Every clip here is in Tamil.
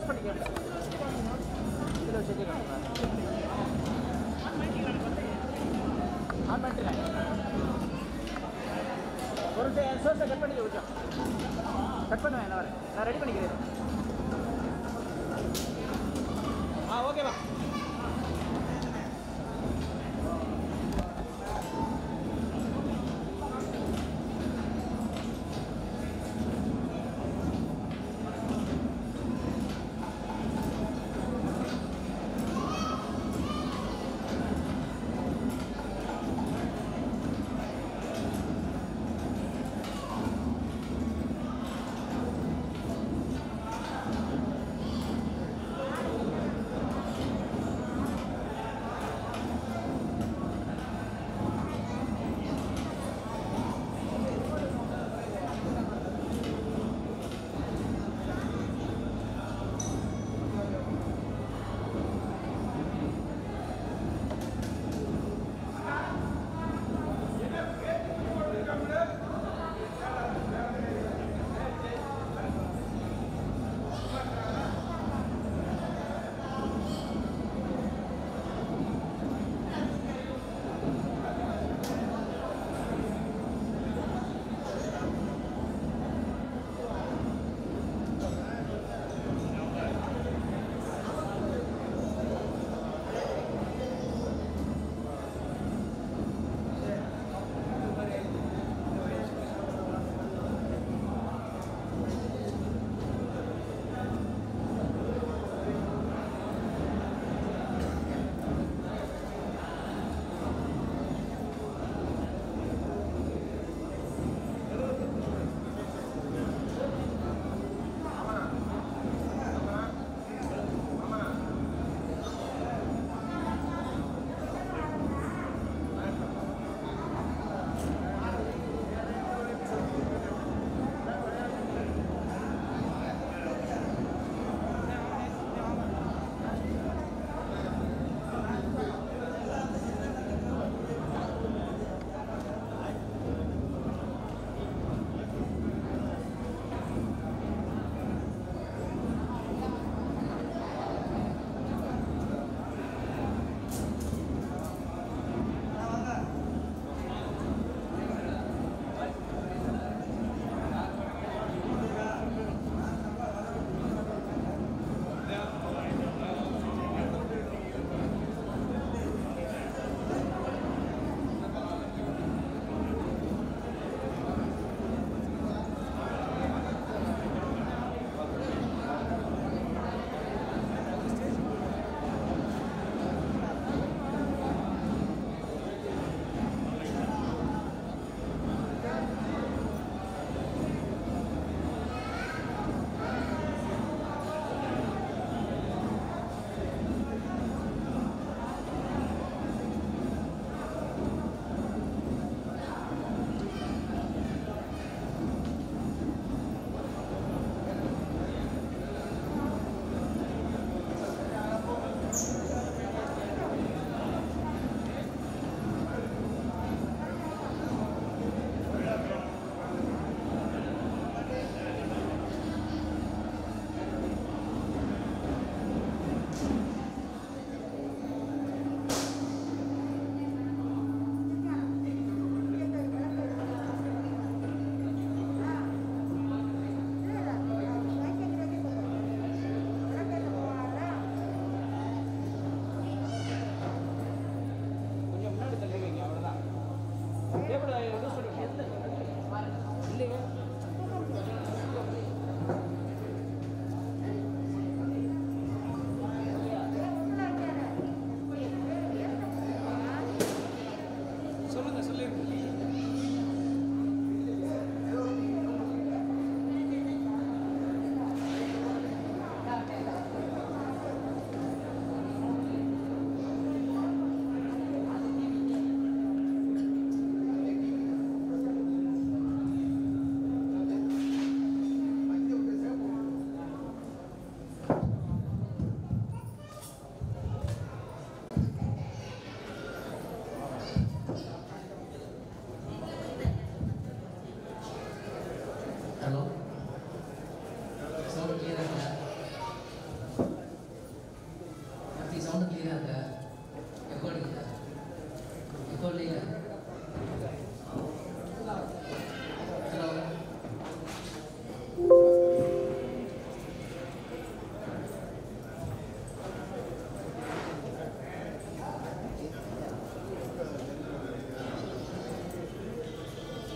செக் பண்ணி கேளு இதில் வச்சு ஆன் பண்ணிட்டேன் ஒரு சோர்ஸை கட் பண்ணி கொஞ்சம் கட் பண்ணுவேன் நான் வரேன் நான் ரெடி பண்ணிக்கிறேன் ஆ ஓகேவா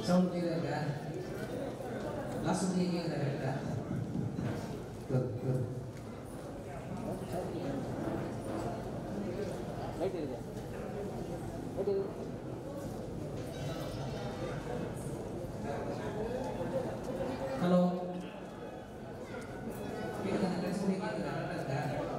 சவுண்ட் கிளியராக இருக்கா லாஸ்ட் வந்து எங்கே இருந்தா கரெக்டா குட் குட் லைட் இருக்கு லைட் இருக்கு ஹலோ கேட்குதா நான் பேசுறது கேட்குதா கரெக்டாக இருக்கா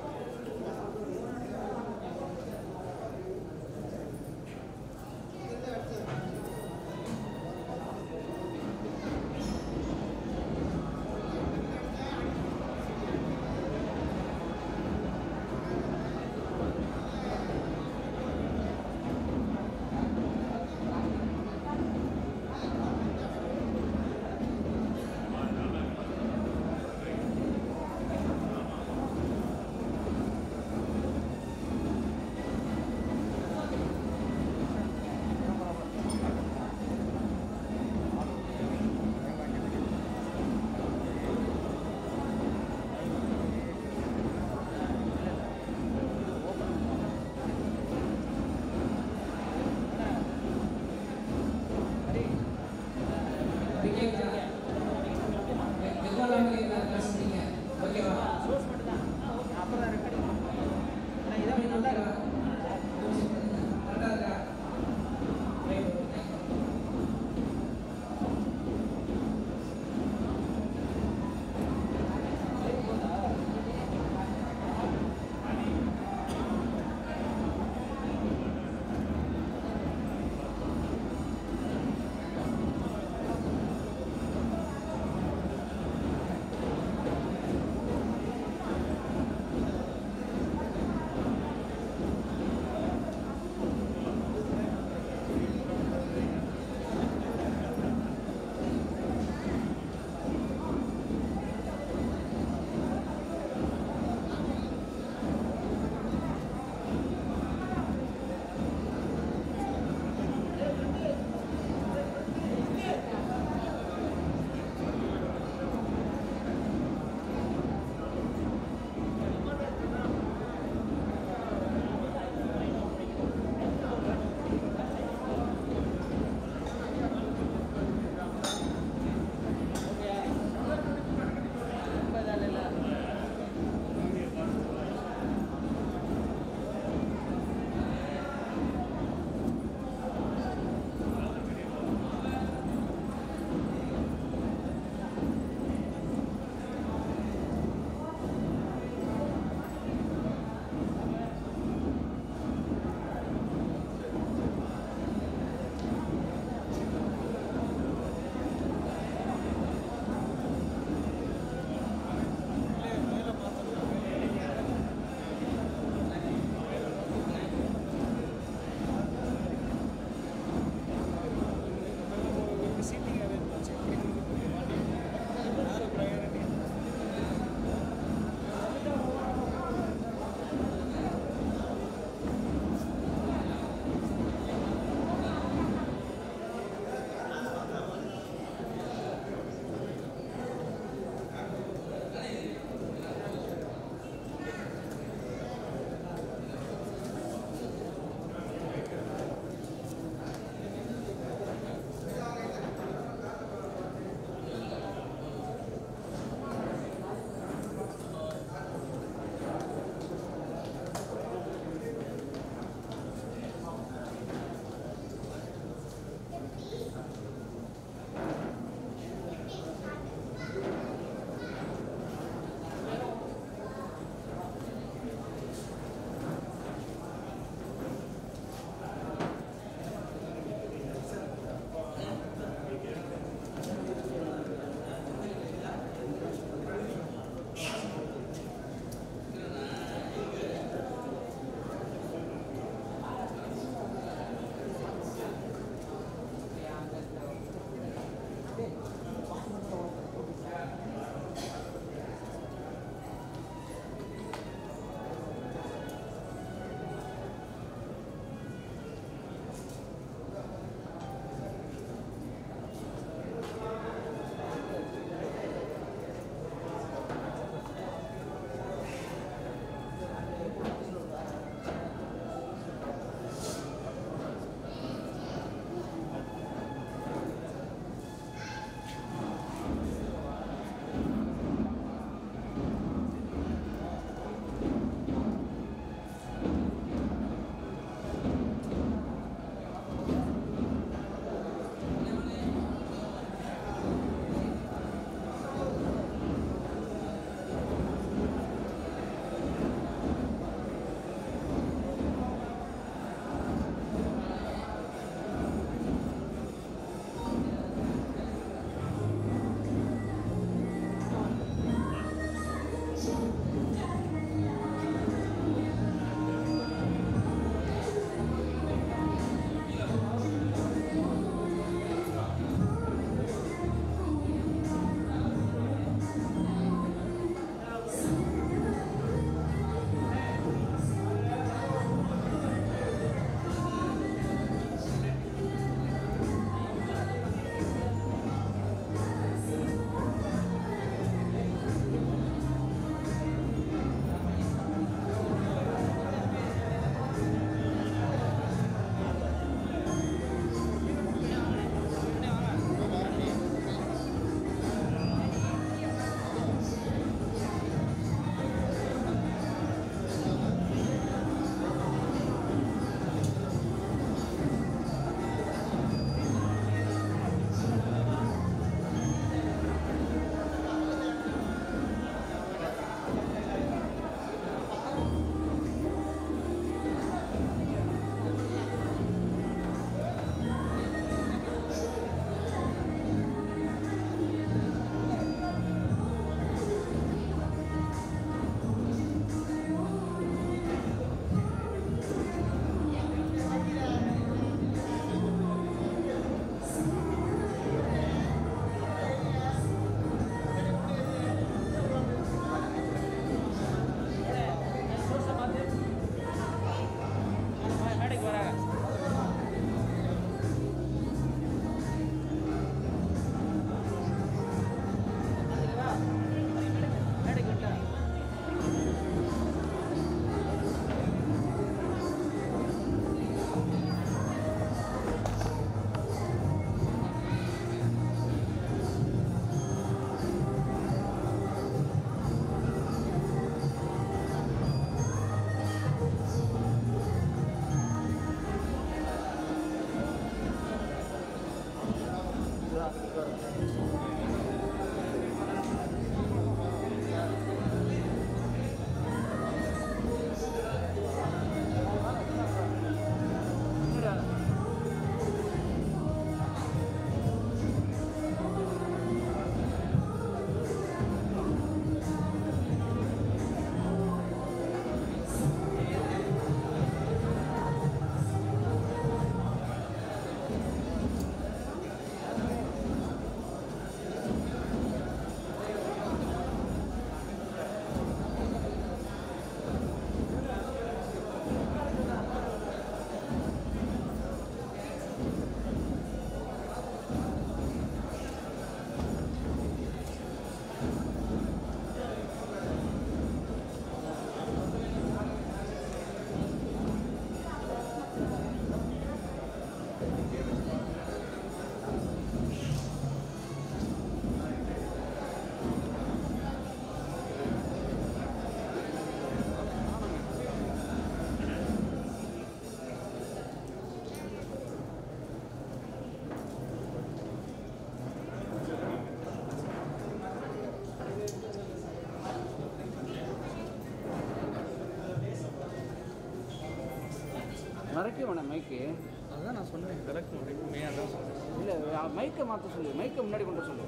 நிறைக்க வேணாம் மைக்கு அதுதான் நான் சொன்னேன் விளக்கு முறைக்குமே அதான் சொன்னேன் இல்லை மைக்கை மாற்ற சொல்லு மைக்கை முன்னாடி கொண்டு வர சொல்லு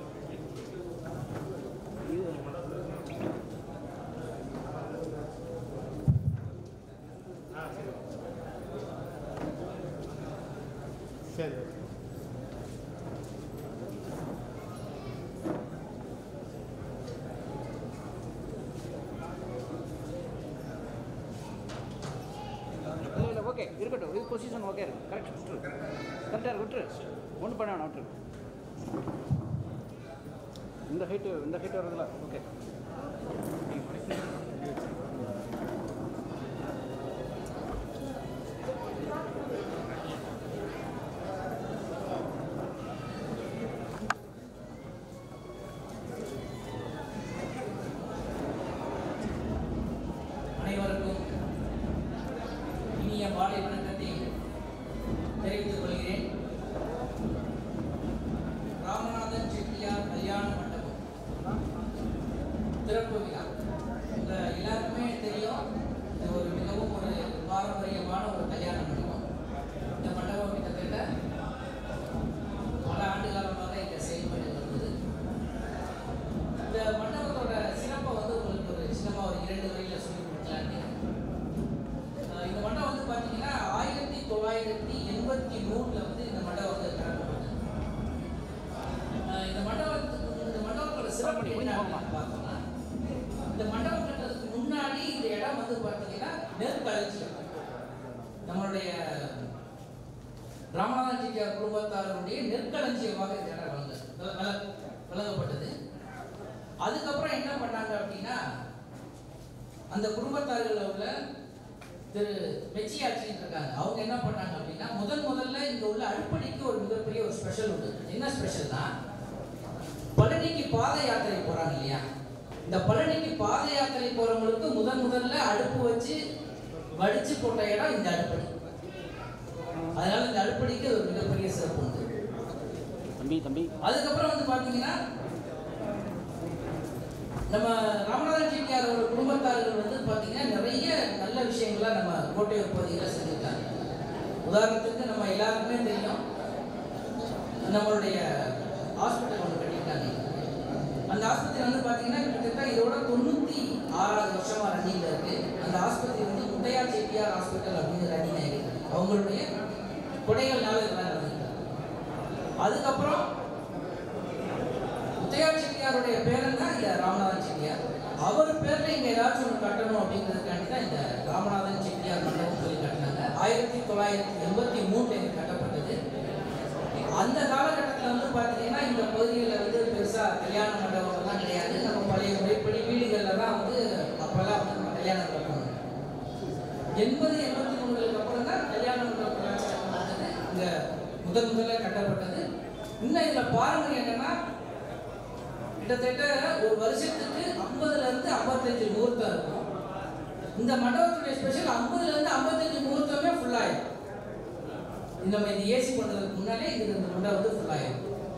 இது சரி இல்லை இல்லை ஓகே இருக்கட்டும் இது பொசிஷன் ஓகே இருக்கு கரெக்ட் விட்டுரு கரெக்டாக இருக்கு விட்டுரு ஒன்றும் பண்ண வேணாம் விட்டுரு இந்த ஹைட்டு இந்த ஹைட் வருதுல ஓகே அனைவருக்கும் இனிய மாலை வணக்கத்தை தெரிவித்துக் கொள்கிறேன் ராமநாதன் செட்டியார் கல்யாண மண்டபம் திறப்பு விழா உங்க எல்லாருக்குமே தெரியும் இது ஒரு மிகவும் ஒரு பாரம்பரியமான ஒரு கல்யாண மண்டபம் இந்த மண்டபம் கிட்டத்தட்ட பல ஆண்டு காலமாக இங்கே செயல்பட்டு வருகிறது இந்த மண்டபத்தோட சிறப்பை வந்து உங்களுக்கு ஒரு சின்னமாக ஒரு இரண்டு வரியில் சொல்லி கொடுக்கலான்னு அஹ் இந்த மண்டபம் வந்து பார்த்தீங்கன்னா ஆயிரத்தி தொள்ளாயிரத்தி எண்பத்தி மூணில் வந்து இந்த மண்டபம் வந்து திறக்கப்பட்டது அஹ் இந்த மண்டபத்துக்கு இந்த மண்டபத்தோட சிறப்பு என்ன அப்படின்னு பார்த்தோம்னா இந்த மண்டபம் கட்டுறதுக்கு முன்னாடி இந்த இடம் வந்து பார்த்தீங்கன்னா நெற்களஞ்சியம் நம்மளுடைய ராமநாதன் செட்டியார் குடும்பத்தாருடைய நெற்களஞ்சியமாக இந்த இடம் வழங்க வழ- வழங்கப்பட்டது அதுக்கப்புறம் என்ன பண்ணாங்க அப்படின்னா அந்த குடும்பத்தார்கள் உள்ள திரு மெச்சியாச்சின்னு இருக்காங்க அவங்க என்ன பண்ணாங்க அப்படின்னா முதல் முதல்ல இங்க உள்ள அடுப்படிக்கு ஒரு மிகப்பெரிய ஒரு ஸ்பெஷல் உண்டு என்ன ஸ்பெஷல்னா பழனிக்கு பாத யாத்திரை போறாங்க இல்லையா இந்த பழனிக்கு பாத யாத்திரை போறவங்களுக்கு முதன் முதல்ல அடுப்பு வச்சு வடிச்சு போட்ட இடம் இந்த அடுப்படி அதனால இந்த அடுப்படிக்கு ஒரு மிகப்பெரிய சிறப்பு உண்டு தம்பி தம்பி அதுக்கப்புறம் வந்து பாத்தீங்கன்னா நம்ம ராமநாதன் செட்டியாரோட குடும்பத்தார்கள் வந்து பாத்தீங்கன்னா நிறைய நல்ல விஷயங்கள்லாம் நம்ம கோட்டையூர் பகுதியில் செஞ்சுருக்காங்க உதாரணத்துக்கு நம்ம எல்லாருக்குமே தெரியும் நம்மளுடைய ஹாஸ்பிட்டல் ஒன்று கட்டியிருக்காங்க அந்த ஆஸ்பத்திரி வந்து பாத்தீங்கன்னா கிட்டத்தட்ட இதோட தொண்ணூத்தி ஆறாவது வருஷமா ரன்னிங்ல இருக்கு அந்த ஆஸ்பத்திரி வந்து முத்தையா செட்டியார் ஹாஸ்பிட்டல் அப்படின்னு ரன்னிங் ஆகிருக்கு அவங்களுடைய கொடைகள்னால இதெல்லாம் நடந்துருக்கு அதுக்கப்புறம் முத்தையா செட்டியாருடைய பேரன் தான் இந்த ராமநாதன் செட்டியார் அவர் பேர்ல இங்க ஏதாச்சும் ஒன்று கட்டணும் அப்படிங்கிறதுக்காண்டி தான் இந்த ராமநாதன் செட்டியார் மண்டபம் சொல்லி கட்டினாங்க ஆயிரத்தி தொள்ளாயிரத்தி எண்பத்தி மூணுல இது கட்டப்பட்டது அந்த காலகட்டத்தில் வந்து பார்த்தீங்கன்னா இந்த பகுதிகளில் வந்து பெருசாக கல்யாண மண்டபம்லாம் கிடையாது நம்ம பழைய முறைப்படி வீடுகளில் தான் வந்து அப்போல்லாம் வந்து நம்ம கல்யாணம் நடக்கணும் எண்பது எண்பத்தி மூணுகளுக்கு அப்புறம் தான் கல்யாண மண்டப கலாச்சாரம் வந்தது இங்கே முதன் முதல்ல கட்டப்பட்டது இன்னும் இதில் பாரம்பரியம் என்னன்னா கிட்டத்தட்ட ஒரு வருஷத்துக்கு ஐம்பதுல இருந்து ஐம்பத்தஞ்சு முகூர்த்தம் இருக்கும் இந்த மண்டபத்துடைய ஸ்பெஷல் ஐம்பதுல இருந்து ஐம்பத்தஞ்சு முகூர்த்தமே ஃபுல் ஆயிடும் நம்ம இந்த ஏசி பண்றதுக்கு முன்னாலே இது இந்த மண்டபம் வந்து ஃபுல் ஆயிடும்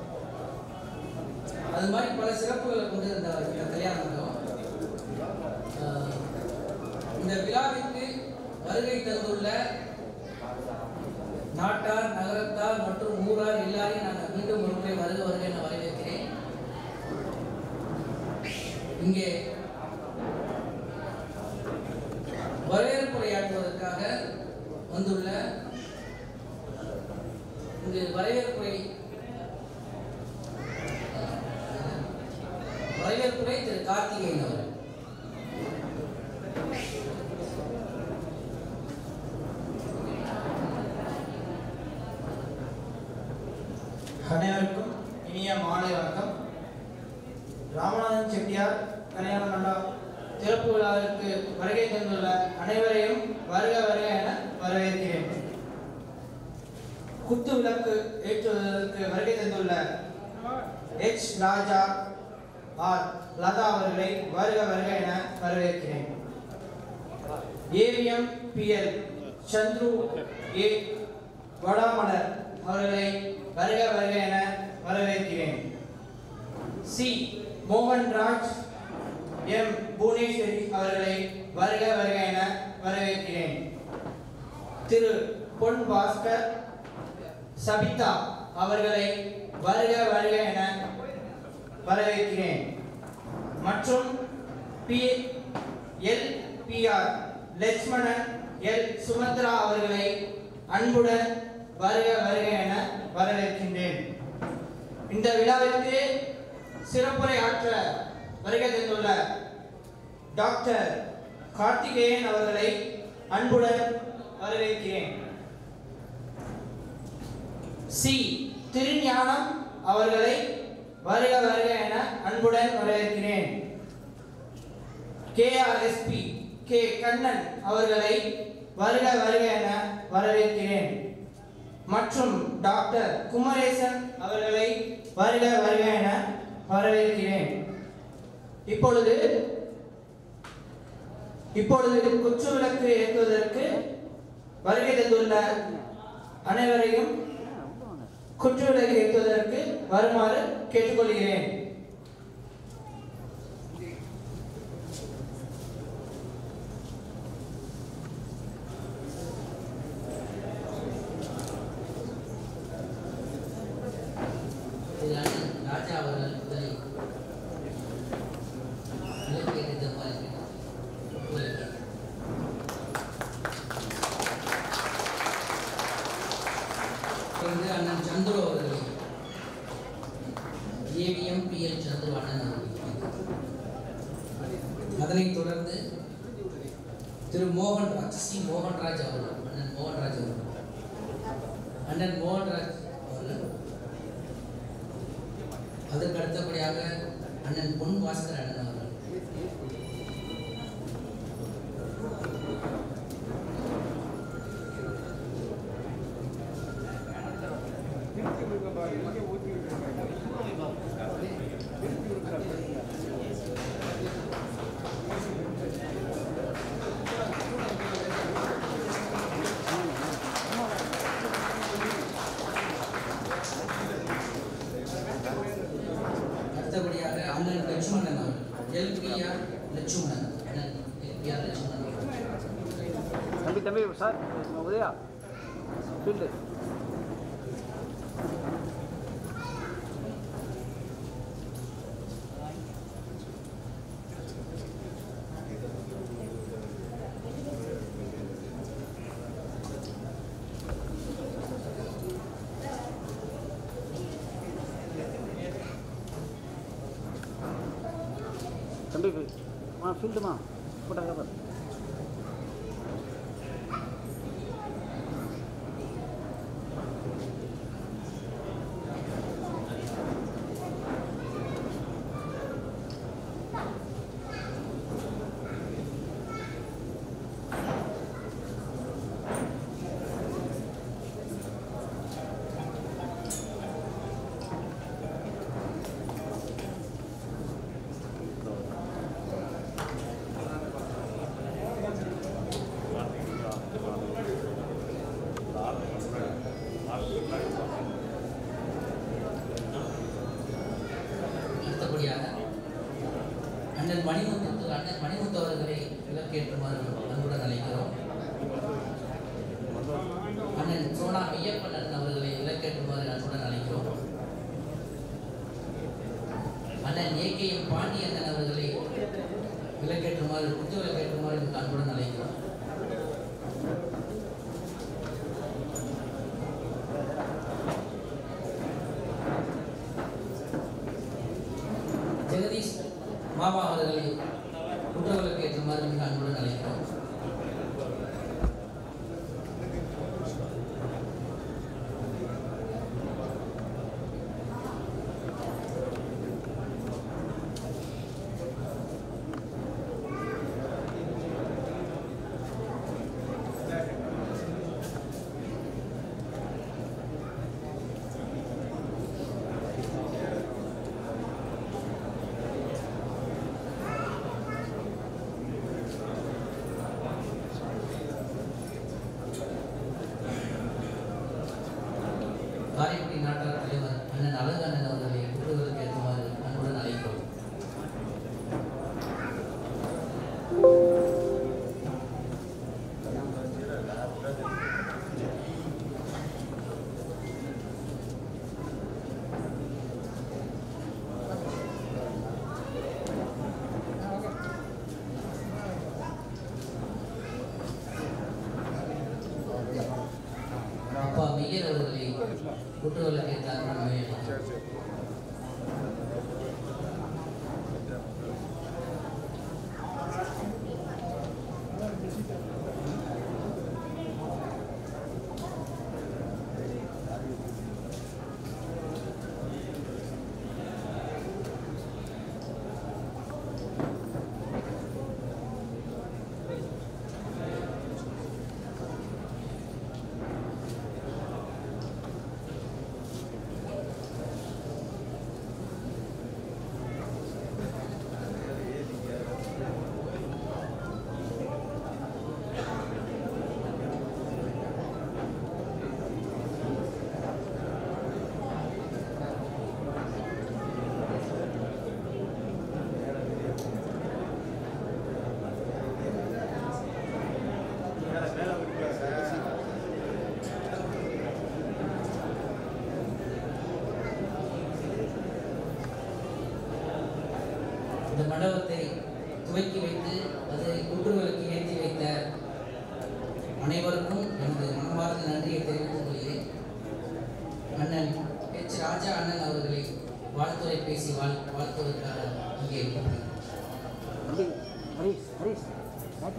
அது மாதிரி பல சிறப்புகளை கொண்டு இந்த இந்த கல்யாண மண்டபம் ஆஹ், இந்த விழாவிற்கு வருகை தந்துள்ள நாட்டார் நகரத்தார் மற்றும் ஊரார் எல்லாரையும் நாங்கள் மீண்டும் ஒரு முறை வருக வருக என வரவேற்கிறேன் இங்கே வரவேற்புரையாற்றுவதற்காக வந்துள்ள இங்கு வரவேற்புரை வரவேற்புரை திரு கார்த்திகேயன் அவர்கள் அனைவருக்கும் இனிய மாலை வணக்கம் ராமநாதன் செட்டியார் கல்யாண மண்டபம் திறப்பு விழாவிற்கு வருகை தந்துள்ள அனைவரையும் வருக வருக என வரவேற்கிறேன் குத்து விளக்கு ஏற்றுவதற்கு வருகை தந்துள்ள எச் ராஜா ஆர் லதா அவர்களை வருக வருக என வரவேற்கிறேன் AVM PL Chandru A Vadamalar அவர்களை வருக வருக என வரவேற்கிறேன் சி மோகன்ராஜ் எம் புவனேஸ்வரி அவர்களை வருக வருக என வரவேற்கிறேன் திரு பொன் பாஸ்கர் சபிதா அவர்களை வருக வருக என வரவேற்கிறேன் மற்றும் P L PR Lakshmanan L Sumathra அவர்களை அன்புடன் வருக வருக என வரவேற்கின்றேன் இந்த விழாவிற்கு சிறப்புரை ஆற்ற வருகை தந்துள்ள டாக்டர் கார்த்திகேயன் அவர்களை அன்புடன் வரவேற்கிறேன் சி திருஞானம் அவர்களை வருக வருக என அன்புடன் வரவேற்கிறேன் கேஆர்எஸ்பி கே கண்ணன் அவர்களை வருக வருக என வரவேற்கிறேன் மற்றும் டாக்டர் குமரேசன் அவர்களை வருக வருக என வரவேற்கிறேன் இப்பொழுது இப்பொழுது குற்று விளக்கு ஏற்றுவதற்கு வருகை தந்துள்ள அனைவரையும் குற்று விளக்கு ஏற்றுவதற்கு வருமாறு கேட்டுக்கொள்கிறேன் திரு அண்ணன் ராஜா அவர்கள் முதலில் விளக்கு ஏற்றுமாறு கேட்டுக்கொள்கிறேன். தொடர்ந்து அண்ணன் சந்துரு அவர்களை ஏவிஎம் பி எல் சந்துரு அண்ணன் அவர்கள் அதனைத் தொடர்ந்து திரு மோகன்ராஜ் சி மோகன்ராஜ் அவர்கள் அண்ணன் மோகன்ராஜ் அவர்கள் அண்ணன் மோகன்ராஜ் அவர்கள் அதற்கு அடுத்தபடியாக அண்ணன் பொன் பாஸ்கர் அண்ணன் அவர்கள் அடுத்தபடியாக அண்ணன் லட்சுமணன் அவர்கள் எல்பிஆர் லட்சுமணன் அண்ணன் எல்பிஆர் லட்சுமணன் அவர்கள் தம்பி தம்பி சார் உதயா ஃபீல்டு தம்பி மா ஃபீல்டுமா ஃபோட்டோகிராஃபர் அடுத்தபடியாக அண்ணன் மணிமுத்து திரு அண்ணன் மணிமுத்து அவர்களை விளக்கேற்றுமாறு அன்புடன் அழைக்கிறோம் அண்ணன் சோனா ஐயப்பன் அண்ணன் அவர்களை விளக்கேற்றுமாறு அன்புடன் அழைக்கிறோம் அண்ணன் ஏகேஎம் பாண்டியண்ணன் அவர்களை விளக்கேற்றுமாறு குத்து விளக்கேற்றுமாறு அன்புடன் அழைக்கிறோம் ஜெகதீஷ் மாமா அவர்களை குற்றவிலக்கு ஏற்றுமாறு மிக அன்புடன் அழைக்கிறோம் காரைக்குடி நாட்டார் தலைவர் அண்ணன் அழகண்ணன் அவர்களை குற்றவிலக்கு ஏற்றுமாறு அன்புடன் அழைக்கிறோம் ஐயர் அவர்களை குற்றவிலக்கை தாக்கணும் இந்த மண்டபத்தை துவக்கி வைத்து அதை குற்றுவிளக்கு ஏற்றி வைத்த அனைவருக்கும் எனது மனமார்ந்த நன்றியை தெரிவித்துக் கொள்கிறேன் அண்ணன் எச் ராஜா அண்ணன் அவர்களை வாழ்த்துரை பேசி வாழ் வாழ்த்துவதற்காக இங்கே இருக்கிறேன் தம்பி ஹரிஷ் ஹரிஷ் மாற்றி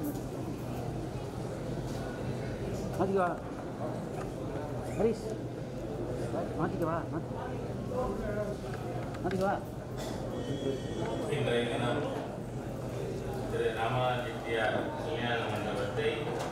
மாற்றிக்கவா ஹரிஷ் மாற்றிக்கவா மாற்றிக்கவா இன்றைய தினம் திரு ராமநாத செட்டியார் கல்யாண மண்டபத்தை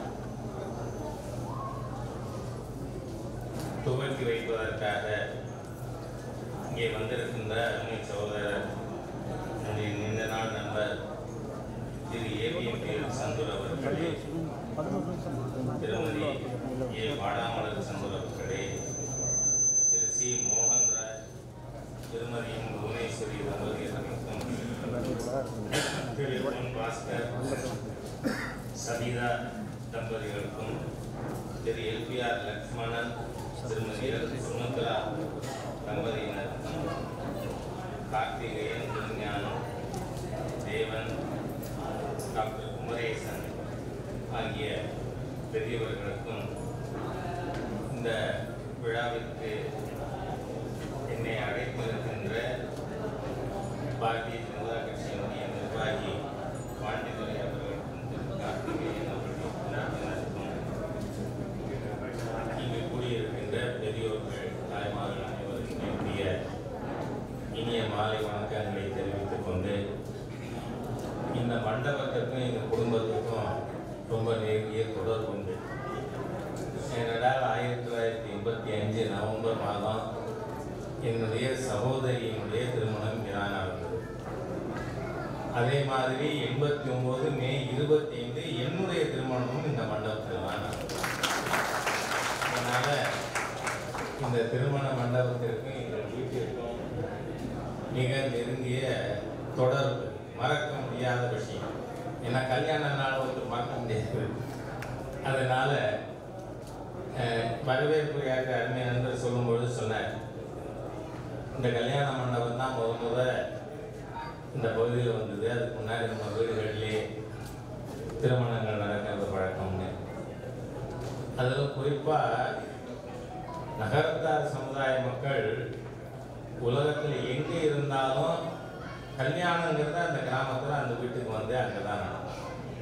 துவக்கி வைப்பதற்காக இங்கே வந்திருக்கின்ற அருமை சகோதரர் என்னுடைய நீண்ட நாள் நண்பர் திரு ஏபிஎம்பி சந்தூர் அவர்களே திருமதி ஏ வாடாமலர் சந்தூர் அவர்களே திரு சி மோகன்ராஜ் திருமதி புவனேஸ்வரி தம்பதியர்களுக்கும் திரு பொன் பாஸ்கர் சபிதா தம்பதிகளுக்கும் திரு எல்பிஆர் லக்ஷ்மணன் திருமதி எல். சுமத்ரா தம்பதியினருக்கும் கார்த்திகேயன் திருஞானம் தேவன் டாக்டர் குமரேசன் ஆகிய பெரியவர்களுக்கும் இந்த விழாவிற்கு என்னை அழைத்திருக்கின்ற பாரதிய ஜனதா கட்சியினுடைய நிர்வாகி பாண்டித்துறை அவர்களுக்கும் திரு கார்த்திகேயன் அவர்களுக்கும் இங்கு கூடியிருக்கின்ற பெரியோர்கள் தாய்மார்கள் அனைவருக்கும் என்னுடைய இனிய மாலை வணக்கங்களை தெரிவித்துக் கொண்டு இந்த மண்டபத்திற்கும் எங்கள் குடும்பத்துக்கும் ரொம்ப நெருங்கிய தொடர்பு உண்டு ஏனென்றால் ஆயிரத்தி தொள்ளாயிரத்தி எண்பத்தி அஞ்சு நவம்பர் மாதம் என்னுடைய சகோதரியினுடைய திருமணம் இங்கே நடந்தது அதே மாதிரி எண்பத்தி ஒன்பது மே இருபத்தி ஐந்து என்னுடைய திருமணமும் இந்த மண்டபத்தில் தான் நடந்தது அதனால இந்த திருமண மண்டபத்திற்கும் எங்கள் வீட்டிற்கும் மிக நெருங்கிய தொடர்பு மறக்க முடியாத விஷயம் ஏன்னா கல்யாண நாள் வந்து மறக்க முடியாது அதனால அஹ், வரவேற்புரையாக அருமை நண்பர் சொல்லும்பொழுது சொன்னார் இந்த கல்யாண மண்டபம் தான் முத முத இந்த பகுதியில் வந்தது அதுக்கு முன்னாடி நம்ம வீடுகளிலே திருமணங்கள் நடக்கிறது பழக்கம்னு அதில் குறிப்பாக நகரத்தார் சமுதாய மக்கள் உலகத்தில் எங்கே இருந்தாலும் கல்யாணங்கிறது அந்த கிராமத்தில் அந்த வீட்டுக்கு வந்து அங்கே தான் நடக்கும்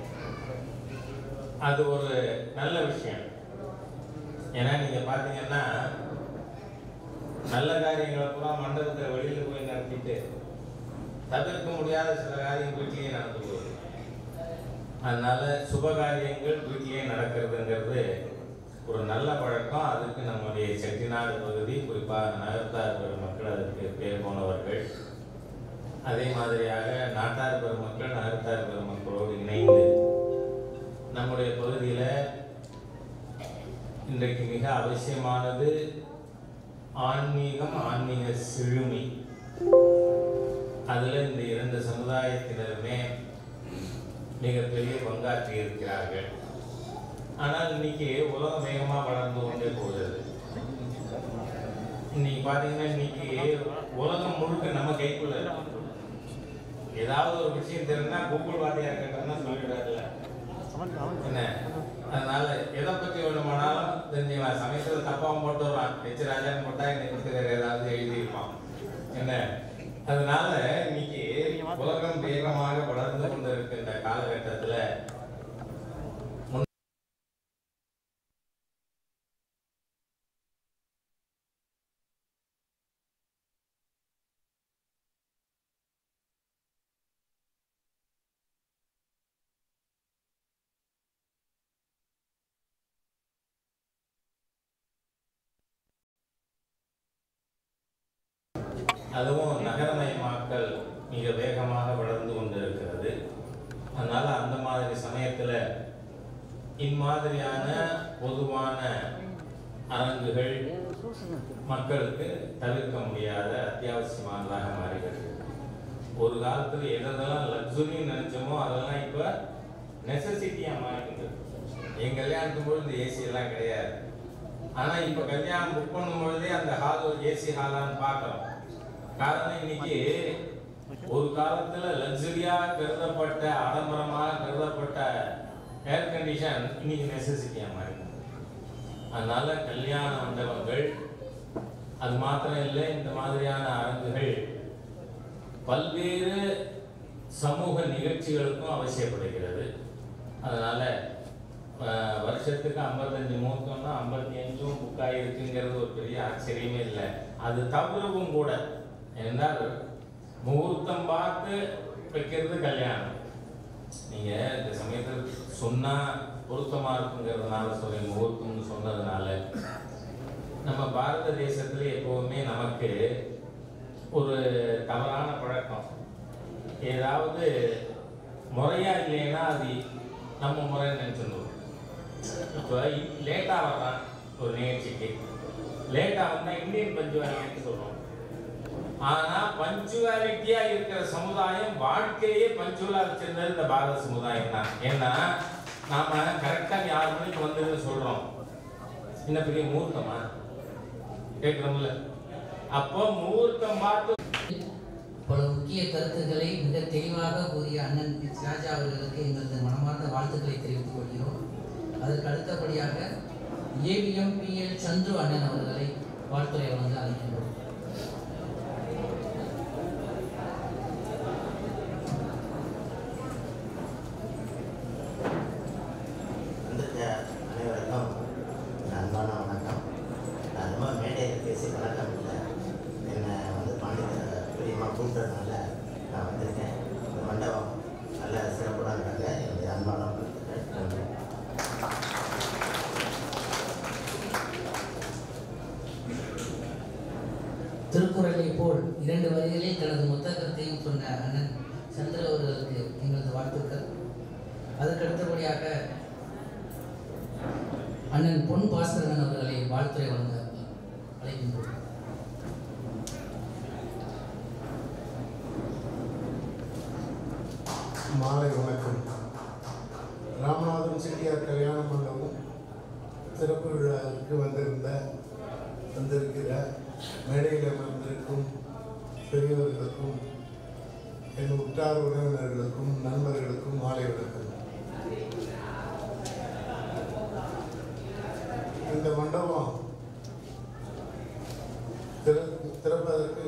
அது ஒரு நல்ல விஷயம் ஏன்னா நீங்கள் பார்த்தீங்கன்னா நல்ல காரியங்களை பூரா மண்டபத்தில் வெளியில் போய் நடத்திட்டு தவிர்க்க முடியாத சில காரியம் வீட்டிலேயே நடந்து போகுது அதனால சுப காரியங்கள் வீட்டிலேயே நடக்கிறதுங்கிறது ஒரு நல்ல பழக்கம் அதுக்கு நம்முடைய செட்டிநாடு பகுதி குறிப்பாக நகர்த்தார் பெருமக்கள் அதுக்கு பேர் போனவர்கள் அதே மாதிரியாக நாட்டார் பெருமக்கள் நகர்த்தார் பெருமக்களோடு இணைந்து நம்முடைய பகுதியில் இன்றைக்கு மிக அவசியமானது ஆன்மீகம் ஆன்மீக செழுமை அதில் இந்த இரண்டு சமுதாயத்தினருமே மிகப்பெரிய பங்காற்றி இருக்கிறார்கள் ஆனால் இன்னைக்கு உலகம் வேகமாக வளர்ந்து கொண்டே போகிறது இன்னைக்கு பார்த்தீங்கன்னா இன்னைக்கு உலகம் முழுக்க நம்ம கைக்குள்ள இருக்கு. ஏதாவது ஒரு விஷயம் தெரிஞ்சா கூகுள் வார்த்தையாக கேட்டோம்னா சொல்லிவிடாதுல்ல என்ன அதனால எதை பற்றி வேணுமானாலும் தெரிஞ்சுக்கலாம் சமயத்தில் தப்பாக போட்டு ஒரு காலகட்டத்தில் அதுவும் நகரமயமாக்கல் மிக வேகமாக வளர்ந்து கொண்டிருக்கிறது அதனால அந்த மாதிரி சமயத்தில் இம்மாதிரியான பொதுவான அரங்குகள் மக்களுக்கு தவிர்க்க முடியாத அத்தியாவசியமானதாக மாறிவிட்டது ஒரு காலத்தில் எதெல்லாம் லக்ஸுரின்னு நினைச்சோமோ அதெல்லாம் இப்போ நெசசிட்டியாக மாறிக்கிட்டு என் கல்யாணத்துக்கு பொழுது ஏசி எல்லாம் கிடையாது ஆனால் இப்போ கல்யாணம் புக் பண்ணும் பொழுதே அந்த ஹால் ஏசி ஹாலான்னு பார்க்குறோம் காரணம் இன்னைக்கு ஒரு காலத்துல லக்ஸரியா கருதப்பட்ட ஆடம்பரமாக கருதப்பட்ட ஏர் கண்டிஷன் இன்னைக்கு நெசசிட்டியா மாறி அதனால கல்யாண மண்டபங்கள் அது மாத்திரம் இல்லை இந்த மாதிரியான அரங்குகள் பல்வேறு சமூக நிகழ்ச்சிகளுக்கும் அவசியப்படுகிறது அதனால அஹ், வருஷத்துக்கு ஐம்பத்தஞ்சு முகூர்த்தம்னா ஐம்பத்தி அஞ்சும் புக் ஆகிருக்குங்கிறது ஒரு பெரிய ஆச்சரியமே இல்லை அது தவறவும் கூட என்றால் முகூர்த்தம் பார்த்து வைக்கிறது கல்யாணம் நீங்க இந்த சமயத்தில் சொன்னா பொருத்தமா இருக்குங்கிறதுனால சொல்றேன் முகூர்த்தம்னு சொன்னதுனால நம்ம பாரத தேசத்துல எப்பவுமே நமக்கு ஒரு தவறான பழக்கம் ஏதாவது முறையா இல்லைன்னா அது நம்ம முறைன்னு நினைச்சிருந்தோம் இப்போ லேட்டா வர்றான் ஒரு நிகழ்ச்சிக்கு லேட்டா வந்தா இந்தியன் பஞ்சுவாலிட்டி சொல்றோம் ஆனா பஞ்சுவாலிட்டியா இருக்கிற சமுதாயம் வாழ்க்கையே பஞ்சுவலா வச்சிருந்தது இந்த பாரத சமுதாயம் தான் ஏன்னா நாம கரெக்டா ஆறு மணிக்கு வந்ததுன்னு சொல்றோம் என்ன பெரிய முகூர்த்தமா கேட்கிறோம்ல அப்போ முகூர்த்தம் பார்த்து பல முக்கிய கருத்துக்களை மிக தெளிவாக கூறிய அண்ணன் பி. ராஜா அவர்களுக்கு எங்களது மனமார்ந்த வாழ்த்துக்களை தெரிவித்துக் கொள்கிறோம் அதற்கு அடுத்தபடியாக ஏவிஎம் பி எல் சந்துரு அண்ணன் அவர்களை வாழ்த்துறை வழங்க அழைக்கின்றோம் வந்திருக்க அனைவருக்கும் என் அன்பான வணக்கம் நான் ரொம்ப மேடையில் பேசி பழக்கம் இல்லை என்னை வந்து பாண்டித்த பிரியமாக கூப்பிட்டதுனால நான் வந்திருக்கேன் இந்த மண்டபம் நல்ல சிறப்புடன் இருக்காங்க என்னுடைய அன்பான வாழ்த்துக்கள் நன்றி திருக்குறளை போல் இரண்டு வரிகளில் தனது மொத்த கருத்தையும் சொன்ன அண்ணன் சந்திர அவர்களுக்கு எங்களது வாழ்த்துக்கள் அதற்கு அடுத்தபடியாக அண்ணன் பொன் பாஸ்கரன் அவர்களை வாழ்த்துறை வழங்க அழைக்கின்றோம் மாலை வணக்கம் ராமநாதன் செட்டியார் கல்யாண மண்டபம் சிறப்பு விழாவிற்கு வந்திருந்த வந்திருக்கிற மேடையில் அமர்ந்திருக்கும் பெரியவர்களுக்கும் என் உற்றார் உறவினர்களுக்கும் நண்பர்களுக்கும் மாலை வணக்கம் இந்த மண்டபம் திற- திறப்பதற்கு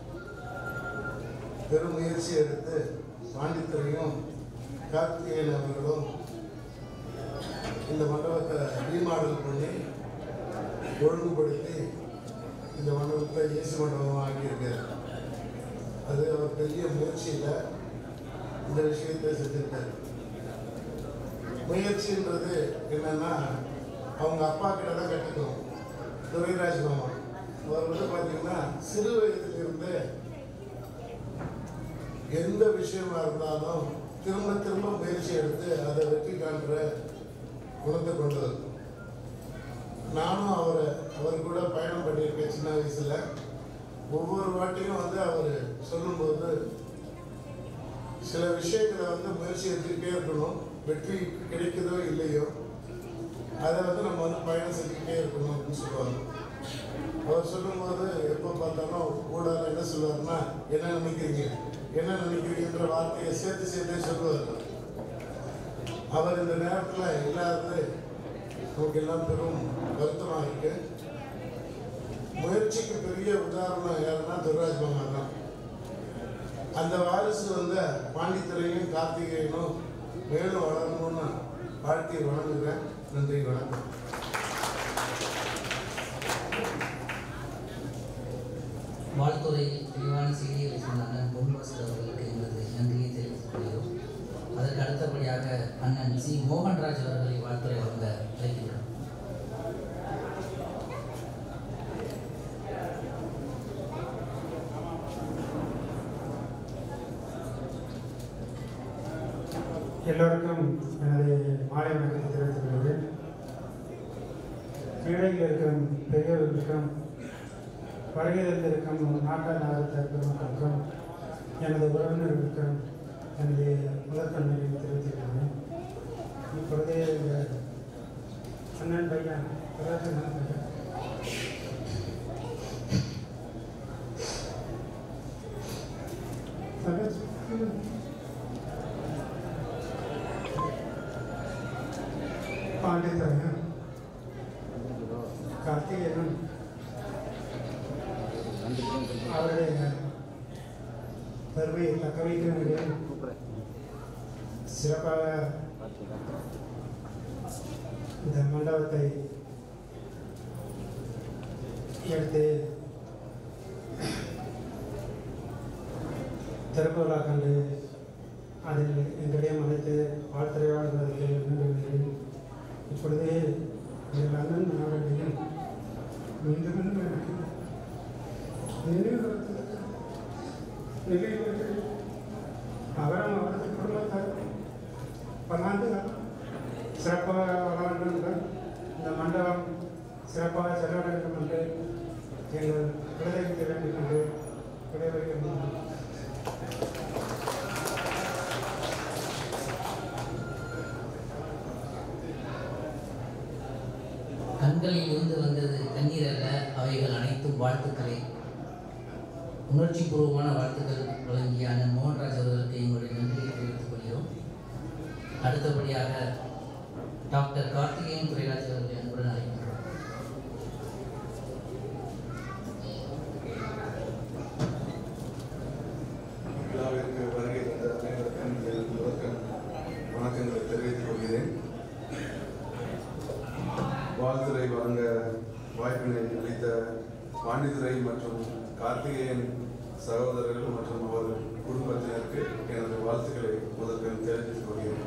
பெரும் முயற்சி எடுத்து பாண்டித்துறையும் கார்த்திகேயன் அவர்களும் இந்த மண்டபத்தை ரீமாடல் பண்ணி ஒழுங்குபடுத்தி இந்த மண்டபத்தை ஏசி மண்டபம் ஆக்கியிருக்காரு அது அவர் பெரிய முயற்சியில் இந்த விஷயத்தை செஞ்சிருக்காரு முயற்சின்றது என்னன்னா அவங்க அப்பா கிட்ட தான் கற்றுக்கணும் துரைராஜ் மாமா அவர் வந்து பார்த்தீங்கன்னா சிறு வயதிலிருந்து எந்த விஷயமா இருந்தாலும் திரும்ப திரும்ப முயற்சி எடுத்து அதை வெற்றி காண்ற குணத்தை கொண்டது நானும் அவரை அவர் கூட பயணம் பண்ணியிருக்கேன் சின்ன வயசுல ஒவ்வொரு வாட்டியும் வந்து அவர் சொல்லும்போது சில விஷயங்களை வந்து முயற்சி எடுத்துக்கிட்டே இருக்கணும் வெற்றி கிடைக்குதோ இல்லையோ அதை வந்து நம்ம வந்து பயணம் செஞ்சுக்கிட்டே இருக்கணும் அப்படின்னு சொல்லுவாங்க அவர் சொல்லும்போது எப்போ பார்த்தாலும் ஊடால என்ன சொல்லுவாருன்னா என்ன நினைக்கிறீங்க என்ன நினைக்கிறீங்கன்ற வார்த்தையை சேர்த்து சேர்த்தே சொல்லுவார் அவர் இந்த நேரத்தில் இல்லாதது நமக்கு எல்லாம் பெரும் வருத்தமாக இருக்கு முயற்சிக்கு பெரிய உதாரணம் யாருன்னா துர்ராஜ் மாமா தான் அந்த வாரிசு வந்த பாண்டித்துறையும் கார்த்திகேயனும் மேலும் வளரணும்னு வாழ்த்தி வணங்குகிறேன் நன்றி வணக்கம் வாழ்த்துறையில் தெளிவான செய்திகளை சொன்ன அண்ணன் பொன்வாசல் அவர்களுக்கு எங்களது நன்றியை தெரிவித்துக் கொள்கிறோம் அதற்கு அடுத்தபடியாக அண்ணன் சி மோகன்ராஜ் அவர்களை வாழ்த்துறை வழங்க அழைக்கிறோம் எல்லோருக்கும் எனது மாலை வணக்கத்தை தெரிவித்துக் கொள்கிறேன் மேடையில் இருக்கும் பெரியவர்களுக்கும் வருகை தந்திருக்கும் நாட்டார் நகரத்த பெருமக்களுக்கும் எனது உறவினர்களுக்கும் எனது முதற்கண் நன்றியை தெரிவித்துக் கொள்கிறேன் இப்பொழுது இந்த அண்ணன் பையன் பிரகாஷ் அண்ணன் பையன் சகஜ் பாண்டித்தரையன் கார்த்திகேயன் அவருடைய பெருமையை தக்க வைக்க முடியும் சிறப்பாக இந்த மண்டபத்தை எடுத்து திறப்பு விழா கண்டு அதில் எங்களிடம் அழைத்து வாழ்த்துறை வாழ்வதற்கு வேண்டுகிறேன் இப்பொழுது எங்கள் அண்ணன் அவர்களையும் மீண்டும் மீண்டும் எனக்கு நினைவுபடுத்துவதற்கு நிகழ்வுகள் அவரும் அவரது குடும்பத்தார் பல்லாண்டு சிறப்பாக வர வேண்டும் என்று இந்த மண்டபம் சிறப்பாக செல்ல வேண்டும் என்று எங்கள் குலதெய்வத்தை வேண்டும் என்று விடைபெறுகிறோம் கண்களில் இருந்து வந்தது கண்ணீர் அல்ல அவைகள் அனைத்தும் வாழ்த்துக்களே உணர்ச்சி பூர்வமான வாழ்த்துக்கள் வழங்கிய அண்ணன் மோகன்ராஜ் அவர்களுக்கு எங்களுடைய நன்றியை தெரிவித்துக் கொள்கிறோம் அடுத்தபடியாக டாக்டர் கார்த்திகேயன் துரைராஜ் அவர்களை அன்புடன் அழைக்கின்றோம் விழாவிற்கு வருகை தந்த அனைவருக்கும் எனது முதற்கண் வணக்கங்களை தெரிவித்துக் கொள்கிறேன் வாழ்த்துறை வழங்க வாய்ப்பினை அளித்த பாண்டித்துறை மற்றும் கார்த்திகேயன் சகோதரர்கள் மற்றும் அவர் குடும்பத்தினருக்கு எனது வாழ்த்துக்களை முதற்கண் தெரிவித்துக் கொள்கிறேன்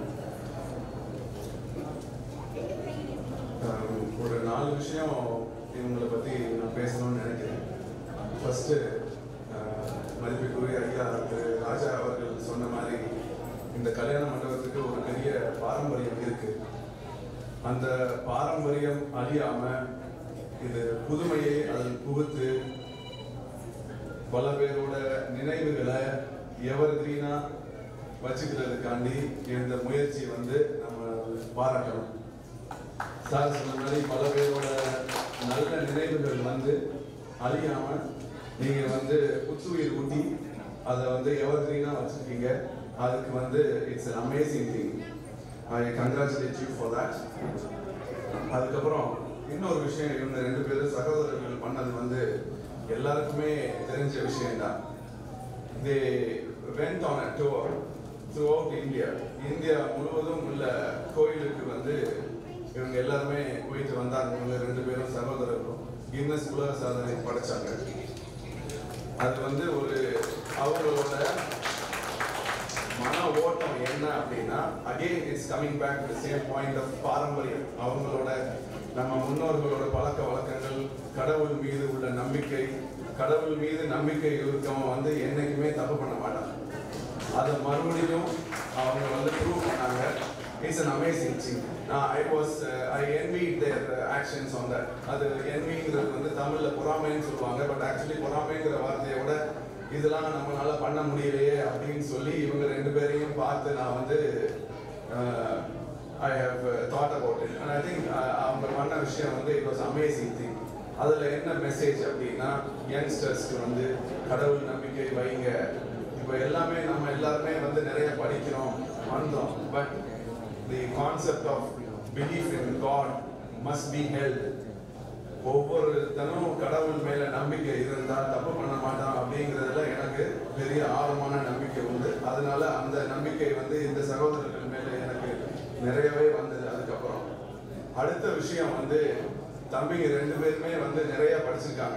ஆம், ஒரு நாலு விஷயம் இவங்களை பற்றி நான் பேசணும்னு நினைக்கிறேன் ஃபஸ்ட்டு மதிப்பிற்குரிய ஐயா திரு ராஜா அவர்கள் சொன்ன மாதிரி இந்த கல்யாண மண்டபத்துக்கு ஒரு பெரிய பாரம்பரியம் இருக்கு அந்த பாரம்பரியம் அழியாம இது புதுமையை அதில் புகுத்து பல பேரோட நினைவுகளை எவர் கிரீனா வச்சுக்கிறதுக்காண்டி இந்த முயற்சி வந்து நம்ம பாராட்டணும் சார் சொன்ன மாதிரி பல பேரோட நல்ல நினைவுகள் வந்து அழியாம நீங்க வந்து புத்துயிர் ஊட்டி அதை வந்து எவர் கிரீனா வச்சிருக்கீங்க அதுக்கு வந்து it's an amazing thing I congratulate you for that அதுக்கப்புறம் இன்னொரு விஷயம் இவங்க ரெண்டு பேரும் சகோதரர்கள் பண்ணது வந்து எல்லாருக்குமே தெரிஞ்ச விஷயம்தான் they went on a tour throughout India India முழுவதும் உள்ள கோயிலுக்கு வந்து இவங்க எல்லாருமே போயிட்டு வந்தாங்க இவங்க ரெண்டு பேரும் சகோதரர்களும் கின்னஸ் உலக சாதனை படைச்சாங்க அது வந்து ஒரு அவங்களோட மன ஓட்டம் என்ன அப்படின்னா again it's coming back to same point of பாரம்பரியம் அவங்களோட நம்ம முன்னோர்களோட பழக்க வழக்கங்கள் கடவுள் மீது உள்ள நம்பிக்கை கடவுள் மீது நம்பிக்கை இருக்கவன் வந்து என்னைக்குமே தப்பு பண்ண மாட்டான் அதை மறுபடியும் அவங்க வந்து ப்ரூவ் பண்ணாங்க it's an amazing thing I was I envy their actions on that அது envyங்கிறது வந்து தமிழ்ல பொறாமைன்னு சொல்லுவாங்க பட் ஆக்சுவலி பொறாமைங்கிற வார்த்தையோட இதெல்லாம் நம்மளால பண்ண முடியலையே அப்படின்னு சொல்லி இவங்க ரெண்டு பேரையும் பார்த்து நான் வந்து I have thought about it and I think அவங்க பண்ண விஷயம் வந்து இட் வாஸ் அமேசிங் திங் அதுல என்ன மெசேஜ் அப்படின்னா யங்ஸ்டர்ஸ்க்கு வந்து கடவுள் நம்பிக்கை வைங்க இப்போ எல்லாமே நம்ம எல்லாருமே வந்து நிறைய படிக்கிறோம் வந்தோம் but the concept of belief in God must be health ஒவ்வொருத்தனும் கடவுள் மேல நம்பிக்கை இருந்தா தப்பு பண்ண மாட்டான் அப்படிங்கிறதுல எனக்கு பெரிய ஆழமான நம்பிக்கை உண்டு அதனால அந்த நம்பிக்கை வந்து இந்த சகோதரர்கள் மேல நிறையவே வந்தது அதுக்கப்புறம் அடுத்த விஷயம் வந்து தம்பிங்க ரெண்டு பேருமே வந்து நிறைய படிச்சிருக்காங்க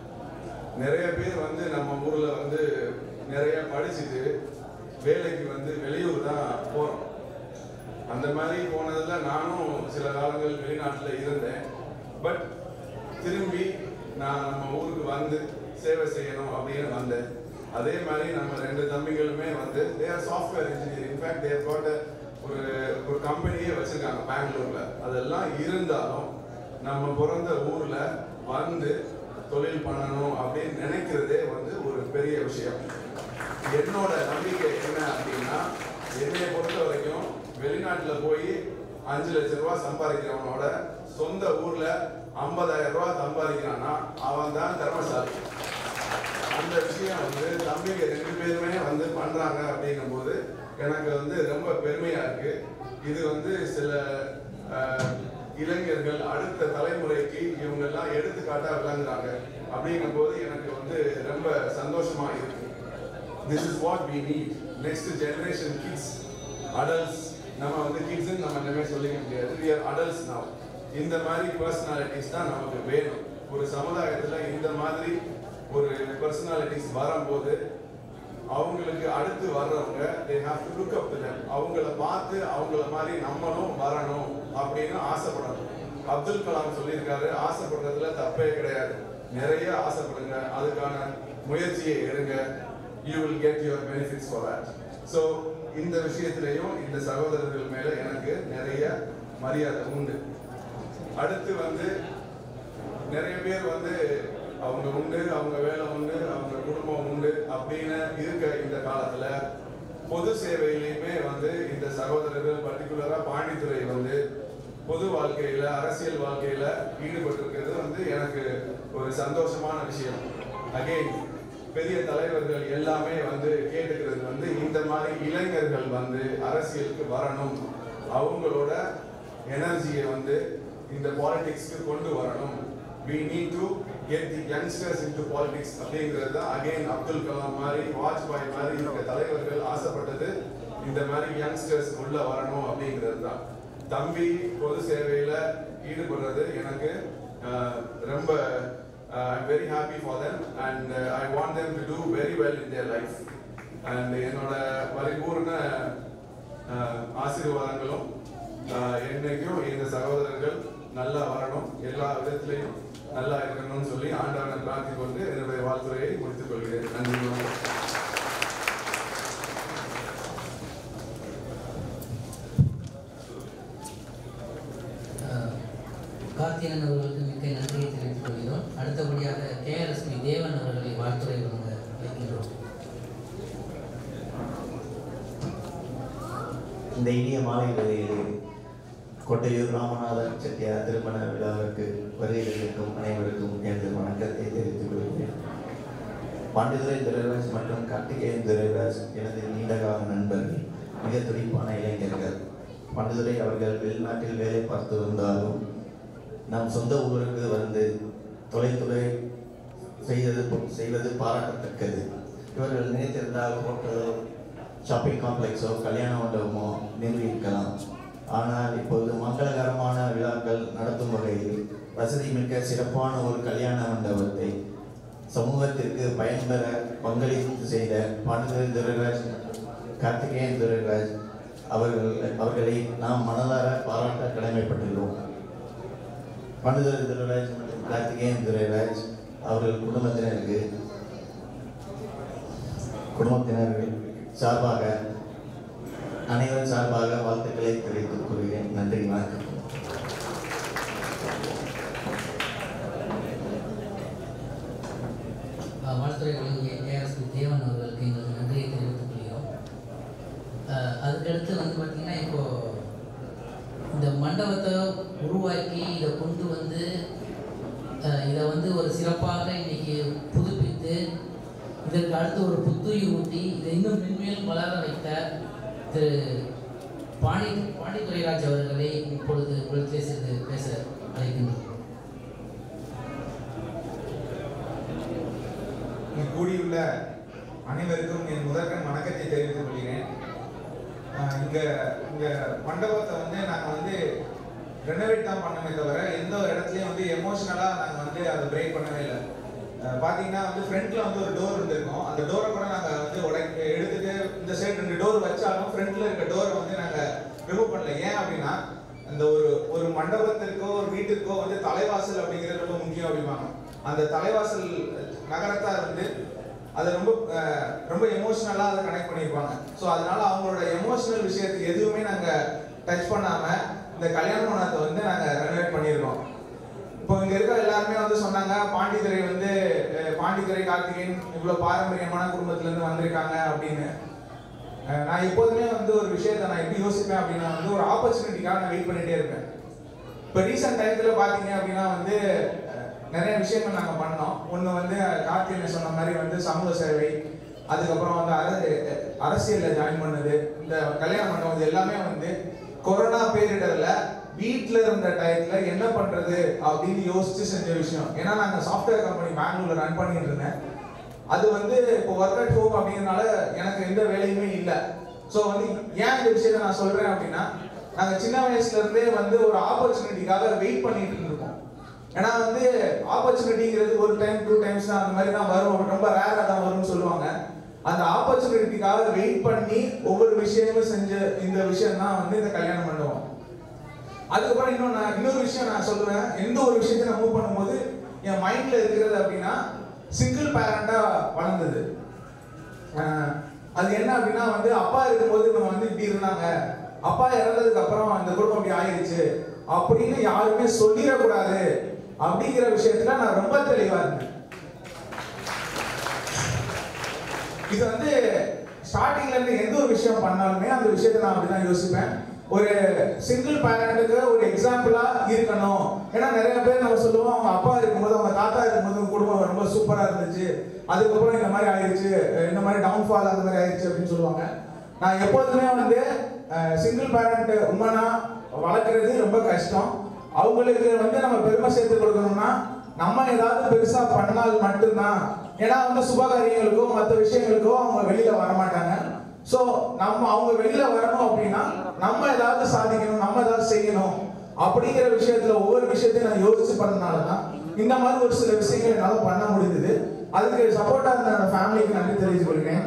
நிறைய பேர் வந்து நம்ம ஊர்ல வந்து நிறைய படிச்சுட்டு வேலைக்கு வந்து வெளியூர் தான் போறோம் அந்த மாதிரி போனதுல நானும் சில காலங்கள் வெளிநாட்டில் இருந்தேன் பட் திரும்பி நான் நம்ம ஊருக்கு வந்து சேவை செய்யணும் அப்படின்னு வந்தேன் அதே மாதிரி நம்ம ரெண்டு தம்பிகளுமே வந்து they're software engineer in fact there got ஒரு ஒரு கம்பெனியே வச்சிருக்காங்க பெங்களூர்ல அதெல்லாம் இருந்தாலும் நம்ம பிறந்த ஊர்ல வந்து தொழில் பண்ணணும் அப்படின்னு நினைக்கிறதே வந்து ஒரு பெரிய விஷயம் என்னோட நம்பிக்கை என்ன அப்படின்னா என்னைய பொறுத்த வரைக்கும் வெளிநாட்டுல போய் அஞ்சு லட்ச ரூபாய் சம்பாதிக்கிறவனோட சொந்த ஊர்ல ஐம்பதாயிரம் ரூபாய் சம்பாதிக்கிறான்னா அவன் தான் திறமசாலி அந்த விஷயம் வந்து தம்பிங்க ரெண்டு பேருமே வந்து பண்றாங்க அப்படிங்கும்போது எனக்கு வந்து ரொம்ப பெருமையா இருக்கு இது வந்து சில அஹ், இளைஞர்கள் அடுத்த தலைமுறைக்கு இவங்க எல்லாம் எடுத்துக்காட்டா விளங்குறாங்க அப்படிங்கும்போது எனக்கு வந்து ரொம்ப சந்தோஷமா இருக்கு this is what we need next generation kids adults நம்ம வந்து கிட்ஸ் நம்ம இனிமே சொல்லிக்க முடியாது we are adults now இந்த மாதிரி பர்சனாலிட்டிஸ் தான் நமக்கு வேணும் ஒரு சமுதாயத்துல இந்த மாதிரி ஒரு பர்சனாலிட்டிஸ் வரும்போது அவங்களுக்கு அடுத்து வர்றவங்க they have to look up to them அவங்கள பார்த்து அவங்கள மாதிரி நம்மளும் வரணும் அப்படின்னு ஆசைப்படணும் அப்துல் கலாம் சொல்லியிருக்காரு ஆசைப்படுறதுல தப்பே கிடையாது நிறைய ஆசைப்படுங்க அதுக்கான முயற்சியை எடுங்க you will get your benefits for that so இந்த விஷயத்திலையும் இந்த சகோதரர்கள் மேல எனக்கு நிறைய மரியாதை உண்டு அடுத்து வந்து நிறைய பேர் வந்து அவங்க உண்டு அவங்க வேலை உண்டு அவங்க குடும்பம் உண்டு அப்படின்னு இருக்க இந்த காலத்துல பொது சேவையிலையுமே வந்து இந்த சகோதரர்கள் பர்டிகுலரா பாண்டித்துறை வந்து பொது வாழ்க்கையில அரசியல் வாழ்க்கையில ஈடுபட்டிருக்கிறது வந்து எனக்கு ஒரு சந்தோஷமான விஷயம் அகைன் பெரிய தலைவர்கள் எல்லாமே வந்து கேட்டுக்கிறது வந்து இந்த மாதிரி இளைஞர்கள் வந்து அரசியலுக்கு வரணும் அவங்களோட எனர்ஜியை வந்து இந்த பாலிடிக்ஸ்க்கு கொண்டு வரணும் we need to get the youngsters into politics அப்படிங்கிறது தான் அகைன் அப்துல் கலாம் மாதிரி வாஜ்பாய் மாதிரி இருக்க தலைவர்கள் ஆசைப்பட்டது இந்த மாதிரி யங்ஸ்டர்ஸ் உள்ள வரணும் அப்படிங்கிறது தான் தம்பி பொது சேவையில ஈடுபடுறது எனக்கு அஹ், ரொம்ப I'm very happy for them and I want them to do very well in their life and என்னோட பரிபூர்ண அஹ், ஆசீர்வாதங்களும் அஹ், என்னைக்கும் இந்த சகோதரர்கள் நல்லா வரணும் எல்லா விதத்திலையும் நல்லா இருக்கணும்னு சொல்லி ஆண்டவனை பிரார்த்தி கொண்டு என்னுடைய வாழ்த்துறையை முடித்துக் கொள்கிறேன் நன்றி வணக்கம். அஹ், கார்த்திகன் அவர்களுக்கு மிக்க நன்றியை தெரிவித்துக் கொள்கிறோம் அடுத்தபடியாக கேஆர்எஸ்பி தேவன் அவர்களை வாழ்த்துறை வழங்க அழைக்கின்றோம் இந்த இனிய மாலை வேளையிலே கொட்டையூர் ராமநாதன் செட்டியார் திருமண விழாவிற்கு வருகையிருக்கும் அனைவருக்கும் எனது வணக்கத்தை தெரிவித்துக் கொள்கிறேன் பாண்டிதுரை துரைராஜ் மற்றும் கார்த்திகேயன் துரைராஜ் எனது நீண்டகால நண்பர்கள் மிக துடிப்பான இளைஞர்கள் பாண்டிதுரை அவர்கள் வெளிநாட்டில் வேலை பார்த்து வந்தாலும் நம் சொந்த ஊருக்கு வந்து தொலைத்துறை செய்தது செய்வது பாராட்டத்தக்கது இவர்கள் நினைத்திருந்தால் ஹோட்டலோ ஷாப்பிங் காம்ப்ளெக்ஸோ கல்யாண மண்டபமோ நிறுவியிருக்கலாம் ஆனால் இப்போது மங்களகரமான விழாக்கள் நடத்தும் வகையில் வசதி மிக்க சிறப்பான ஒரு கல்யாண மண்டபத்தை சமூகத்திற்கு பயன்பெற பங்களித்து செய்த பாண்டிதுரை துரைராஜ் கார்த்திகேயன் துரைராஜ் அவர்கள் அவர்களை நாம் மனதார பாராட்ட கடமைப்பட்டுள்ளோம் பண்டிதர் துரைராஜ் மற்றும் கார்த்திகேயன் துரைராஜ் அவர்கள் குடும்பத்தினருக்கு குடும்பத்தினர்கள் சார்பாக அனைவரும் சார்பாக வாழ்த்துக்களை தெரிவித்துக் கொள்கிறேன் நன்றி வணக்கம் அஹ், வாழ்த்துறை வழங்கிய கேஆர்எஸ்பி தேவன் அவர்களுக்கு எங்களது நன்றியை தெரிவித்துக் கொள்கிறோம் அஹ், அதுக்கடுத்து வந்து பார்த்தீங்கன்னா இப்போ இந்த மண்டபத்தை உருவாக்கி இதை கொண்டு வந்து அஹ், இதை வந்து ஒரு சிறப்பாக இன்னைக்கு புதுப்பித்து இதற்கு அடுத்து ஒரு புத்துயிர் ஊட்டி இதை இன்னும் மென்மேலும் வளர வைத்த திரு பாண்டி பாண்டித்துரைராஜ் அவர்களை இப்பொழுது உங்களிடத்திலே சிறிது பேச அழைக்கின்றோம் இங்கு கூடியுள்ள அனைவருக்கும் என் முதற்கண் வணக்கத்தை தெரிவித்துக் கொள்கிறேன் அஹ் இங்க இங்க மண்டபத்தை வந்து நாங்க வந்து ரெனோவேட் தான் பண்ணமே தவிர எந்த ஒரு இடத்துலயும் வந்து எமோஷனலா நாங்க வந்து அதை பிரேக் பண்ணவே இல்லை அஹ் பாத்தீங்கன்னா வந்து ஃப்ரண்ட்ல வந்து ஒரு டோர் இருந்திருக்கும் அந்த டோரை கூட நாங்க வந்து உடை எடுத்துட்டு இந்த சைடு ரெண்டு டோர் வச்சாலும் ஃப்ரண்ட்ல இருக்க டோரை வந்து நாங்க ரிமூவ் பண்ணல ஏன் அப்படின்னா அந்த ஒரு ஒரு மண்டபத்திற்கோ ஒரு வீட்டிற்கோ வந்து தலைவாசல் அப்படிங்கிறது ரொம்ப முக்கியம் அப்படிம்பாங்க அந்த தலைவாசல் நகரத்தார் வந்து அதை ரொம்ப அஹ், ரொம்ப எமோஷனலா அதை கனெக்ட் பண்ணியிருப்பாங்க ஸோ அதனால அவங்களோட எமோஷனல் விஷயத்துக்கு எதுவுமே நாங்க டச் பண்ணாம இந்த கல்யாண மண்டபத்தை வந்து நாங்க ரெனோவேட் பண்ணியிருக்கோம் இப்போ இங்க இருக்க எல்லாருமே வந்து சொன்னாங்க பாண்டித்துறை வந்து அஹ், பாண்டித்துறை கார்த்திகேயன் இவ்வளவு பாரம்பரியமான குடும்பத்துல இருந்து வந்திருக்காங்க அப்படின்னு அஹ், நான் எப்போதுமே வந்து ஒரு விஷயத்தை நான் எப்படி யோசிப்பேன் அப்படின்னா வந்து ஒரு ஆப்பர்ச்சுனிட்டிக்காக நான் வெயிட் பண்ணிட்டே இருப்பேன் இப்போ ரீசெண்ட் டயத்தில் பார்த்தீங்க அப்படின்னா வந்து அஹ், நிறைய விஷயங்கள் நாங்கள் பண்ணோம் ஒன்று வந்து கார்த்திகேயன் சொன்ன மாதிரி வந்து சமூக சேவை அதுக்கப்புறம் வந்து அர அரசியலில் ஜாயின் பண்ணது இந்த கல்யாண மண்டபம் இது எல்லாமே வந்து கொரோனா பீரியடில் வீட்டில் இருந்த டயத்துல என்ன பண்றது அப்படின்னு யோசிச்சு செஞ்ச விஷயம் ஏன்னா நாங்கள் சாஃப்ட்வேர் கம்பெனி பெங்களூர்ல ரன் பண்ணிட்டு இருந்தேன் அது வந்து இப்போ ஒர்க் அட் ஹோம் அப்படிங்கறனால எனக்கு எந்த வேலையுமே இல்லை ஸோ வந்து ஏன் இந்த விஷயத்த நான் சொல்றேன் அப்படின்னா நாங்கள் சின்ன வயசுல இருந்தே வந்து ஒரு ஆப்பர்ச்சுனிட்டிக்காக வெயிட் பண்ணிட்டு இருந்திருக்கோம் ஏன்னா வந்து ஆப்பர்ச்சுனிட்டிங்கிறது ஒரு டைம் டூ டைம்ஸ் தான் அந்த மாதிரி தான் வரும் ரொம்ப ரேராக தான் வரும்னு சொல்லுவாங்க அந்த ஆப்பர்ச்சுனிட்டிக்காக வெயிட் பண்ணி ஒவ்வொரு விஷயமும் செஞ்ச இந்த விஷயம் தான் வந்து இந்த கல்யாண மண்டபம் அதுக்கப்புறம் இன்னும் நான் இன்னொரு விஷயம் நான் சொல்லுவேன் எந்த ஒரு விஷயத்தை நான் மூவ் பண்ணும்போது என் மைண்ட்ல இருக்கிறது அப்படின்னா சிங்கிள் பேரண்டா வளர்ந்தது அஹ் அது என்ன அப்படின்னா வந்து அப்பா இருக்கும்போது இவங்க வந்து இப்படி இருந்தாங்க அப்பா இறந்ததுக்கு அப்புறம் அந்த குடும்பம் இப்படி ஆயிடுச்சு அப்படின்னு யாருமே சொல்லிடக்கூடாது அப்படிங்கிற விஷயத்துல நான் ரொம்ப தெளிவா இருந்தேன் இது வந்து ஸ்டார்டிங்ல இருந்து எந்த ஒரு விஷயம் பண்ணாலுமே அந்த விஷயத்தை நான் அப்படிதான் யோசிப்பேன் ஒரு சிங்கிள் பேரண்ட்டுக்கு ஒரு எக்ஸாம்பிளா இருக்கணும் ஏன்னா நிறைய பேர் நம்ம சொல்லுவோம் அவங்க அப்பா இருக்கும்போது அவங்க தாத்தா இருக்கும்போது உங்க குடும்பம் ரொம்ப சூப்பரா இருந்துச்சு அதுக்கப்புறம் இந்த மாதிரி ஆயிடுச்சு இந்த மாதிரி டவுன்ஃபால் அந்த மாதிரி ஆயிடுச்சு அப்படின்னு சொல்லுவாங்க நான் எப்போதுமே வந்து சிங்கிள் பேரண்ட் உமனா வளர்க்குறது ரொம்ப கஷ்டம் அவங்களுக்கு வந்து நம்ம பெருமை சேர்த்து கொடுக்கணும்னா நம்ம ஏதாவது பெருசா பண்ணால் மட்டும்தான் ஏன்னா வந்து சுபகாரியங்களுக்கோ மற்ற விஷயங்களுக்கோ அவங்க வெளியில வர மாட்டாங்க ஸோ நம்ம அவங்க வெளியில வரணும் அப்படின்னா நம்ம ஏதாவது சாதிக்கணும் நம்ம ஏதாவது செய்யணும் அப்படிங்கிற விஷயத்துல ஒவ்வொரு விஷயத்தையும் நான் யோசிச்சு பண்ணனால தான் இந்த மாதிரி ஒரு சில விஷயங்கள் என்னால் பண்ண முடிஞ்சது அதுக்கு சப்போர்ட்டா இருந்த என்னோட ஃபேமிலிக்கு நன்றி தெரிவித்துக் கொள்கிறேன்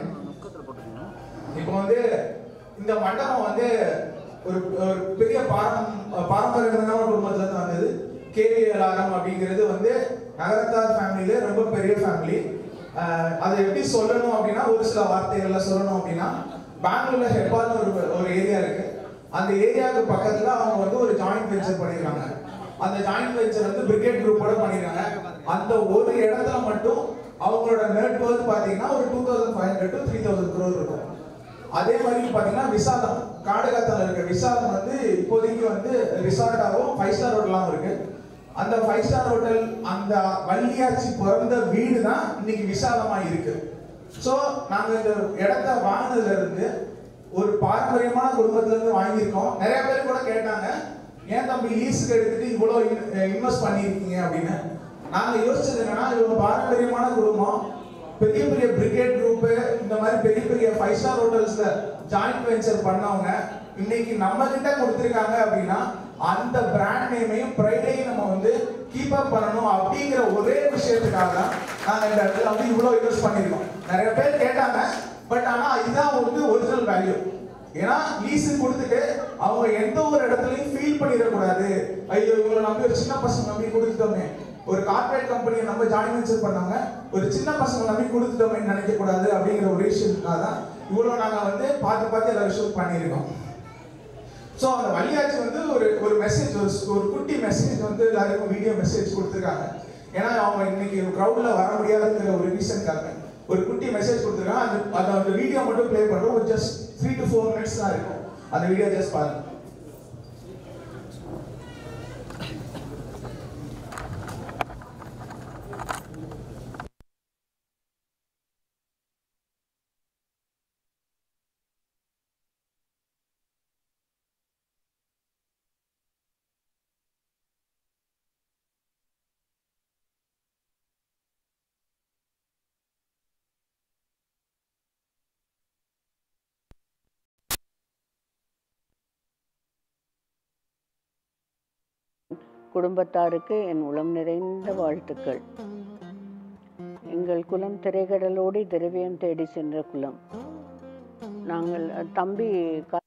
இப்போ வந்து இந்த மண்டபம் வந்து ஒரு ஒரு பெரிய பாரம் பாரம்பரியமான குடும்பத்துல இருந்து வந்தது கேவிஎல்ஆர்எம் அப்படிங்கிறது வந்து நகரத்தார் ஃபேமிலியில ரொம்ப பெரிய ஃபேமிலி அதை எப்படி சொல்லணும் அப்படின்னா ஒரு சில வார்த்தைகள்ல சொல்லணும் அப்படின்னா பெங்களூர்ல ஹெப்பால்னு ஒரு ஒரு ஏரியா இருக்கு அந்த ஏரியாவுக்கு பக்கத்துல அவங்க வந்து ஒரு ஜாயிண்ட் வெஞ்சர் பண்ணிருக்காங்க அந்த ஜாயிண்ட் வெஞ்சர் வந்து பிரிகேட் குரூப்போட பண்ணிருக்காங்க அந்த ஒரு இடத்துல மட்டும் அவங்களோட நெட் ஒர்த் பாத்தீங்கன்னா ஒரு two thousand five hundred to three thousand crore இருக்கும் அதே மாதிரி பாத்தீங்கன்னா விசாலம் காடுகாத்தால இருக்க விசாலம் வந்து இப்போதைக்கு வந்து ரிசார்ட்டாகவும் ஃபைவ் ஸ்டார் ஹோட்டலாகவும் இருக்கு அந்த ஃபைவ் ஸ்டார் ஹோட்டல் அந்த வள்ளியாச்சி பிறந்த வீடு தான் இன்னைக்கு விசாலமா இருக்கு ஸோ நாங்க இந்த இடத்த வாங்கினதுல இருந்து ஒரு பாரம்பரியமான குடும்பத்துல இருந்து வாங்கியிருக்கோம் நிறைய பேர் கூட கேட்டாங்க ஏன் தம்பி லீஸுக்கு எடுத்துட்டு இவ்வளோ இன்வெஸ்ட் பண்ணியிருக்கீங்க அப்படின்னு நாங்க யோசிச்சது என்னன்னா இவ்வளோ பாரம்பரியமான குடும்பம் பெரிய பெரிய பிரிகேட் குரூப் இந்த மாதிரி பெரிய பெரிய ஃபைவ் ஸ்டார் ஹோட்டல்ஸ்ல ஜாயிண்ட் வெஞ்சர் பண்ணவங்க இன்னைக்கு நம்ம கிட்ட கொடுத்துருக்காங்க அப்படின்னா அந்த பிராண்ட் நேமையும் ப்ரைடையும் நம்ம வந்து கீப் அப் பண்ணணும் அப்படிங்கிற ஒரே விஷயத்துக்காக தான் நாங்க இந்த இடத்துல வந்து இவ்வளவு இன்வெஸ்ட் பண்ணிருக்கோம் நிறைய பேர் கேட்டாங்க பட் ஆனா இதுதான் வந்து ஒரிஜினல் வேல்யூ ஏன்னா லீஸு கொடுத்துட்டு அவங்க எந்த ஒரு இடத்துலயும் ஃபீல் பண்ணிடக்கூடாது ஐயோ இவங்களை நம்பி ஒரு சின்ன பசங்க நம்பி கொடுத்துட்டோமே ஒரு கார்ப்பரேட் கம்பெனியை நம்ம ஜாயின் வெஞ்சர் பண்ணாங்க ஒரு சின்ன பசங்க நம்பி கொடுத்துட்டோமே நினைக்க கூடாது அப்படிங்கிற ஒரு விஷயத்துக்காக தான் இவ்வளவு நாங்க வந்து பார்த்து பார்த்து எல்லா விஷயம் பண்ணியிருக்கோம் ஸோ அந்த வழியாச்சு வந்து ஒரு ஒரு மெசேஜ் ஒரு ஒரு குட்டி மெசேஜ் வந்து எல்லாருக்கும் வீடியோ மெசேஜ் கொடுத்துருக்காங்க ஏன்னா அவங்க இன்னைக்கு க்ரௌட்ல வர முடியாதுங்கிற ஒரு ரீசன்காக ஒரு குட்டி மெசேஜ் கொடுத்துருக்காங்க அந்த அந்த அந்த வீடியோ மட்டும் ப்ளே பண்ணுறோம் ஒரு just three to four minutes தான் இருக்கும் அந்த வீடியோ ஜஸ்ட் பாருங்க குடும்பத்தாருக்கு என் உளம் நிறைந்த வாழ்த்துக்கள் எங்கள் குலம் திரைக்கடலோடி திரவியம் தேடி சென்ற குலம் நாங்கள் அஹ், தம்பி க-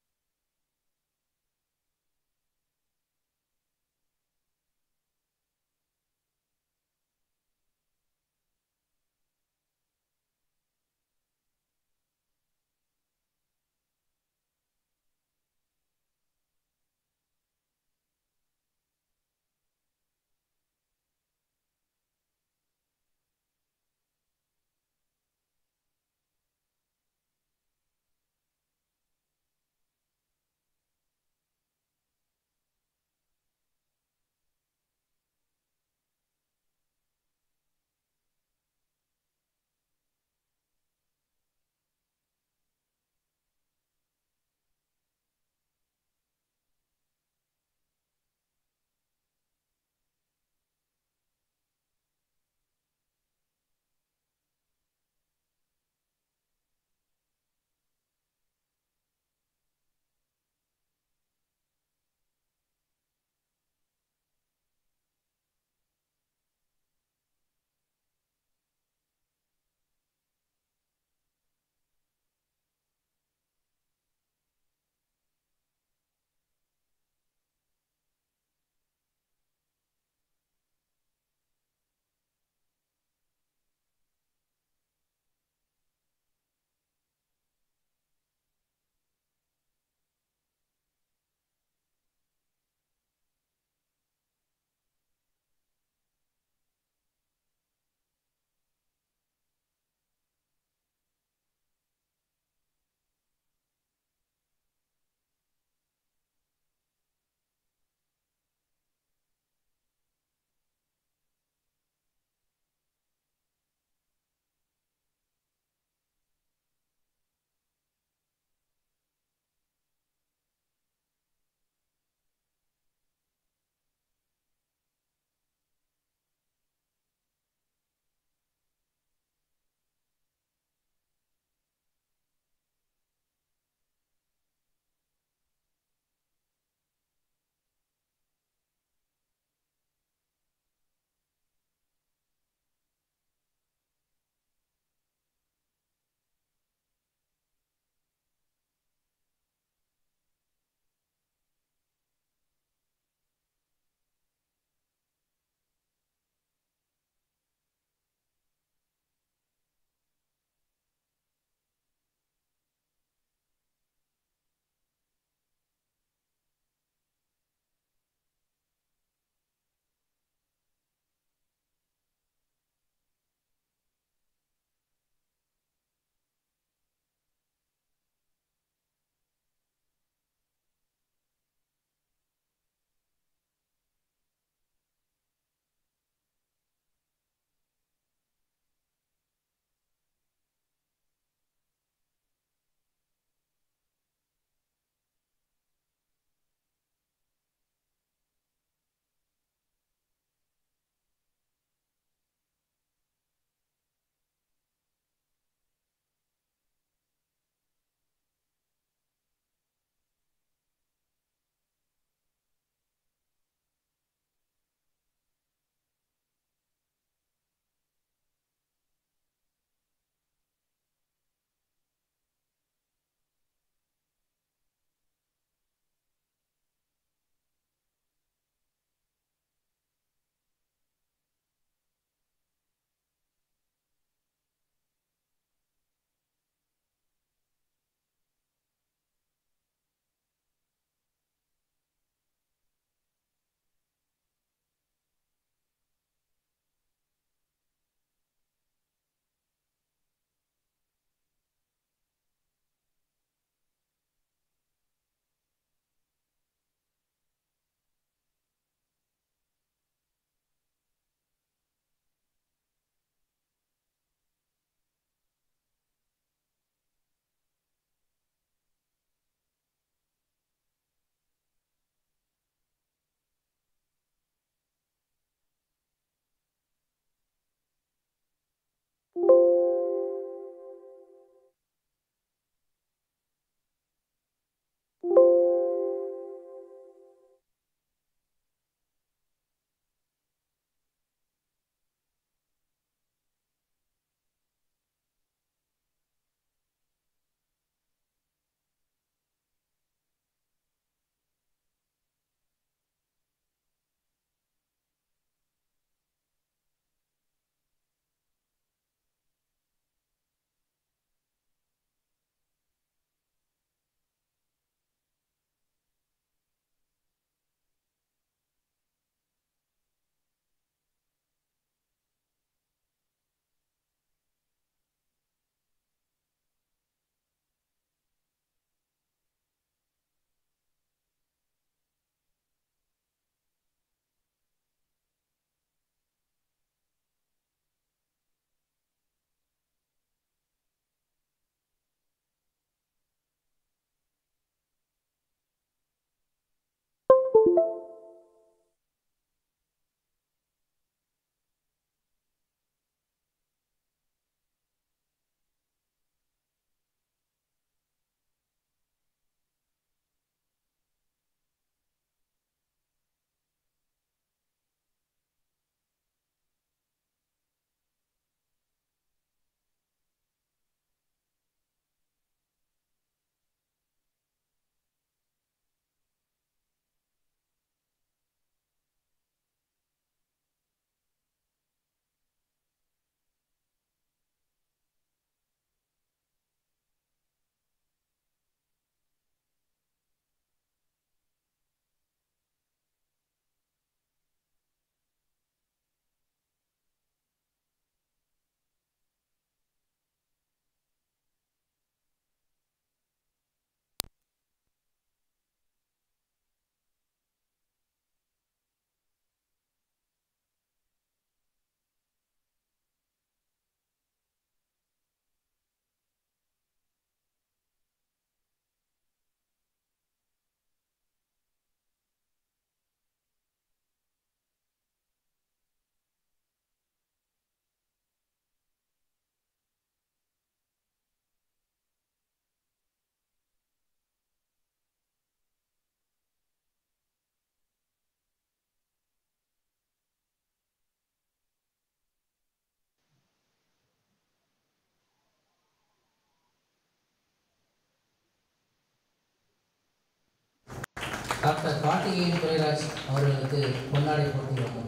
டாக்டர் கார்த்திகேயன் துரைராஜ் அவர்களுக்கு பொன்னாடை போட்டுள்ளோம்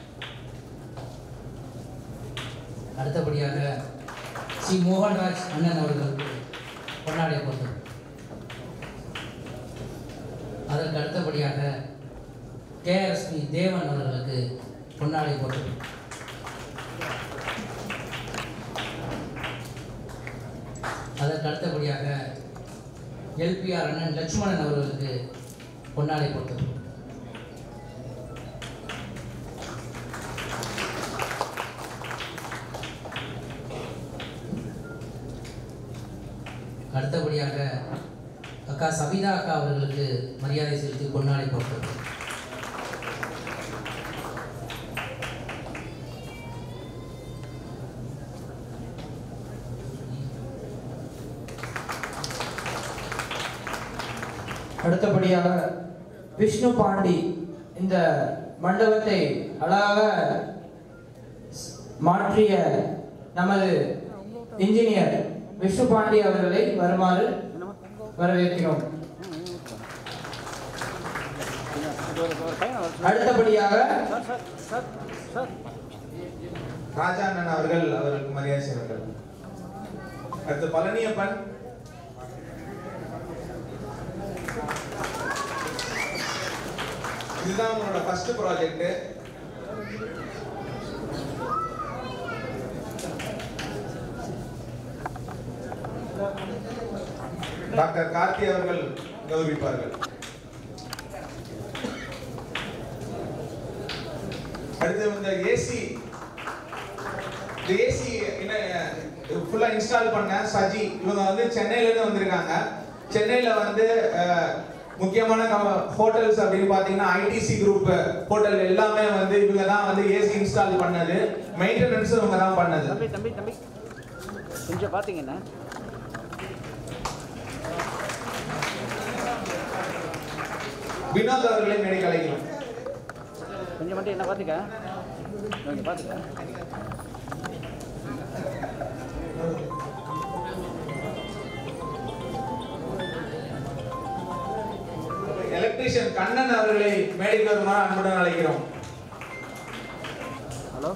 அடுத்தபடியாக சி மோகன்ராஜ் அண்ணன் அவர்களுக்கு பொன்னாடை போட்டு அதற்கு அடுத்தபடியாக கேஆர்எஸ்பி தேவன் அவர்களுக்கு பொன்னாடை போட்டு அதற்கு அடுத்தபடியாக எல்பிஆர் அண்ணன் லட்சுமணன் அவர்களுக்கு பொன்னாடை போட்டு அடுத்தபடியாக அக்கா சபிதா அக்கா அவர்களுக்கு மரியாதை செலுத்தி பொன்னாடை போட்டு அடுத்தபடியாக விஷ்ணு பாண்டி இந்த மண்டபத்தை அழகாக ஸ்- மாற்றிய நமது இன்ஜினியர் விஷ்ணு பாண்டி அவர்களை வருமாறு வரவேற்கிறோம் அடுத்தபடியாக sir sir sir sir Raja அண்ணன் அவர்கள் அவர்களுக்கு மரியாதை செய்வார்கள் அடுத்து பழனியப்பன் இதுதான் உங்களோட ஃபர்ஸ்ட் ப்ராஜெக்ட் டாக்டர் கார்த்தி அவர்கள் கௌரவிப்பார்கள் அடுத்து இந்த ஏசி இந்த ஏசி என்ன ஃபுல்லா இன்ஸ்டால் பண்ண சஜி இவங்க வந்து சென்னையில இருந்து வந்திருக்காங்க சென்னையில வந்து அஹ், முக்கியமான ஹோட்டல்ஸ் அப்படின்னு பாத்தீங்கன்னா ஐடிசி குரூப் ஹோட்டல் எல்லாமே வந்து இவங்க தான் வந்து ஏசி இன்ஸ்டால் பண்ணது மெயின்டெனன்ஸ் இவங்க தான் பண்ணது தம்பி தம்பி தம்பி கொஞ்சம் பார்த்தீங்கன்னா வினோத் அவர்களை மேடை கலைக்கிறோம் கொஞ்சம் மட்டும் என்ன பார்த்துக்க கொஞ்சம் பார்த்துக்க எலக்ட்ரீஷியன் கண்ணன் அவர்களை மேடைக்கு வருமாறு அன்புடன் அழைக்கிறோம் ஹலோ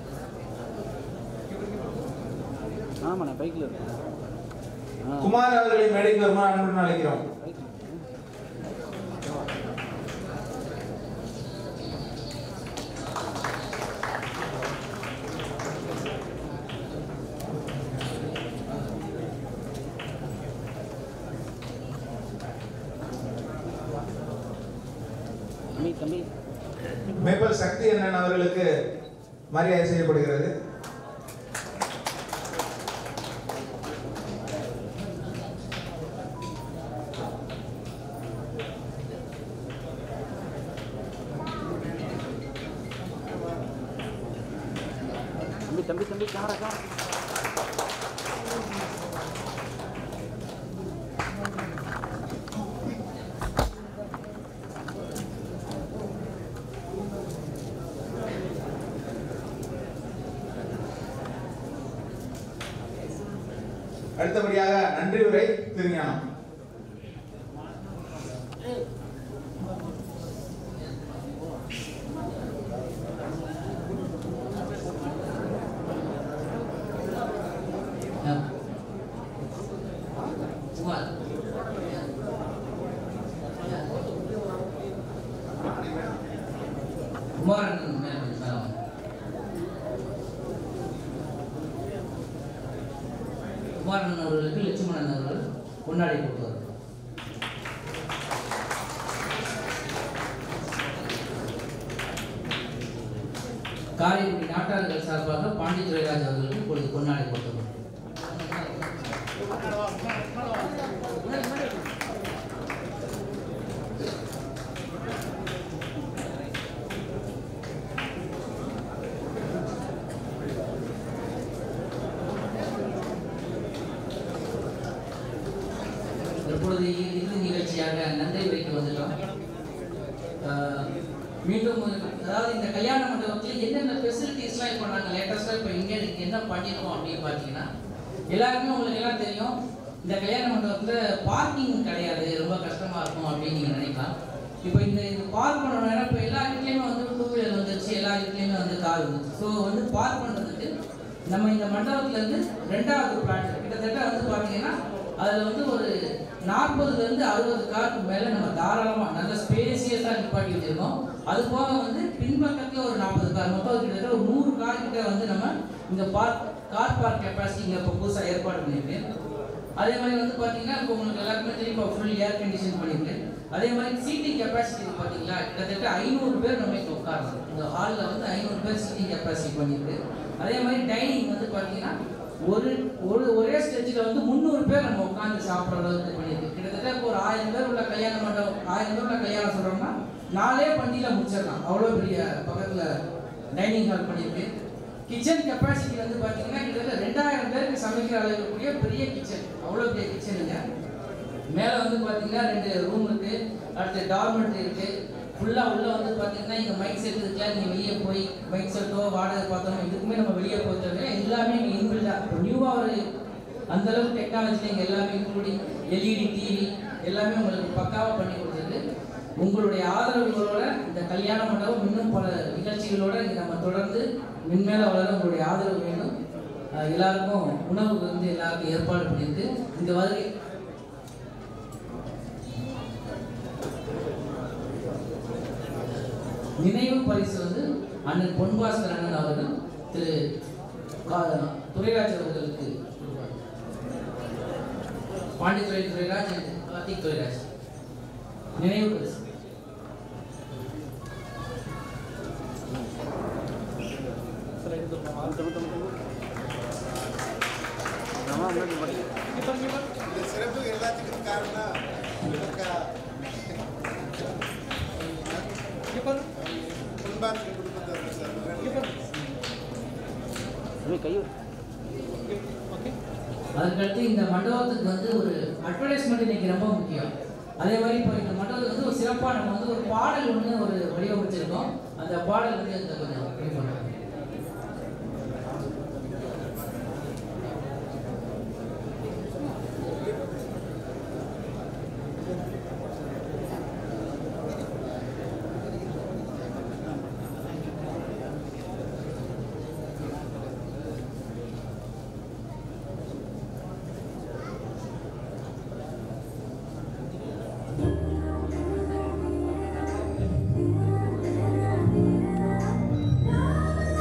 ஆமாண்ணே பைக்கில் இருக்கேன் ஆ குமார் அவர்களை மேடைக்கு வருமாறு அன்புடன் அழைக்கிறோம் தம்பி தம்பி மேப்பல் சக்தி அண்ணன் அவர்களுக்கு மரியாதை செய்யப்படுகிறது தம்பி தம்பி தம்பி கேமரா கேமரா அடுத்தபடியாக நன்றி உரை திருஞானம் குமார் குமாரன் மேல கொஞ்சம் மேல வாங்க. குமாரன் அவர்களுக்கு லட்சுமணன் அவர்கள் கொண்டாடி கொடுத்தார் காரைக்குடி நாட்டாளர்கள் சார்பாக பாண்டித்துரைராஜ் அவர்களுக்கு இப்பொழுது கொண்டாடி கொடுத்தார் இப்பொழுது இறுதி நிகழ்ச்சியாக நன்றி உரைக்கு வந்துட்டோம் ஆஹ் மீண்டும் ஒரு- அதாவது இந்த கல்யாண மண்டபத்தில் என்னென்ன ஃபெசிலிட்டிஸ்லாம் இப்போ நாங்கள் லேட்டஸ்ட்டாக இப்போ இங்கே என்ன பண்ணியிருக்கோம் அப்படின்னு பார்த்தீங்கன்னா எல்லாருக்குமே உங்களுக்கு எல்லாம் தெரியும் இந்த கல்யாண மண்டபத்தில் பார்க்கிங் கிடையாது ரொம்ப கஷ்டமாக இருக்கும் அப்படின்னு நீங்கள் நினைக்கலாம் இப்போ இந்த இது பார்க் பண்ணணும்னா இப்போ எல்லா வீட்லேயுமே வந்து டூ வீலர் வந்துருச்சு எல்லா வீட்லேயுமே வந்து கார் வந்துருச்சு ஸோ வந்து பார்க் பண்ணுறதுக்கு நம்ம இந்த மண்டபத்துல இருந்து ரெண்டாவது பிளாட் கிட்டத்தட்ட வந்து பார்த்தீங்கன்னா அதில் வந்து ஒரு நாற்பதுலேருந்து அறுபது காருக்கு மேலே நம்ம தாராளமாக நல்ல ஸ்பேசியஸாக நிப்பாட்டி வச்சிருக்கோம் அது போக வந்து பின்பக்கத்தில் ஒரு நாற்பது கார் மொத்தம் கிட்டத்தட்ட ஒரு நூறு கார் கிட்ட வந்து நம்ம இந்த பார்க் கார் பார்க் கெப்பாசிட்டி இங்கே இப்போ புதுசாக ஏற்பாடு பண்ணியிருக்கு அதே மாதிரி வந்து பார்த்தீங்கன்னா இப்போ உங்களுக்கு எல்லாருக்குமே தெரியும் இப்போ ஃபுல் ஏர் கண்டிஷன் பண்ணியிருக்கு அதே மாதிரி சீட்டிங் கெப்பாசிட்டி பார்த்தீங்களா கிட்டத்தட்ட ஐநூறு பேர் நம்ம இங்கே உட்காரலாம் இந்த ஹாலில் வந்து ஐநூறு பேர் சீட்டிங் கெப்பாசிட்டி பண்ணியிருக்கு அதே மாதிரி டைனிங் வந்து பார்த்தீங்கன்னா ஒரு ஒரு ஒரே ஸ்டேஜில் வந்து முந்நூறு பேர் நம்ம உட்காந்து சாப்பிட்ற அளவுக்கு பண்ணியிருக்கு கிட்டத்தட்ட இப்போ ஒரு ஆயிரம் பேர் உள்ள கல்யாண மண்டபம் ஆயிரம் பேர் உள்ள கல்யாணம் சொல்கிறோம்னா நாலே வண்டியில் முடிச்சிடலாம் அவ்வளோ பெரிய பக்கத்தில் டைனிங் ஹால் பண்ணியிருக்கு கிச்சன் கெப்பாசிட்டி வந்து பார்த்தீங்கன்னா கிட்டத்தட்ட ரெண்டாயிரம் பேருக்கு சமைக்கிற அளவுக்கு கூடிய பெரிய கிச்சன் அவ்வளோ பெரிய கிச்சனுங்க மேலே வந்து பார்த்தீங்கன்னா ரெண்டு ரூம் இருக்கு அடுத்து டார்மெண்ட்ரி இருக்கு ஃபுல்லாக உள்ள வந்து பார்த்தீங்கன்னா இங்கே மைக் செட் இருக்குல்ல நீங்கள் வெளியே போய் மைக் செட்டோ வாடகை பார்த்தோம் இதுக்குமே நம்ம வெளியே போய் தவிர எல்லாமே இங்கே இன்பில்டா இப்போ நியூவாக ஒரு அந்த அளவுக்கு டெக்னாலஜியில் இங்கே எல்லாமே இன்க்ளூடிங் எல்இடி டிவி எல்லாமே உங்களுக்கு பக்காவாக பண்ணி கொடுத்துருக்கு உங்களுடைய ஆதரவுகளோட இந்த கல்யாண மண்டபம் இன்னும் பல நிகழ்ச்சிகளோட இங்க நம்ம தொடர்ந்து மென்மேல வளர உங்களுடைய ஆதரவு வேண்டும் அஹ் எல்லாருக்கும் உணவு வந்து எல்லாருக்கும் ஏற்பாடு பண்ணியிருக்கு இந்த வருகை நினைவு பரிசு வந்து அண்ணன் பொன்பாஸ்கர் அண்ணன் அவர்கள் திரு கா- துரைராஜ் அவர்களுக்கு கொடுப்பார். பாண்டித்துறை துரைராஜ் and கார்த்திக் துரைராஜ் நினைவு பரிசு இந்த சிறப்பு எல்லாத்துக்கும் காரணம் குடும்பத்தின் குடும்பத்தை சார் கையூர் அதுக்கடுத்து இந்த மண்டபத்துக்கு வந்து ஒரு அட்வர்டைஸ்மெண்ட் இன்னைக்கு ரொம்ப முக்கியம் அதே மாதிரி இப்போ இந்த மண்டபத்துக்கு வந்து ஒரு சிறப்பாக நம்ம வந்து ஒரு பாடல் ஒன்று ஒரு வடிவமைச்சிருக்கோம் அந்த பாடல் வந்து இந்த கொஞ்சம் play பண்ணுங்க. Thank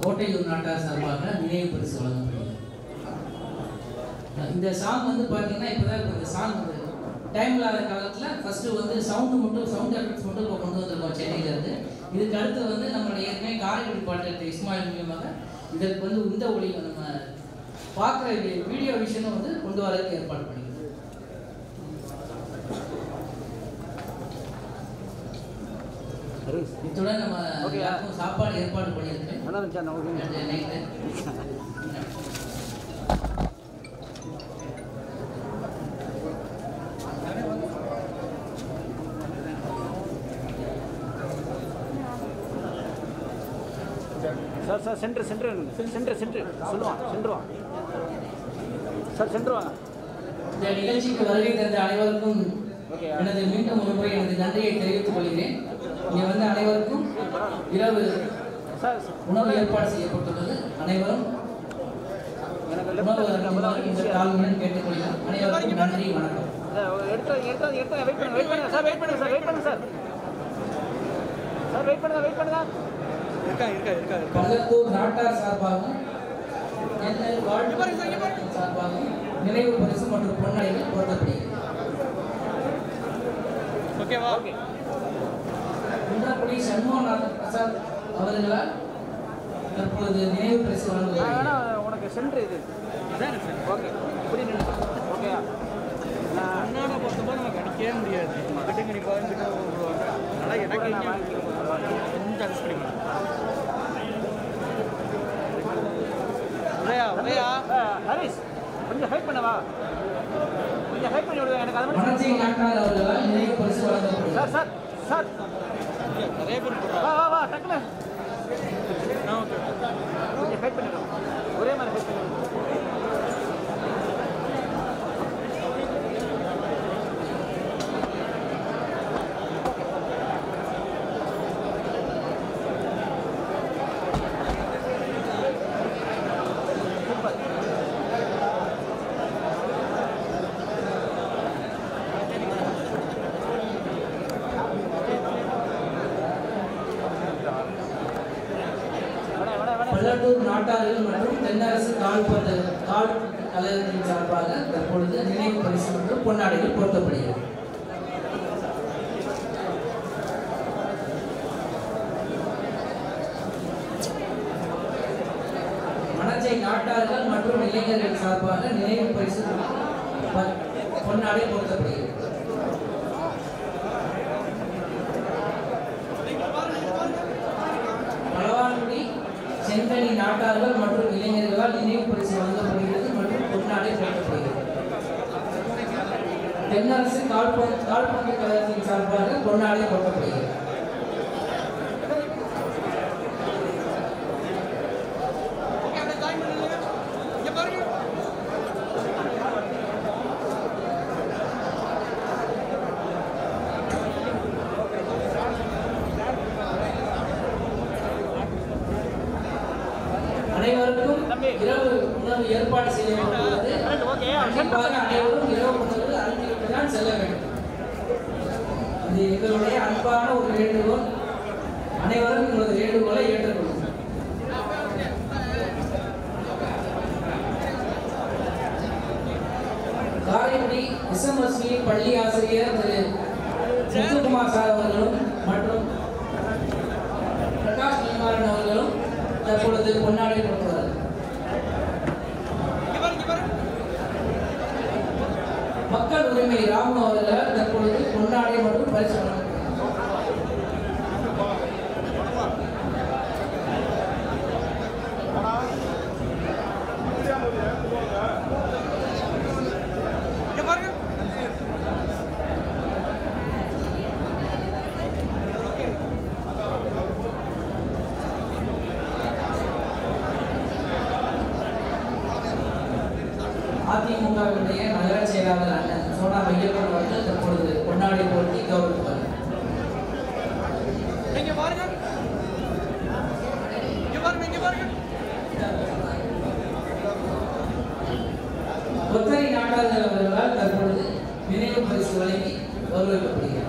கோட்டையூர் நாட்டார் சார்பாக நினைவு பரிசு வழங்கப்படுகிறது இந்த சாங் வந்து பார்த்தீங்கன்னா இப்போ தான் இந்த சாங் வந்து டைம் இல்லாத காலத்தில் ஃபஸ்ட்டு வந்து சவுண்டு மட்டும் சவுண்ட் எஃபெக்ட்ஸ் மட்டும் இப்போ கொண்டு வந்திருக்கோம் சென்னையிலேருந்து இதுக்கு அடுத்து வந்து நம்மளுடைய ஏற்கனவே காரைக்குடி பாட்டு இஸ்மாயில் மூலியமாக இதற்கு வந்து இந்த ஒளி நம்ம பார்க்குற வீடியோ விஷயம் வந்து கொண்டு வரதுக்கு ஏற்பாடு பண்ணிக்கிறோம் இத்துடன் நம்ம எல்லாருக்கும் சாப்பாடு ஏற்பாடு பண்ணியிருக்கேன் நைட்டு சார் சார் சென்ட்ரு சென்ட்ரு சென்ட்ரு சென்ட்ரு சொல்லுவான் சென்ட்ரு வாங்க சார் சென்ட்ரு வாங்க இந்த நிகழ்ச்சிக்கு வருகை தந்த அனைவருக்கும் எனது மீண்டும் ஒரு முறை எனது நன்றியை தெரிவித்துக் கொள்கிறேன் இங்கே வந்து அனைவருக்கும் இரவு உணவு ஏற்பாடு செய்யப்பட்டுள்ளது அனைவரும் உணவு அருந்துமாறு இந்த தாழ்மையுடன் கேட்டுக்கொள்கிறேன் அனைவருக்கும் நன்றி வணக்கம் எடுத்து எடுத்து எடுத்து வெயிட் பண்ணுங்க வெயிட் பண்ணுங்க சார் வெயிட் பண்ணுங்க சார் வெயிட் பண்ணுங்க சார் சார் வெயிட் பண்ணுங்க வெயிட் பண்ணுங்க இருக்கா இருக்கா இருக்கா பள்ளத்தூர் நாட்டார் சார்பாகவும் என்எல் வாழ்வு சார்பாகவும் நினைவு பரிசு மற்றும் பொன்னாடைகள் போர்த்தப்படுகிறது ஓகேவா ஓகே குன்றக்குடி சண்முகநாதன் பிரசாத் அவர்களால் தற்பொழுது நினைவு பரிசு வழங்குகிறது வேணா உனக்கு சென்ட்ரு இது ஓகே இப்படி நின்று ஓகே நான் அண்ணாட பார்த்தப்போ நமக்கு அடிக்கவே முடியாது கிட்ட நீ பாருங்கிட்ட விடுவாங்க அதனால் எனக்கு இங்கே கொஞ்சம் அட்ஜஸ்ட் பண்ணிக்கலாம் உதயா உதயா ஹரிஷ் கொஞ்சம் ஹெல்ப் பண்ணவா கொஞ்சம் ஹெல்ப் பண்ணி விடுவேன் எனக்கு அது மனத்தை நாட்டார் அவர்களால் நினைவு பரிசு வழங்கப்படுகிறது சார் சார் சார் நிறைய பேர் வா வா வா டக்குனு கொஞ்சம் ஹெல்ப் பண்ணிடுவோம் ஒரே மாதிரி ஹெல்ப் பண்ணிடுவோம் பல்லட்டூர் நாட்டார்கள் மற்றும் தென்னரசு கால்பந்து கால் கழகத்தின் சார்பாக தற்பொழுது நினைவு பரிசு மற்றும் பொன்னாடைகள் பொருத்தப்படுகிறது மனச்சை நாட்டார்கள் மற்றும் இளைஞர்கள் சார்பாக நினைவு பரிசு மற்றும் ப- பொன்னாடை பொருத்தப்படுகிறது பலவான்குடி செங்கனி நாட்டார்கள் மற்றும் இளைஞர்களால் நினைவு பரிசு வழங்கப்படுகிறது மற்றும் பொன்னாடை போடப்படுகிறது தென்னரசு கால்பந்து கால்பந்து கழகத்தின் சார்பாக பொன்னாடை போடப்படுகிறது அனைவருக்கும் இரவு உணவு ஏற்பாடு செய்யப்பட்டுள்ளது கண்டிப்பாக அனைவரும் இரவு உணவு அருந்திவிட்டு தான் செல்ல வேண்டும் இது எங்களுடைய அன்பான ஒரு வேண்டுகோள் அனைவரும் எங்களது வேண்டுகோளை ஏற்றுக்கொள்ளும் காரைக்குடி எஸ்எம்எஸ்சி பள்ளி ஆசிரியர் திரு முத்துக்குமார் சார் அவர்களும் மற்றும் பிரகாஷ் நிமாறன் அவர்களும் தற்பொழுது பொன்னாடை கொடுக்கிறார் மக்கள் உரிமை ராமன் அவர்கள் தற்பொழுது பொன்னாடை மற்றும் பரிசு வழங்குகிறார் அதிமுகவினுடைய நகர செயலாளர் அண்ணன் சோனா மையப்பன் அவர்கள் தற்பொழுது பொன்னாடை போர்த்தி கௌரவிப்பார் இங்க பாருங்க இங்க பாருங்க இங்க பாருங்க ஒத்தரை நாட்டாளர் அவர்களால் தற்பொழுது நினைவு பரிசு வழங்கி கௌரவிக்கப்படுகிறார்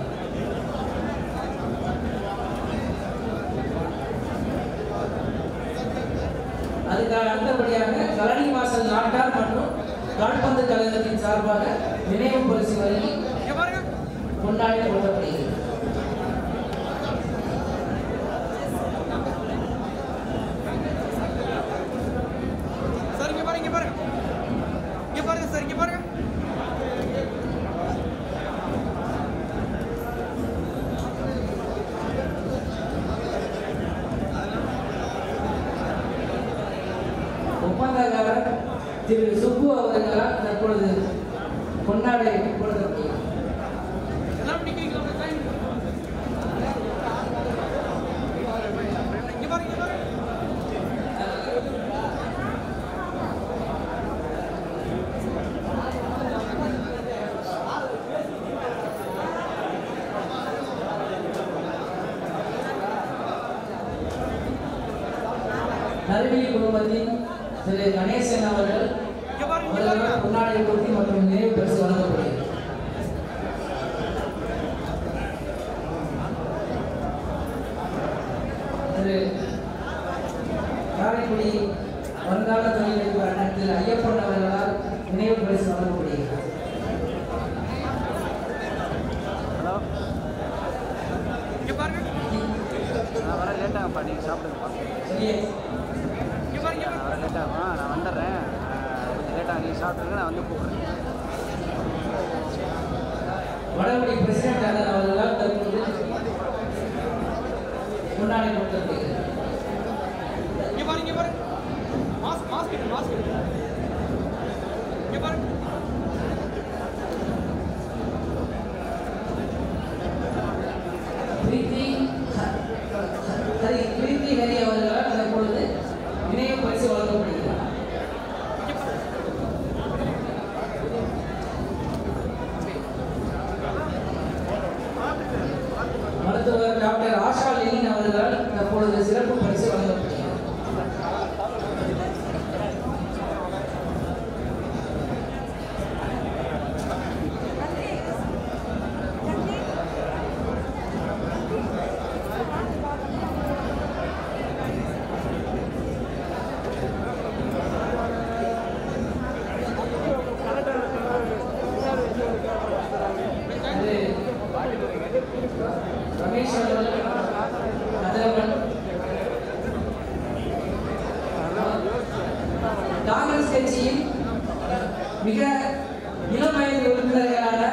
அதுக்கு அடுத்தபடியாக கலனி வாசல் நாட்டார் மற்றும் கால்பந்து கழகத்தின் சார்பாக நினைவு பரிசு வழங்கி கொண்டாடி கொள்ளப்படுகிறது சார் இங்க பாருங்க இங்க பாருங்க இங்க பாருங்க சார் இங்க பாருங்க ஒப்பந்தக்காரர் திரு சுப்பு அவர்களால் தற்பொழுது கொண்டாடி கொடுக்கப்படுகிறது எல்லாரும் நிக்கிறீங்களா உங்க டைம் இங்க பாருங்க இங்க பாருங்க நறுவிலி குடும்பத்தின் திரு கணேசன் அவர்கள் அவர்களால் கொண்டாடி கொடுத்தி மற்றும் நினைவு பரிசு வழங்கப்படுகிறது திரு காரைக்குடி வருங்கால தொழிலதிபர் அண்ணன் திரு ஐயப்பன் அவர்களால் நினைவு பரிசு வழங்கப்படுகிறது ஹலோ இங்க பாருங்க நான் வர லேட்டாகப்பா நீங்கள் சாப்பிடுங்கப்பா இங்க பாருங்க நான் வர லேட்டாகும் நான் வந்துடுறேன் அஹ், கொஞ்சம் லேட்டாக நீங்கள் சாப்பிடுங்க நான் வந்து கூப்பிட்றேன் வடகுடி பிரசிடென்ட் அண்ணன் அவர்களால் தற்போது கொண்டாடி கொடுத்திருக்கிறது இங்க பாருங்க இங்க பாருங்க மாஸ்க் மாஸ்க் எடு மாஸ்க் எடு இங்க பாருங்க பிரீத்தி ஹரி பிரீத்தி ஹரி அவர்களால் தற்பொழுது நினைவு பரிசு வழங்கப்படுகிறது மருத்துவர் டாக்டர் ஆஷா லெனின் அவர்களால் தற்பொழுது சிறப்பு பரிசு வழங்கப்படுகிறது திரு ரமேஷ் அவர்கள் கதிரவன் காங்கிரஸ் கட்சியின் மிக இளம் வயது உறுப்பினர்களான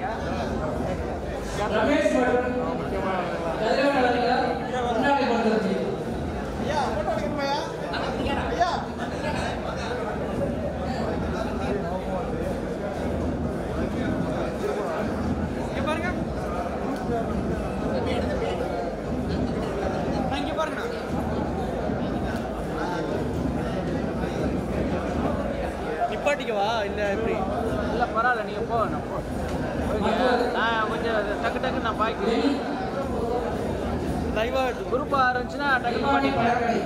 ரமேஷ் மற்றும் கதிரவன் அவர்களால் முன்னாடி கொண்டிருக்கிறது இங்க பாருங்க நான் இங்க பாருங்க நிப்பாட்டிக்கவா இல்ல எப்படி இல்லை பரவாயில்ல நீங்கள் போ நான் போ நான் கொஞ்சம் டக்கு டக்கு நான் பாய்க்கு லைவா குரூப்பாக இருந்துச்சுன்னா டக்கு பண்ணிடுறேன்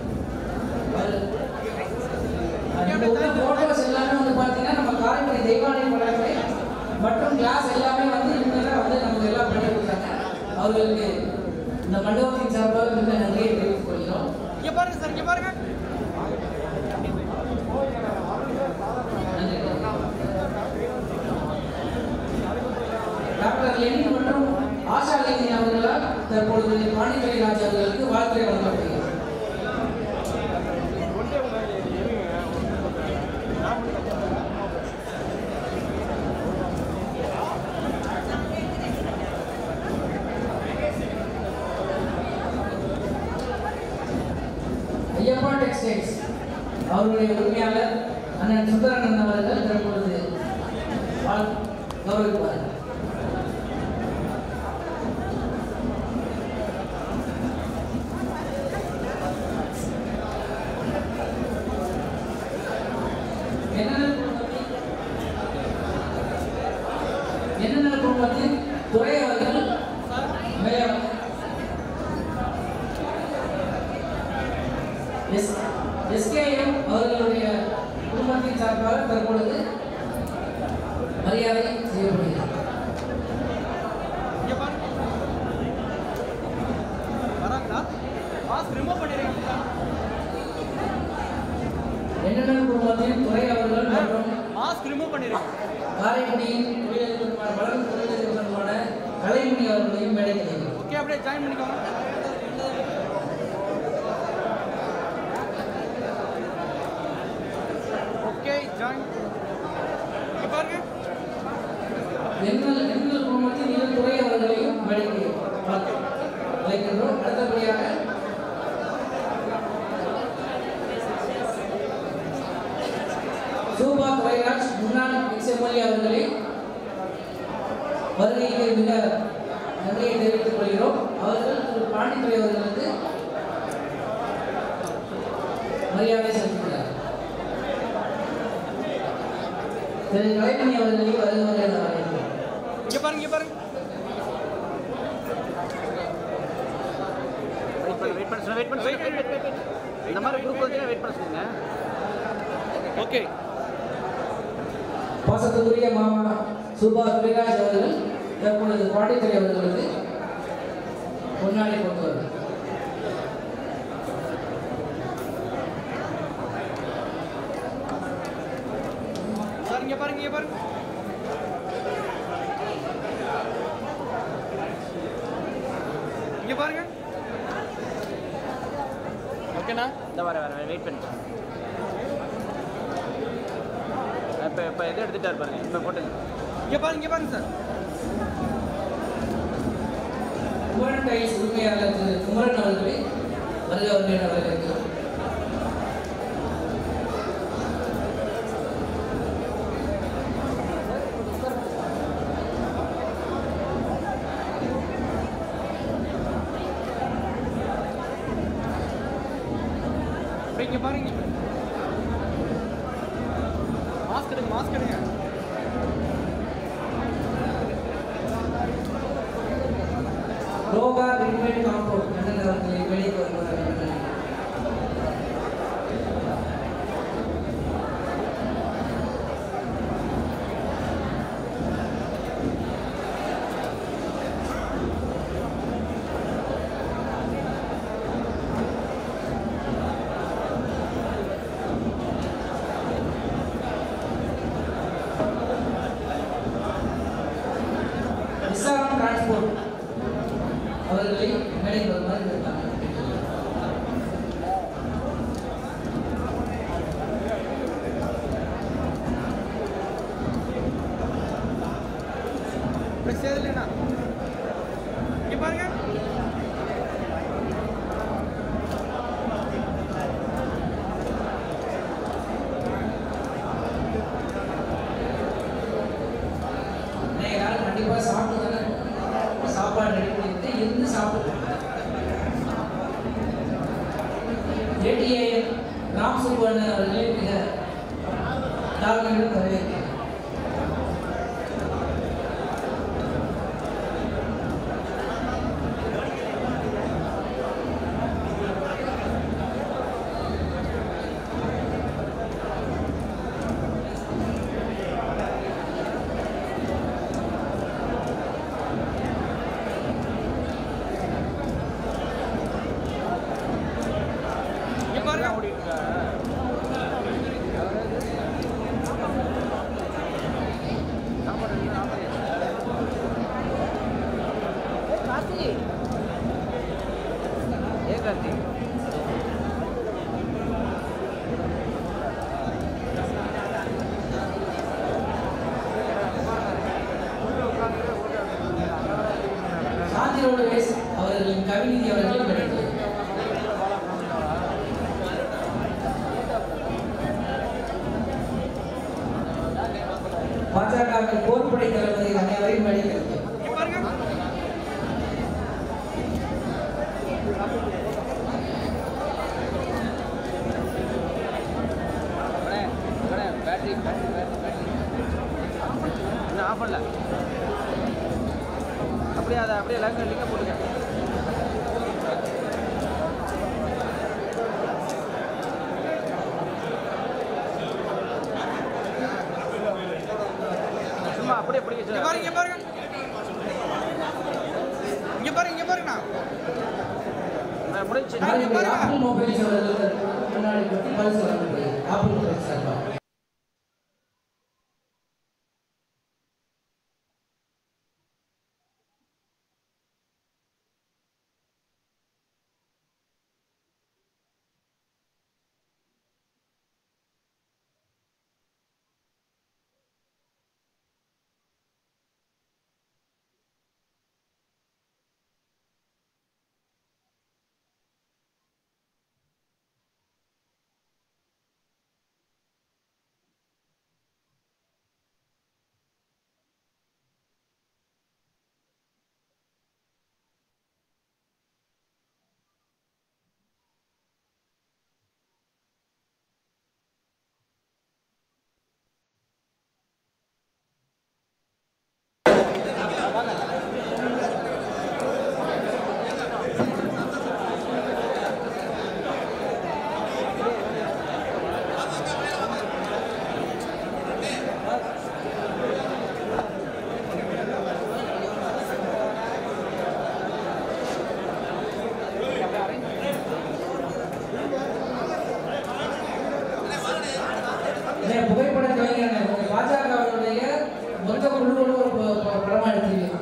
இங்க உள்ள போட்டோஸ் எல்லாமே வந்து பார்த்தீங்கன்னா நம்ம காரைக்குடி தெய்வாலய படங்களை மற்றும் கிளாஸ் எல்லாமே வந்து இவங்க தான் வந்து நமக்கு எல்லாம் பண்ணி கொடுத்தாங்க அவர்களுக்கு இந்த மண்டபத்தின் சார்பாக மிக நன்றியை தெரிவித்துக் கொள்கிறோம் இங்க பாருங்க சார் இங்க பாருங்க டாக்டர் லெனின் மற்றும் ஆஷா லெனின் அவர்களால் தற்பொழுது பாண்டித்துறை ராஜ் அவர்களுக்கு வாழ்த்துறை வழங்கப்படுகிறது ஐயப்பா டெக்ஸ்டைல்ஸ் அவருடைய உரிமையாளர் அண்ணன் சுந்தரண்ணன் அவர்கள் தற்பொழுது வாழ்- கௌரவிப்பார்கள் என்னென்ன என்னென்ன குடும்பத்தின் துறை அவர்கள் மேலாளர் எஸ் எஸ்கேஎம் அவர்களுடைய குடும்பத்தின் சார்பாக தற்பொழுது மரியாதை செய்யப்படுகிறது இங்க பாருங்க வராங்களா மாஸ்க் ரிமூவ் பண்ணிடுறீங்களா எண்ணெய் குடும்பத்தின் துறை அவர்கள் மற்றும் மாஸ்க் ரிமூவ் பண்ணிடுங்க காரைக்குடியின் தொழிலதிபருமான வளரும் தொழிலதிபருமான கலைமணி அவர்களையும் மேடைக்கு ஓகே அப்படியே ஜாயின் பண்ணிக்கோங்க ஓகே ஜாயின் இங்க பாருங்க எங்கள் எங்கள் குடும்பத்தின் இரு துறை அவர்களையும் மேடைக்கு வைக்கின்றோம் அடுத்தபடியாக சூபா துரைராஜ் முன்னாள் எக்ஸ்எம்எல்ஏ அவர்களை வருகைக்கு மிக நன்றியை தெரிவித்துக் கொள்கிறோம் அவர்கள் திரு பாண்டித்துறை அவர்களுக்கு மரியாதை செலுத்துகிறார் திரு கலைமணி அவர்களையும் வருகிறவர்கள் என வரவேற்கிறோம் இங்க பாருங்க இங்க பாருங்க வெயிட் பண்ணு வெயிட் பண்ண வெயிட் பண்ண வெயிட் வெயிட் வெயிட் இந்த மாதிரி குரூப் வந்து வெயிட் பண்ண சொல்லுங்க ஓகே பாசத்துக்குரிய மாமா சுபா துரைராஜ் அவர்கள் தற்பொழுது பாண்டித்துறை அவர்களுக்கு பொன்னாடி கொண்டு சார் இங்க பாருங்க இங்க பாருங்க இங்க பாருங்க ஓகேண்ணா இந்த வர வர வெயிட் பண்ணு இப்போ இப்போ எது எடுத்துட்டார் பாருங்க இப்போ போட்டுங்க இங்க பாருங்க இங்க பாருங்க சார் குமரன் டைல்ஸ் உரிமையாளர் திரு குமரன் அவர்களை வருக வருக என வரவேற்கிறோம் அப்படியே இங்க பாருங்க மாஸ்க் எடுங்க மாஸ்க் எடுங்க ரோகா ரெடிமேட் காம்பவுண்ட் கண்ணன் அவர்களை வெளியே வருகிறார் விசாரம் டிரான்ஸ்போர்ட் அவர்களை மேடைக்கு வருமாறு கேட்டாங்க அப்படியே சேதலைண்ணா இங்க பாருங்க இன்னைக்கு நாள் கண்டிப்பா சாப்பிட்டு தானே சாப்பாடு ரெடி பண்ணிட்டு இருந்து சாப்பிட்டு ஏடிஏ ராம் சுப்பண்ணன் அவர்களே மிக தாழ்மையுடன் வரவேற்கிறேன் இங்க பாருங்க ஓடிட்டு கார்த்தி ஏ கார்த்தி சாந்திரோடு வேஸ் அவர்களின் கவிநிதி அவர்கள் கிடைத்தது பாஜகவின் போர்ப்படை தளபதி அனைவரையும் மேடைக்கிறது இங்க பாருங்க பேட்டரி பேட்டரி பேட்டரி பேட்டரி இன்னும் ஆஃப் பண்ணல அப்படியே அதை அப்படியே லைன் லிங்க போட்டுக்க சும்மா அப்படியே பிடிக்க இங்க பாருங்க இங்க பாருங்க இங்க பாருங்க இங்க பாருங்கண்ணா முடிஞ்சு நாளைக்கு ஆப்பிள் மொபைல்ஸ் அவர்களுக்கு முன்னாடி பரிசு வழங்கப்படுகிறது காப்பீட்டுத்துறை சார்பாக இந்த புகைப்பட கலைஞர் பாஜகவினுடைய மொத்த குழுவோட ஒரு ப- ப- படமா எடுத்தீங்க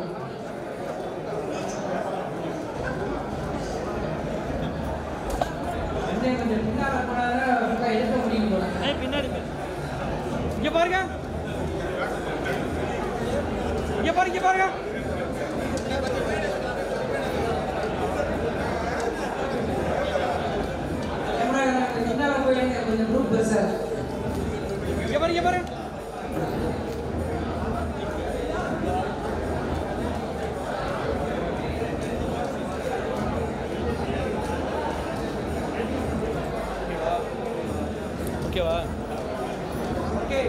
இன்னும் கொஞ்சம் பின்னால போனாதான் full ஆ எடுக்க முடியும் போல பின்னாடி இங்க பாருங்க இங்க பாருங்க இங்க பாருங்க கேமரா பின்னால போயிடுங்க கொஞ்சம் குரூப் பெருசா இருக்கு. இங்க பாருங்க இங்க பாருங்க ஓகேவா ஓகே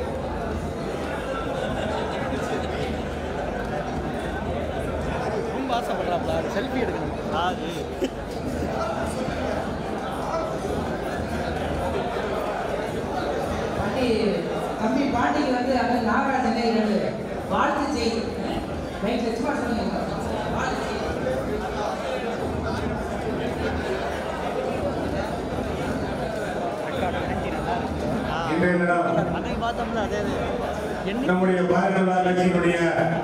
ரொம்ப ஆசைப்படுறாப்ல செல்ஃபி எடுக்கணும் அது பாண்டி தம்பி பாண்டிக்கு வந்து அந்த நாகராஜனே இரண்டு வாழ்த்து செய்தி ரைட்ல சும்மா சொல்லுங்க வாழ்த்து செய்தி இன்றைய தினம் அன்னைக்கு பார்த்தோம்ல அதே நம்முடைய பாரதிய ஜனதா கட்சியினுடைய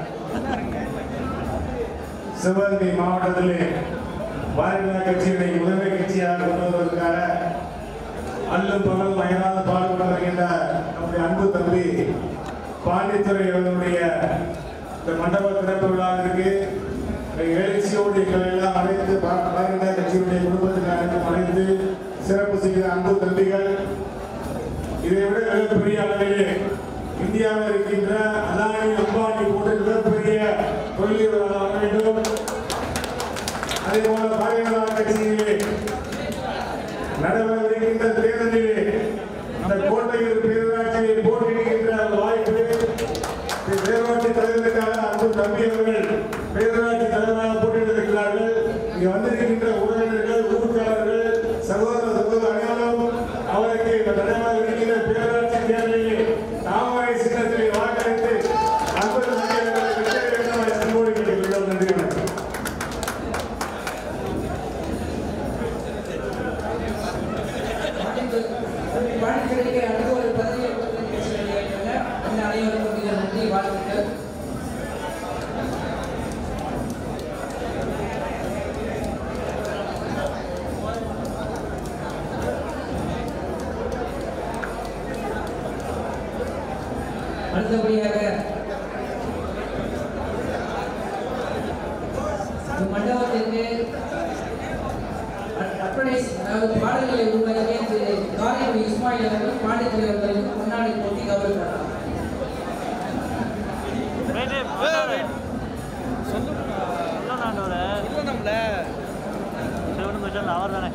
சிவகங்கை மாவட்டத்திலே பாரதிய ஜனதா கட்சியினுடைய முதன்மை கட்சியாக கொண்டு வருவதற்காக அல்லும் பகலும் அயராது பாடுபட்டு வருகின்ற நம்முடைய அன்பு தம்பி பாண்டித்துறை அவர்களுடைய இந்த மண்டப திறப்பு விழாவிற்கு எழுச்சியோடு எங்களை எல்லாம் அழைத்து பா- பாரதிய ஜனதா கட்சியினுடைய குடும்பத்தினரையும் அழைத்து சிறப்பு செய்த அன்பு தம்பிகள் இதை விட மிகப்பெரிய அளவிலே இந்தியாவில் இருக்கின்ற அதானி அம்பானி போன்ற மிகப்பெரிய தொழில்கள் வர வேண்டும் அதே போல பாரதிய ஜனதா கட்சியிலே நடைபெறவிருக்கின்ற தேர்தலிலே அந்த கோட்டையில் பேரூராட்சியை போட்டியிடுகின்ற அந்த வாய்ப்பு இந்த பேரூராட்சி தலைவருக்காக அன்பு தம்பி அவர்கள் பேரூராட்சி தலைவராக போட்டியிட்டிருக்கிறார்கள் இங்கே வந்திருக்கின்ற உறவினர்கள் ஊர்க்காரர்கள் சகோதர சகோதர அனைவரும் அவருக்கு இந்த நடைமுறை இருக்கிற பேரூராட்சி தேர்தலிலே தாமரை சின்னத்திலே வாக்களித்து அன்பு தம்பி அவர்களை வெற்றி வேண்டும் அன்போடு கேட்டுக்கொள்கிறோம் நன்றி வணக்கம் தம்பி பாண்டித்துறைக்கு அடுத்த ஒரு பதவியை கொடுத்து பேச வேண்டியிருக்காங்க இந்த அனைவருக்கும் மிக நன்றி வாழ்த்துக்கள் அடுத்தபடியாக இந்த மண்டபத்திற்கு அ- அர்ப்பணை அதாவது பாடல்களை உருவாக்கிய திரு காரைக்குடி இஸ்மாயில் அவர்கள் பாண்டித்துறை அவர்களுக்கு முன்னாடி போட்டி கௌரவிக்கிறார் அவர் தானே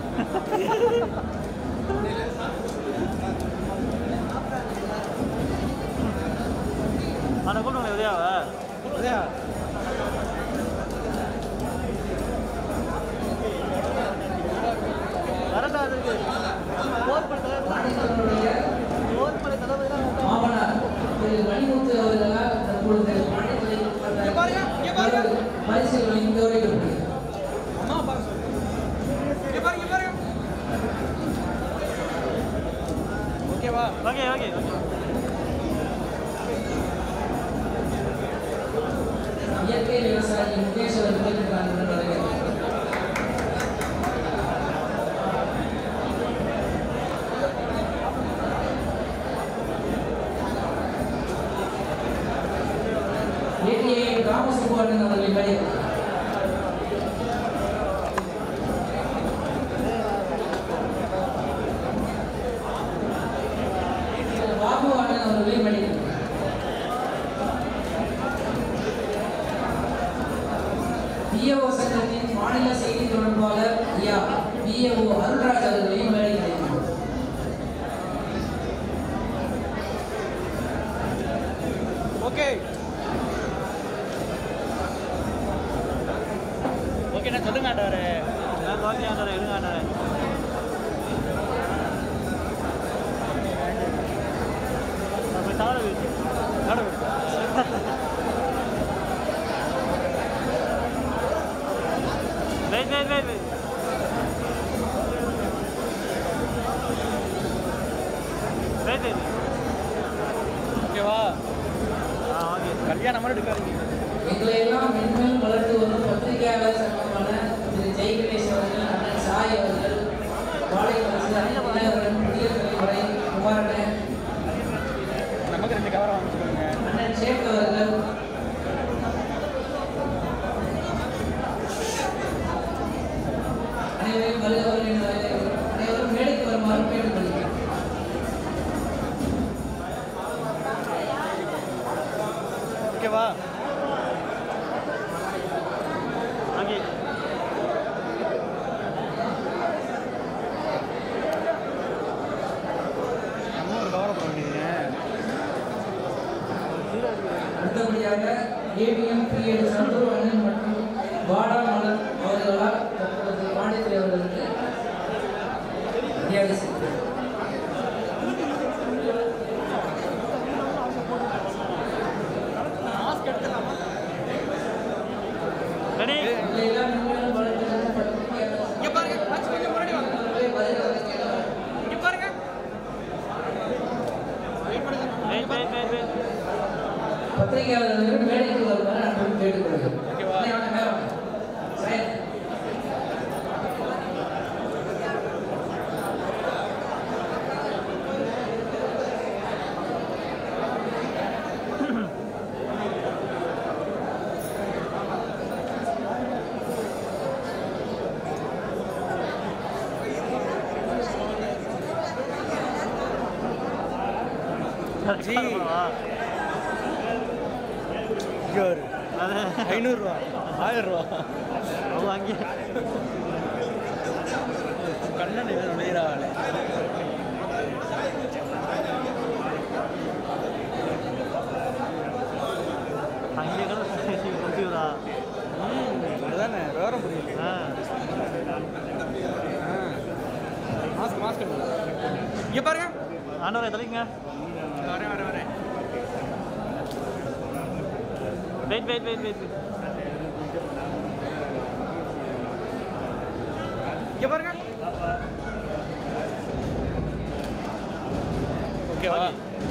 அந்த கூப்பிடுங்க உதயாவை உதயா கரெக்டாக இருக்கு போர் மாமனார் திரு மணிமுத்து அவர்களால் தற்பொழுது பாண்டித்துறை பரிசுகள் வழங்கி கௌரவிக்கப்படுகிறது ஓகே ஓகேவா ஓகே ஓகே இயற்கை விவசாயி முகேஷ் அவர்களுக்கு நான் வரவேற்கிறேன் ஏடிஏ ராமசுப்புவண்ணன் அவர்கள் மேடையில் பாபு அண்ணன் அவர்களை மேடையில் பிஏஓ சங்கத்தின் மாநில செய்தி தொடர்பாளர் ஐயா பிஏஓ அருள்ராஜ் அவர்களையும் மேடையில் அழைக்கிறோம். ஓகே ஓகேண்ணா சொல்லுங்க ஆண்டவரே ஓகே ஆண்டவரே இருங்க ஆண்டவரே போய் தாட வீட்டு தாட வீட்டு wait wait wait wait wait wait ஓகேவா ஆ ஓகே கல்யாணம் மாதிரி எடுக்காதீங்க எங்களை எல்லாம் மென்மேலும் வளர்த்து வரும் பத்திரிகையாளர் சங்கமான திரு ஜெய் கணேஷ் அவர்கள் அண்ணன் சாய் அவர்கள் பாளையவாசி அண்ணன் புதிய தலைமுறை குமாரண்ணன் நமக்கு ரெண்டு கவரம் வாங்கிக்கோங்க அண்ணன் ஷேக் அவர்கள் அனைவரையும் வருகிறவர்களின் அனைவரும் மேடைக்கு வருமாறு கேட்டுக்கொள்கிறேன் ஓகேவா அங்கே நம்ம ஒரு கவரம் பண்ண வேண்டியதுங்க அடுத்தபடியாக ஏவிஎம் பிஎட் சந்துரு அண்ணன் மற்றும் வாடா மலர் அவர்களால் தற்பொழுது மாநில அவர்களுக்கு மரியாதை செலுத்துகிறேன் ரெடி எங்களை எல்லாம் மென்மேலும் வளர்த்து வரும் பத்திரிகையாளர் சங்கத்தினரை வருகிறவர்கள் கேட்கிறோம். வெயிட் வெயிட் வெயிட் வெயிட் பத்திரிகையாளர்கள் மேடைக்கு வருமாறு அன்புடன் கேட்டுக்கொள்கிறோம் ஓகேவா? அண்ணே, வாங்க, மேல வாங்க. சரி. ஜி இங்கே ஒரு ஐநூறுரூவா ஆயிரம் ரூபா அவ அங்கே கண்ணன் இவன் நுழையிறாள் அங்கே கூட முடியுதா அதுதானே விவரம் புரியல மாஸ்க் மாஸ்க் இங்கே பாருங்க ஆண்டவரே தலைங்க வரேன் வரேன் வரேன் வெயிட் வெயிட் வெயிட் வெயிட் இங்கே பாருங்க ஓகேவா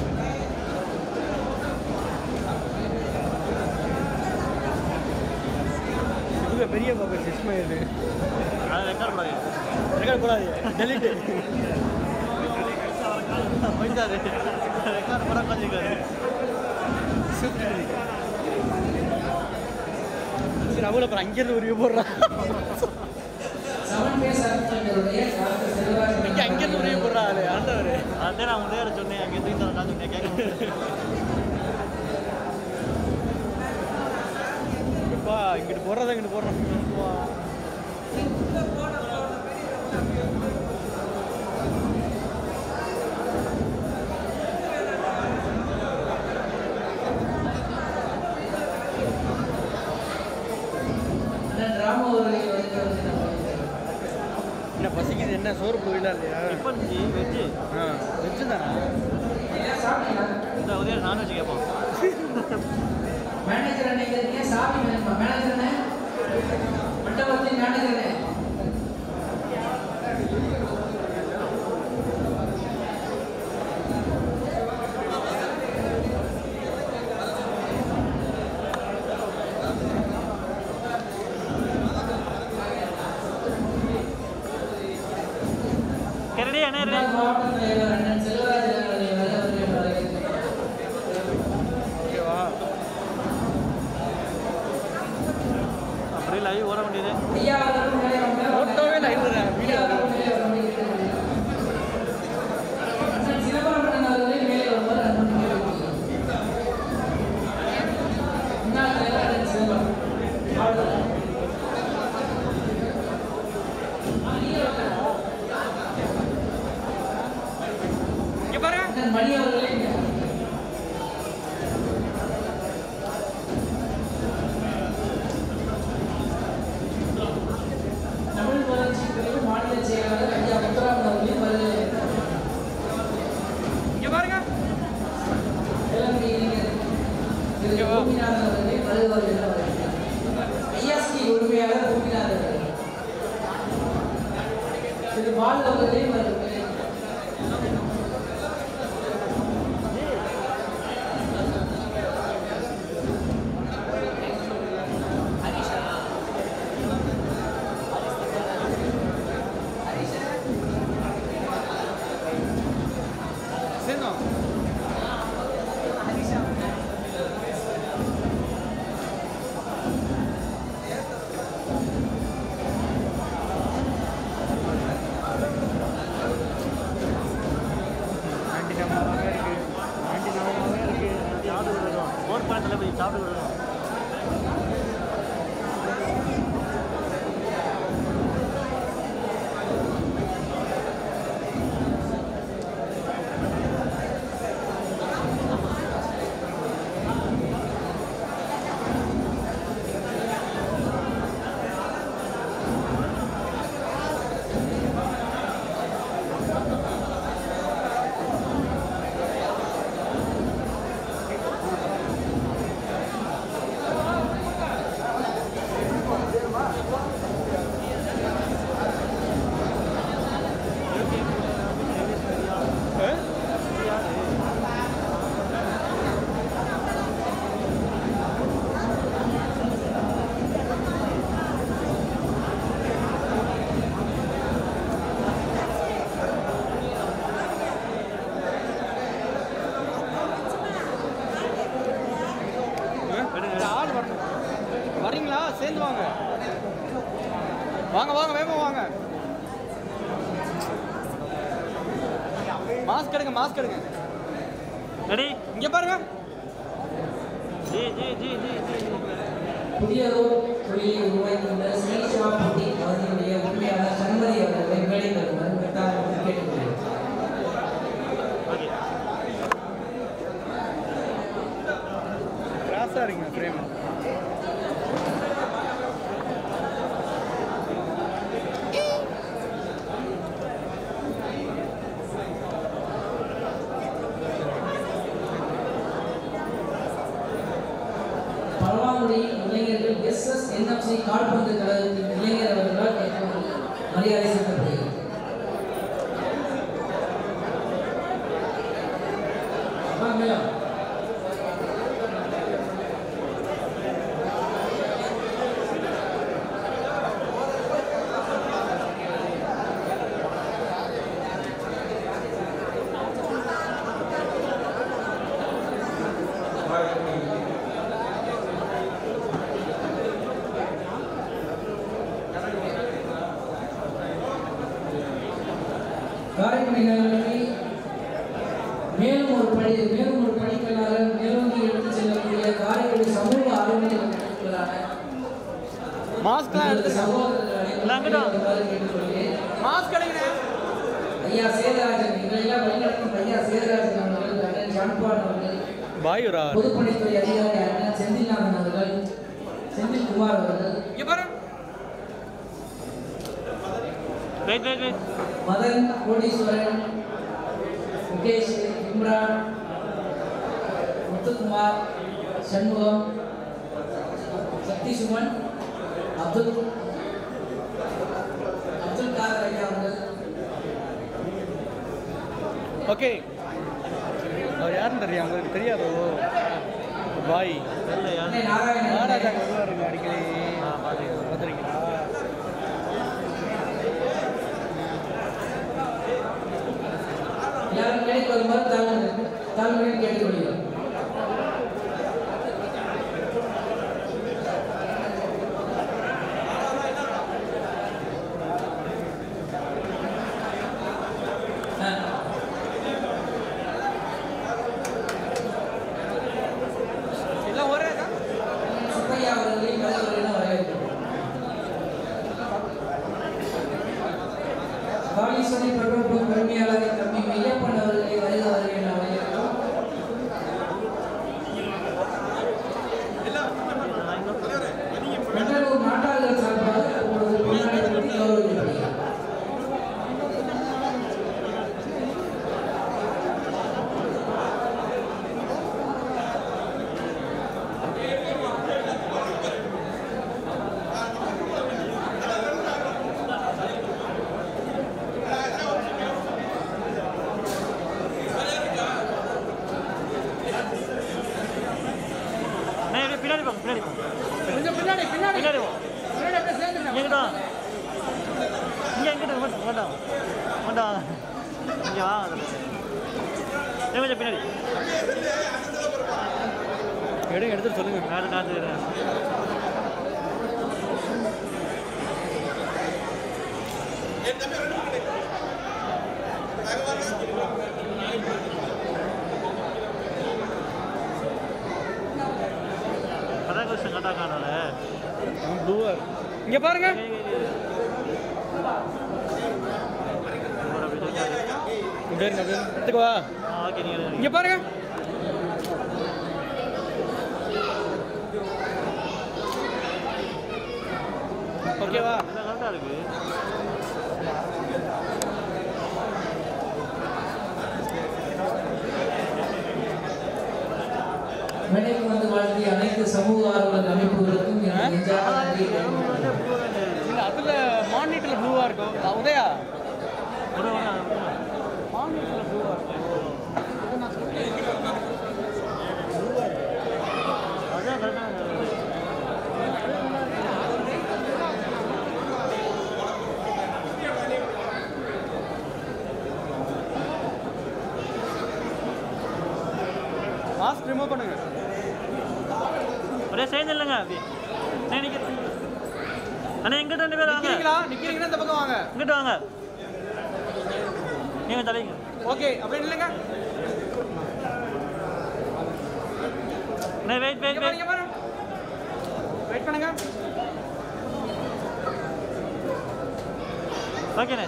இது பெரிய பாப்பா சிஸ்மா இது அது ரெக்கார்ட் கூடாது ரெக்கார்ட் கூடாது டெலிட் போயிட்டாரு ரெக்கார்ட் கூட கொஞ்சிருக்காரு சரி அவளை அப்புறம் அங்கேருந்து உருவி போடுறான் செவன் பேஸ் ஆர்டிகளுடைய டாக்டர் செல்வராஜ் இங்கே அங்கேருந்து உருவி போடுறா ஆளு ஆண்டவர் அதே நான் முன்னேற சொன்னேன் அங்கே தூக்கி தரேன் சொன்னேன் கேட்க இப்பா இங்கிட்டு போடுறத இங்கிட்டு போடுறோம் அண்ணன் ராம அவர்களை வருகிறவர்கள் என்ன பசிக்குது என்ன சோறு போயிடலாம் இல்லையா இப்போ வெஜ்ஜு ஆ வெஜ்ஜு தானே இந்த உதயம் நான்வெஜ் கேட்போம் மேனேஜர் அண்ணே இருக்கீங்க சாமி வேணுமா மேனேஜர் அண்ணே மண்டபத்தின் மேனேஜர் அண்ணே அண்ணன் மணி அவர்களே இங்க தமிழ் வளர்ச்சி பிரிவு மாநில செயலாளர் ஐயா முத்துராமன் அவர்களையும் வருகை இங்க பாருங்க வேளாண்மை இளைஞர் திரு கோபிநாதன் அவர்களை வருக வருக என வரவேற்கிறேன். ஐயாஸ்டி உரிமையாளர் கோபிநாதன் அவர்கள் திரு பால் அவர்களையும் வருகிறேன் சேர்ந்தோம் ஆண்டி நம்மளாவே இருக்கு ஆண்டி நம்மளாவே இருக்கு சாப்பிட்டு விடணும் போர் பழத்தில் போய் சாப்பிட்டு விடணும் ஆள் வரணும் வரீங்களா சேர்ந்து வாங்க வாங்க வாங்க வேகமா வாங்க மாஸ்க் எடுங்க மாஸ்க் எடுங்க ரெடி இங்க பாருங்க ஜி ஜி ஜி ஜி ஜி புதியதோர் தொழிலை உருவாக்கியுள்ள ஸ்ரீஷா புட்டி அவர்களுடைய உண்மையாளர் சண்மதி அவர்களை மேடை தருமாறு மெட்டாளர்கள் கேட்டுக்கொள்கிறேன் கிராஸாக இருங்க ஃப்ரேம் பரவாங்குடி இளைஞர்கள் எஸ் எஸ் என்எஃப்சி கால்பந்து கழகத்தின் இளைஞர் அவர்களால் இப்போது மரியாதை செலுத்தப்படுகிறது வாங்க மேடம். காரைக்குடி நகருக்கு மேலும் ஒரு படி மேலும் ஒரு படிக்கலாக மேலோங்கி எடுத்து செல்லக்கூடிய காரைக்குடி சமூக ஆர்வலர்களான மாஸ்க்லாம் எடுத்து மாஸ்க் எடுங்க ஐயா சேதராஜன் எங்களெல்லாம் வழிநடத்தும் ஐயா சேதராஜன் அவர்கள் அண்ணன் ஜான்பான் அவர்கள் பாயுரா பொதுப்பணித்துறை அதிகாரி அண்ணன் செந்தில்நாதன் அவர்கள் செந்தில்குமார் அவர்கள் இங்க பாருங்க வெயிட் வெயிட் வெயிட் மதன் கோடீஸ்வரன் முகேஷ் இம்ரான் முத்துக்குமார் சண்முகம் சக்தி சுமன் அப்துல் அப்துல் காதர் ஐயா அவர்கள் ஓகே அவர் யாருன்னு தெரியும் உங்களுக்கு தெரியாதோ பாய் அண்ணே நாராயணன் மகாராஜா வருவாருங்க அடிக்கடி பார்த்துருக்கீங்களா எல்லாரும் மேடைக்கு வருமாறு தாழ்வு தாழ்வுடன் கேட்டுக்கொள்கிறோம் எல்லாம் ஒரே தான் சுப்பையா அவர்களை கலைவர்கள் வரவேற்கிறோம் காளீஸ்வரி பெட்ரோல் பங்க் உரிமையாளர் தம்பி மெய்யப்பன் அவர்களை வருக வருக பின்னாடி போங்க பின்னாடி போங்க கொஞ்சம் பின்னாடி பின்னாடி பின்னாடி போங்க பின்னாடி அப்படியே சேர்ந்துருங்க இங்கிட்ட வாங்க இங்கே எங்கிட்ட வேண்டாம் வேண்டாம் வேண்டாம் இங்கே வா ஏன் கொஞ்சம் பின்னாடி எடுங்க எடுத்துட்டு சொல்லுங்க நான் நான் கதாகிருஷ்ணன் கட்டா காணல ப்ளூவர் இங்க பாருங்க இப்படி இருங்க அப்படியே எடுத்துக்கவா ஓகே நீங்கள் இங்க பாருங்க ஓகேவா கரெக்டாக இருக்கு மேடைக்கு வந்து வாழ்த்திய அனைத்து சமூக ஆர்வலர் அமைப்புகளுக்கும் எனது நெஞ்சார்ந்த நன்றியை தெரிவித்துக் கொள்கிறேன். இல்ல அதுல மானிட்டர்ல ப்ளூவா இருக்கும் அஹ் உதயா மானிட்டர்ல ப்ளூவா இருக்கும் அதான் கரெக்டாக மாஸ்க் ரிமூவ் பண்ணுங்க ஒரே சேர்ந்து இல்லைங்க அப்படி நான் நிற்கிறேன் அண்ணா எங்கிட்ட ரெண்டு பேர் வாங்க நிக்கிறீங்களா நிக்கிறீங்கன்னா இந்த பக்கம் வாங்க இங்கிட்ட வாங்க நீங்கள் தலைங்க ஓகே அப்படியே இல்லைங்க அண்ணா வெயிட் வெயிட் இங்க பாருங்க வெயிட் பாருங்க வெயிட் பண்ணுங்க ஓகேண்ணே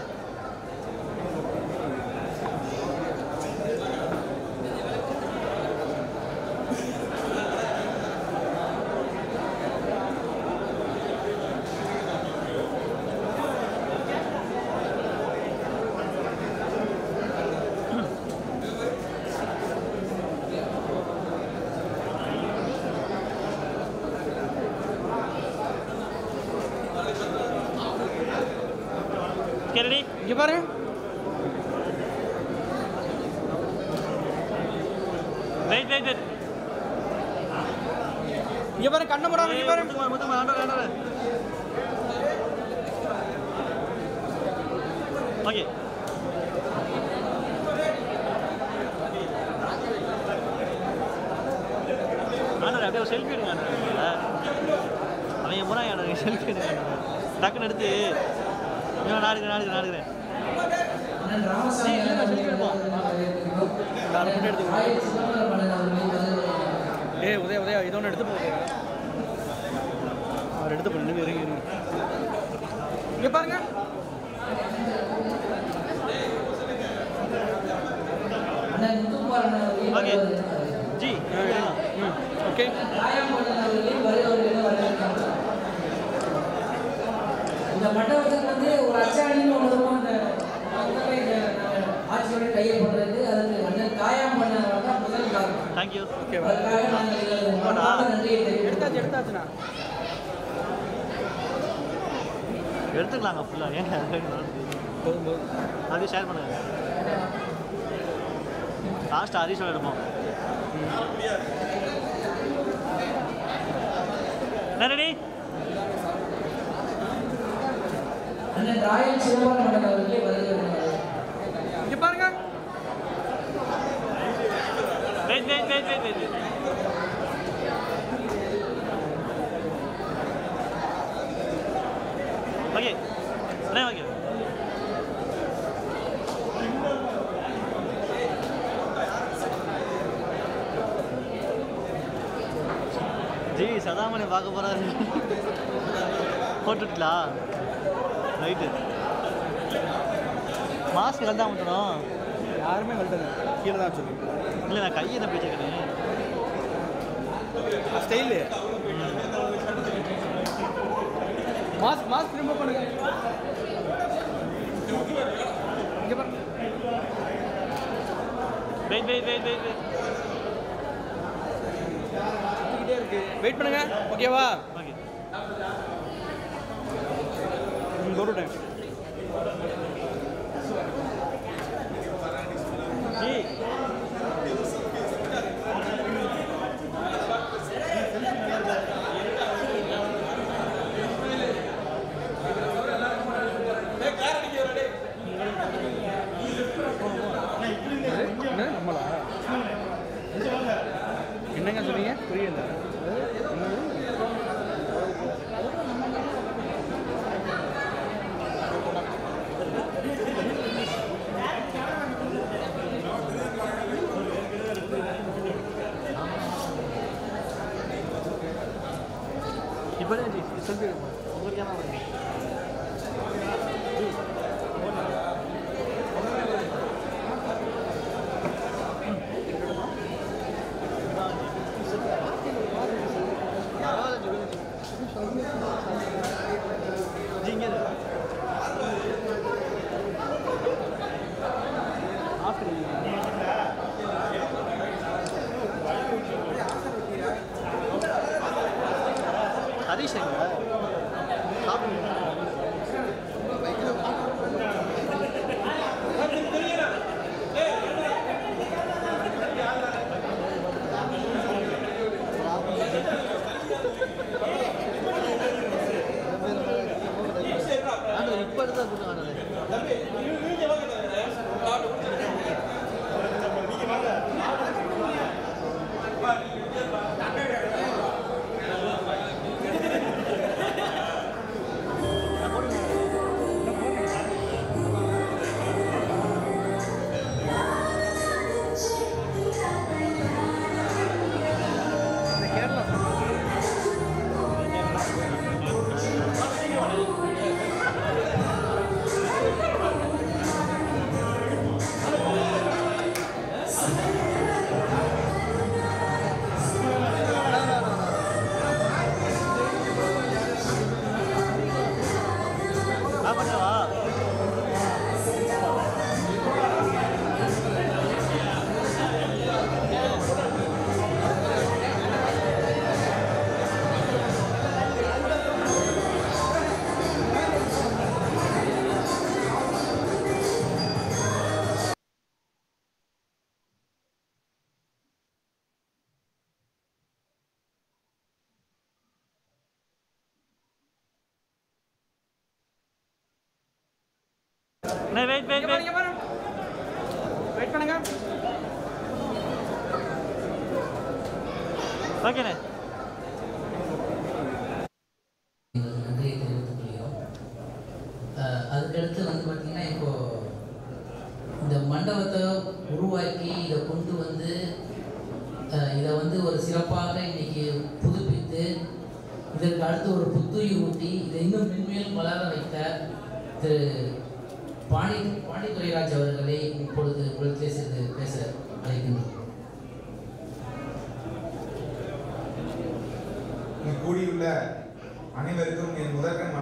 ரெடி இங்க பாருங்க வெயிட் வெயிட் வெயிட் இங்க பாருங்க கண்ணை மூடாம இங்க பாருங்க முத்துமா முத்துமா ஆண்டவர் ஆண்டவர் ஓகே ஆண்டவர் அப்படியே செல்ஃபி எடுங்க ஆண்டவர் அவன் முறை ஆண்டவர் செல்ஃபி எடுங்க ஆண்டவர். டக்குன்னு எடுத்து இவன் நான் எடுக்கிறேன் நான் எடுக்கிறேன் நான் எடுக்கிறேன் அண்ணன் ராமசாமி அவர்களை வரவேற்கிறோம். அண்ணன் ஆயிரத்தி சிதம்பரம் அண்ணன் அவர்களை வரவேற்கிறோம். ஏய் உதயா உதயா இது ஒன்று எடுத்து போகுது அவர் எடுத்து பண்ணுங்க இருங்க இருங்க இங்க பாருங்க அண்ணன் முத்துக்குமார் அண்ணன் அவர்களை ஓகே வரவேற்கிறோம். ஜி ம் ஓகே ராயம்பண்ணன் அவர்களை வருகிறவர்களை வரவேற்கிறோம். இந்த மண்டபத்துக்கு வந்து ஒரு அச்சாணின்னு ஒன்று இருக்கும் அந்த முதல்ல இந்த நம்ம ஆட்சியோட கையை போடுறது அதுக்கு அண்ணன் காயம் பண்ண முதல் காரணம் தேங்க்யூ ஓகே அதுக்காக நாங்கள் எங்களது மனமார்ந்த நன்றியை தெரிவித்துக் எடுத்தாச்சு எடுத்தாச்சுண்ணா எடுத்துக்கலாங்க ஃபுல்லாக ஏங்க போதும் போதும் அப்படியே ஷேர் பண்ணுங்க லாஸ்ட் ஹரிஷோட எடுப்போம் என்ன ரெடி அண்ணன் ராயல் சிதம்பரம் அண்ணன் அவர்களே வருகிறவர்கள் இங்க பாருங்க wait wait wait wait wait okay அண்ணே ஓகே ஜி சதாமணி பார்க்க போறாரு போட்டுட்டா ரைட்டு மாஸ்க் கலந்தா மட்டும் யாருமே கழட்டல கீழே தான் சொல்லி இல்லை நான் கையை தான் பேச்சுக்கிறேன் ஸ்டைலு மாஸ்க் மாஸ்க் ரிமூவ் பண்ணுங்க இங்க பாருங்க wait wait wait wait wait சுத்திக்கிட்டே இருக்கு வெயிட் பண்ணுங்க ஓகேவா ஓகே ஒரு டைம் ஜி என்னங்க சொன்னீங்க புரியல இப்போ சொல்லி உங்களுக்கு கேமரா வருது ஹரிஷ் எங்க இப்போ எடுத்தா கூட்டம் ஆனது வெயிட் வெயிட் வெயிட் வெயிட் பண்ணுங்க ஓகேண்ணே நன்றியை தெரிவித்துக் கொள்கிறோம் அஹ் அதுக்கடுத்து வந்து பார்த்திங்கன்னா இப்போ இந்த மண்டபத்தை உருவாக்கி இதை கொண்டு வந்து அஹ் இதை வந்து ஒரு சிறப்பாக இன்னைக்கு புதுப்பித்து இதற்கு அடுத்து ஒரு புத்துயிர் ஊட்டி இதை இன்னும் மென்மேலும் வளர வைத்த திரு பாண்டி பாண்டித்துரைராஜ் அவர்களை இப்பொழுது உங்களிடத்திலே சென்று பேச அழைக்கின்றோம் இங்கு கூடியுள்ள அனைவருக்கும் என் முதற்கண்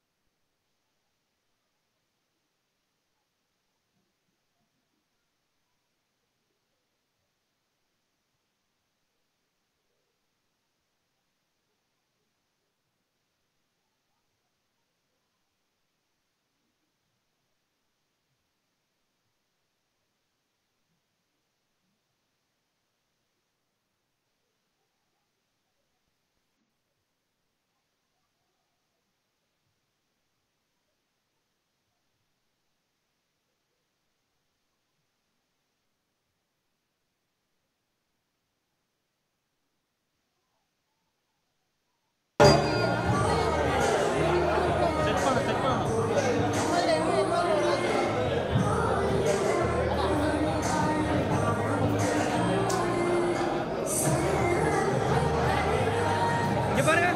இங்க பாருங்க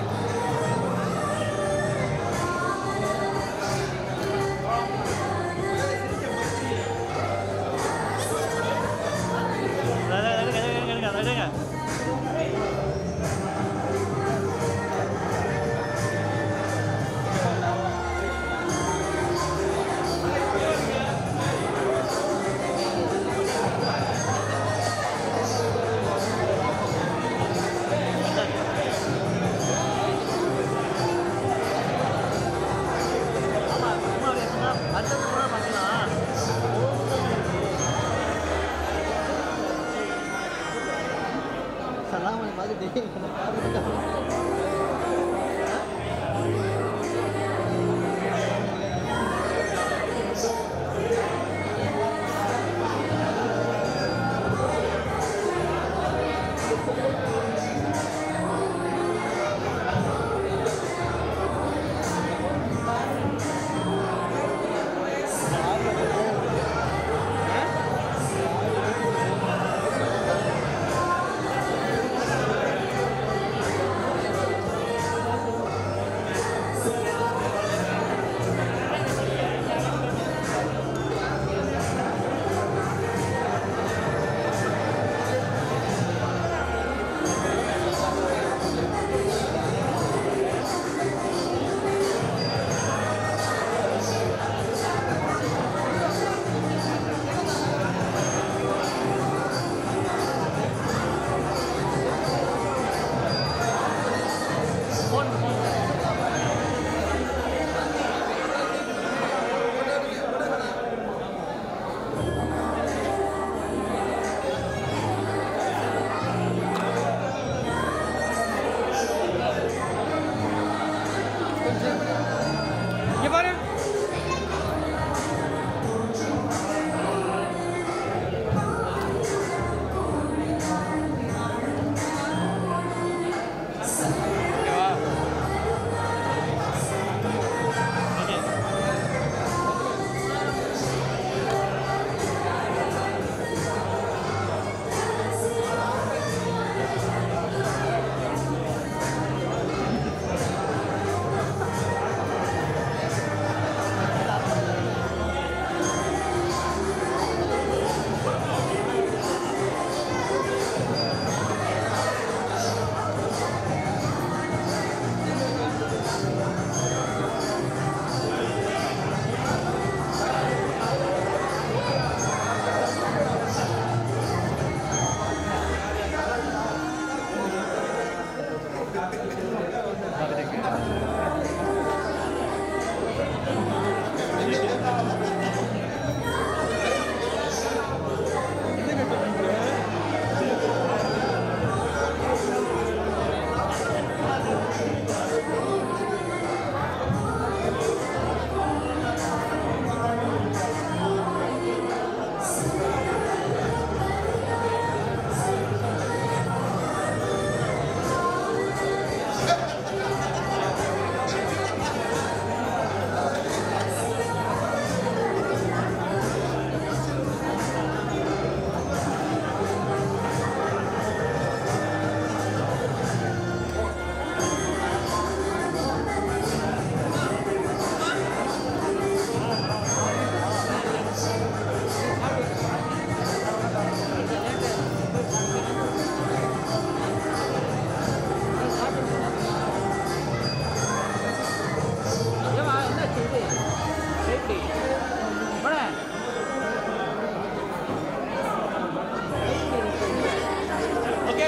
எடுங்க எடுங்க எடுங்க எடுங்க அடுத்தது கூட பார்க்கலாம் சலாம் மாதிரி Thank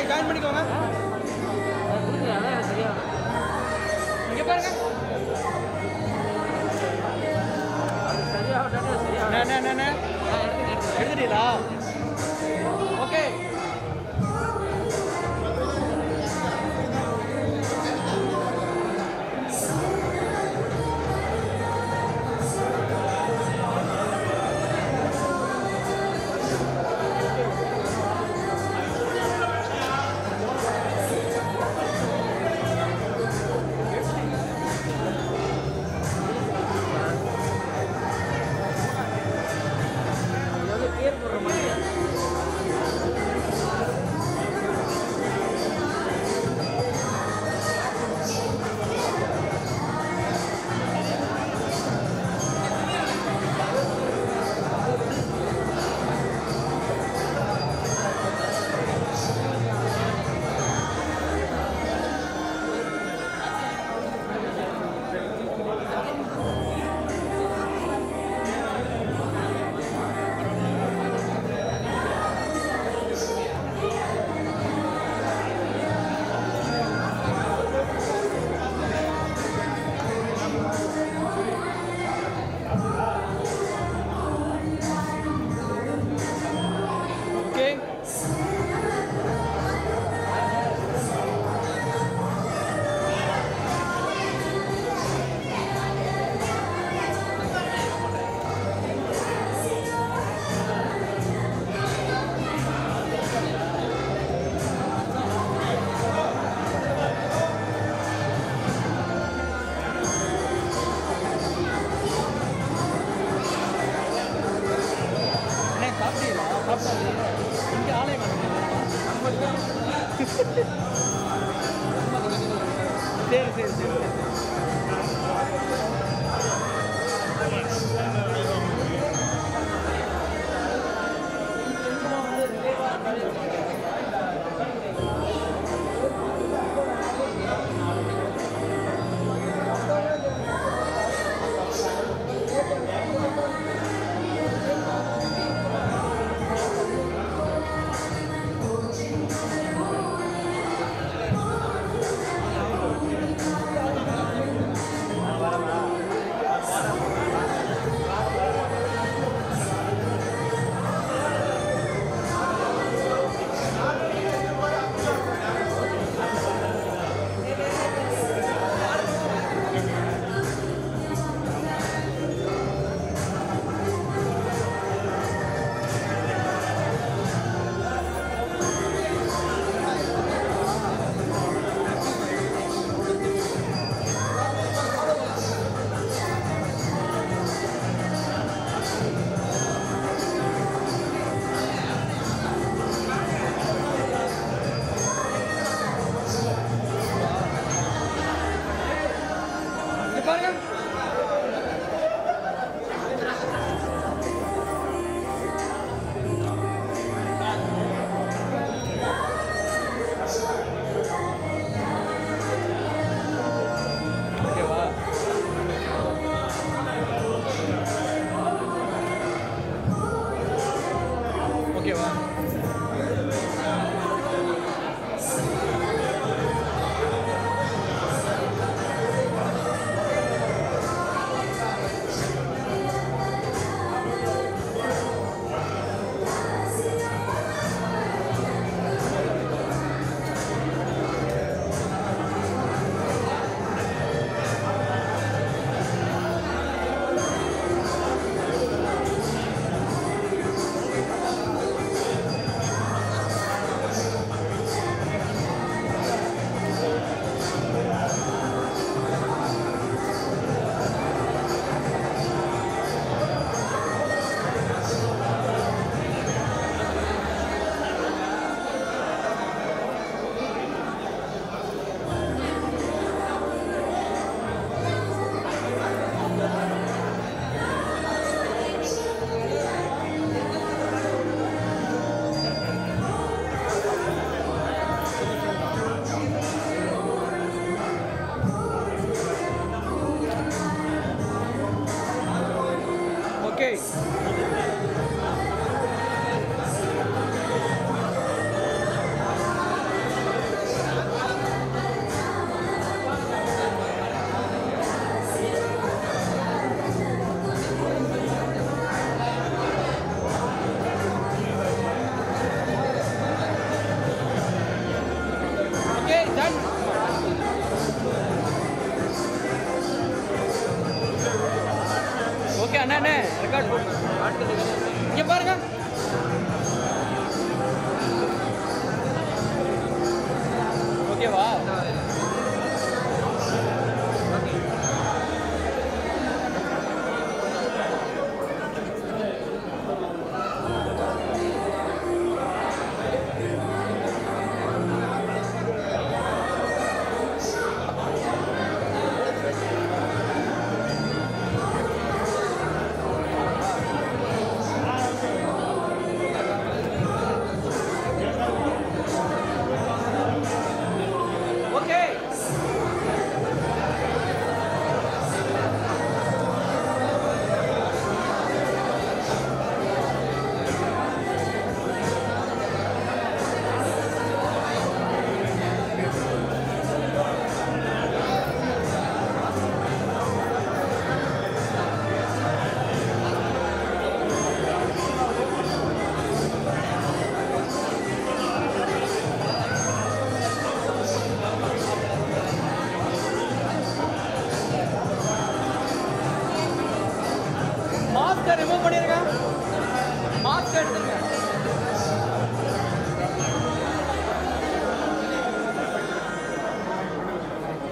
ஜாயின் பண்ணிக்கோங்க இங்க பாருங்க அண்ணே, அண்ணே, அண்ணே, அண்ணே. எடுத்துட்டீங்களா ஓகே ஓகே அண்ணே சாப்பிட்டீங்களா சாப்பிட்டாங்க இங்கே ஆலயம் சரி சரி சரி Thank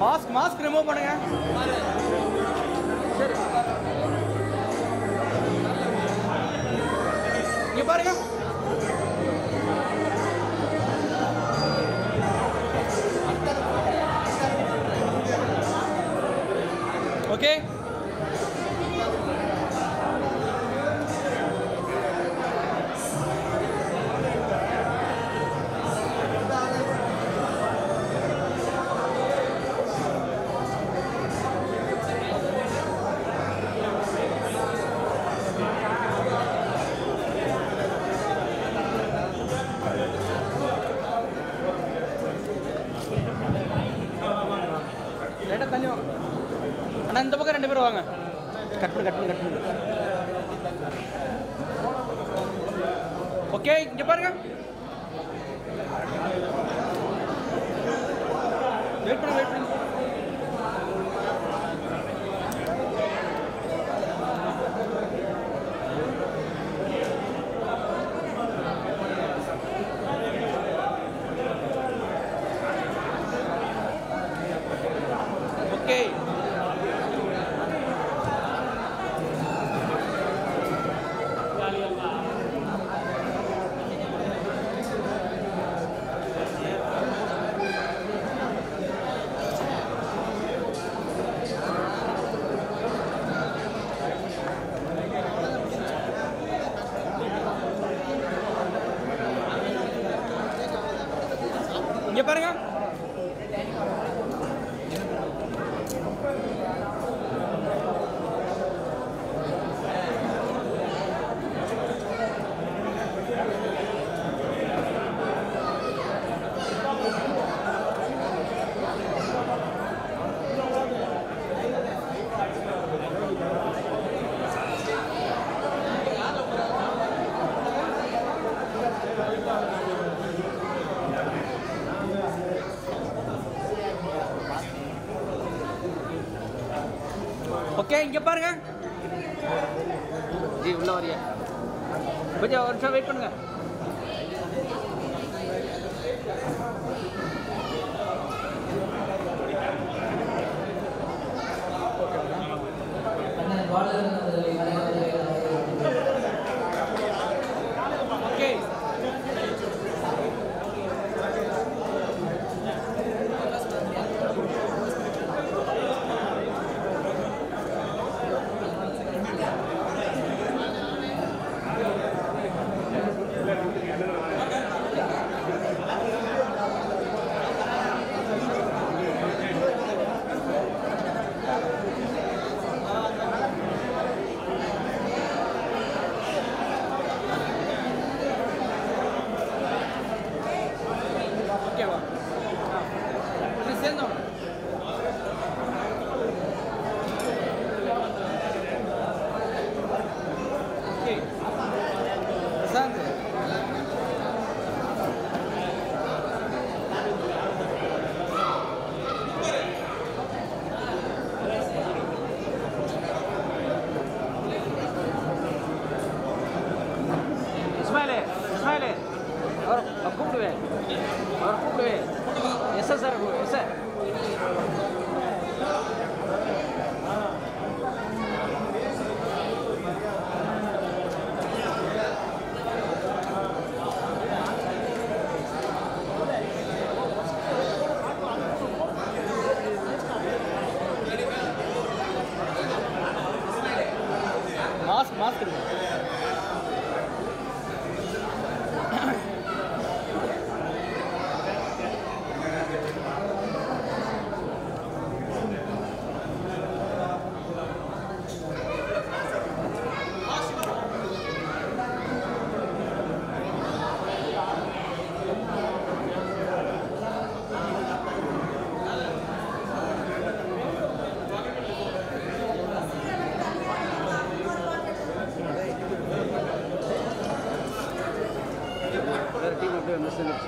மாஸ்க் மாஸ்க் ரிமூவ் பண்ணுங்க சரி இங்க பாருங்க ஓகே லைட்டாக தள்ளி வாங்க அண்ணா இந்த பக்கம் ரெண்டு பேரும் வாங்க கட் பண்ணு கட் பண்ணு கட் பண்ணு ஓகே இங்க பாருங்க வெயிட் பண்ணு வெயிட் பண்ணு ஓகே இங்க பாருங்க ஓகே இங்க பாருங்க ஜி உள்ள வரியா கொஞ்சம் ஒரு நிமிஷம் வெயிட் பண்ணுங்க அண்ணன் பாலகன் அவர்களை வரவேற்கிறேன். ஓகே ஓகேவா இது சேர்ந்தோம் ஓகே பிரசாந்த் இஸ்மாயிலே இஸ்மாயிலே அவர் அவர் கூப்பிடுவேன் அவர் கூப்பிடுவேன் yes sir yes sir mask mask இருக்கு வேறு டீம் அப்படியே வந்து சேர்ந்துருச்சு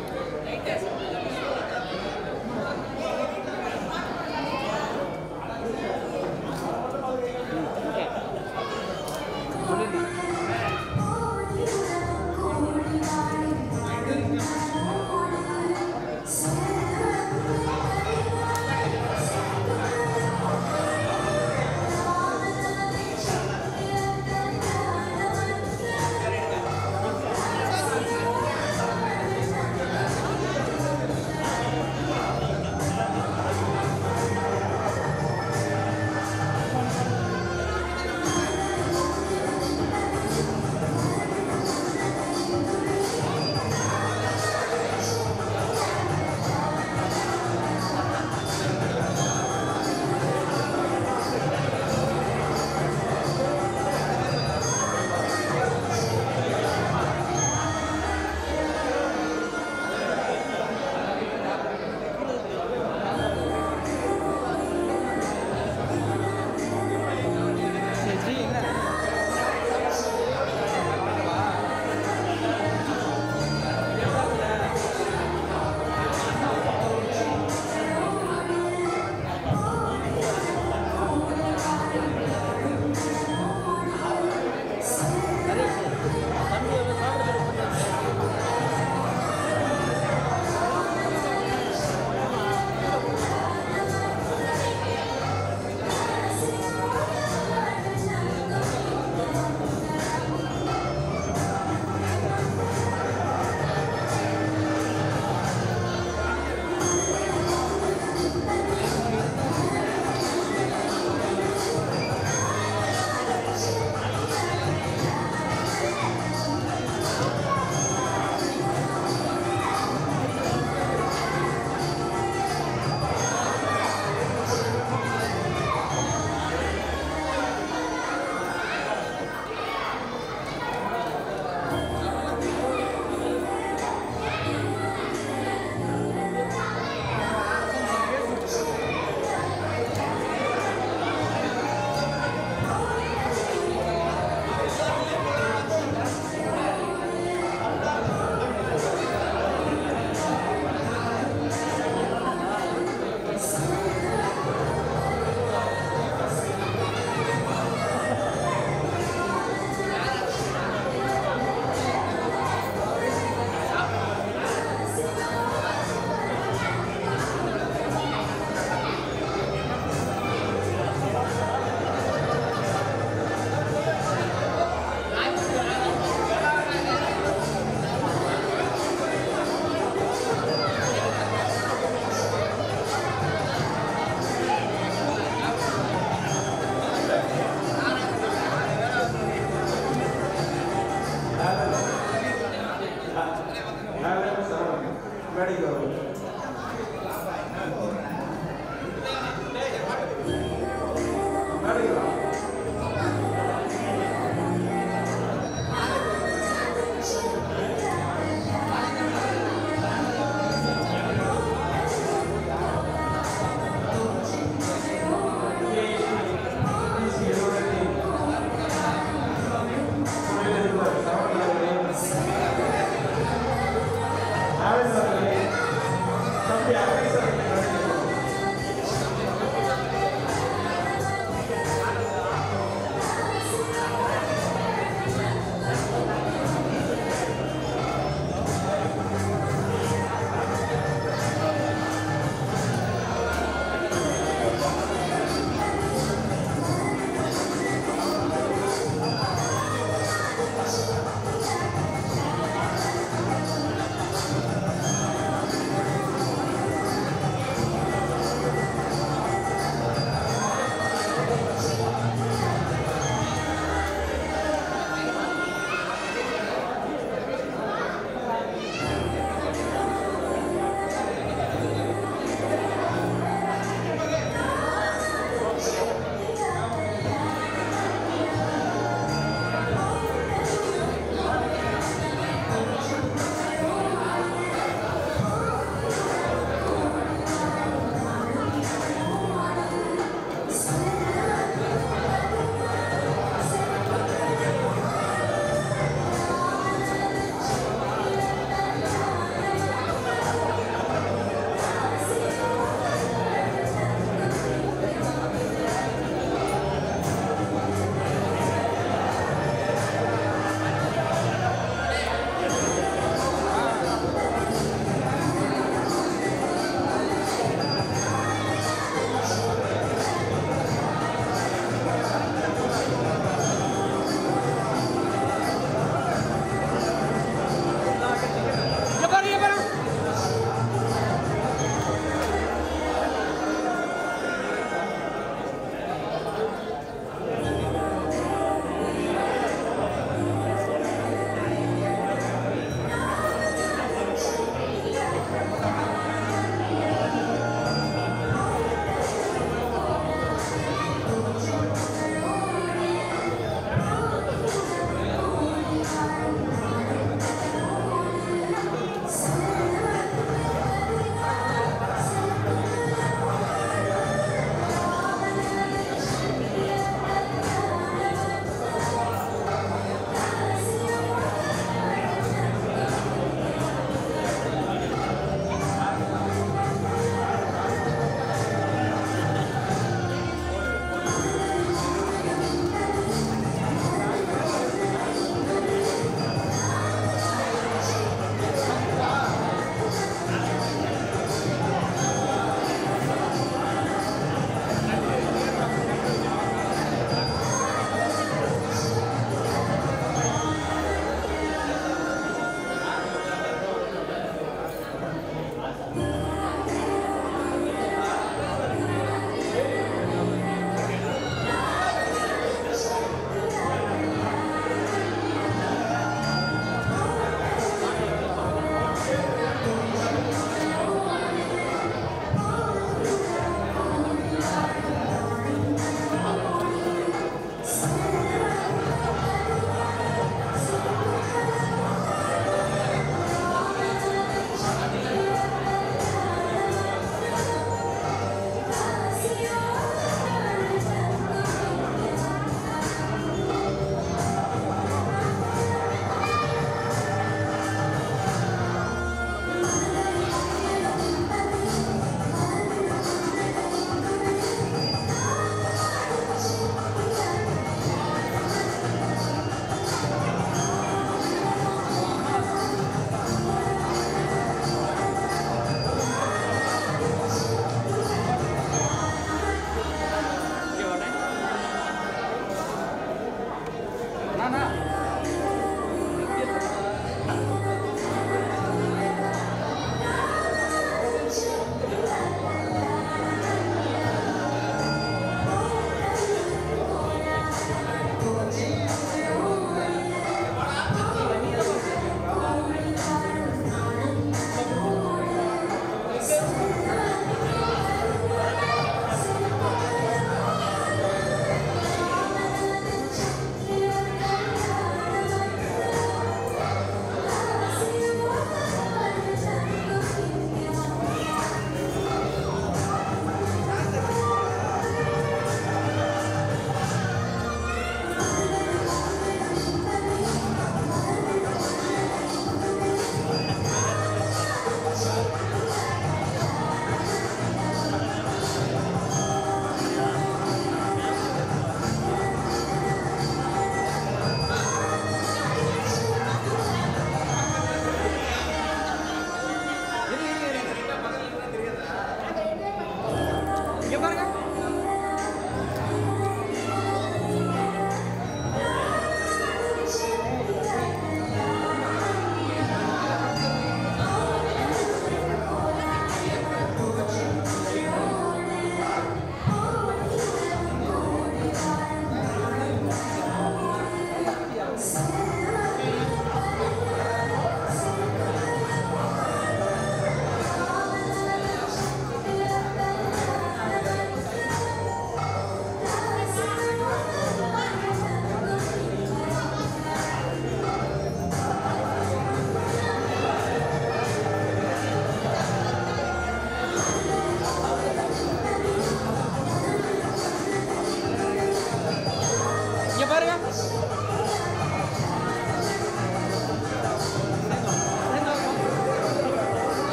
ஓகே சொல்லிருந்தேன் Thank you. மேடைக்கு வரணும் மேடைக்கு வா. Thank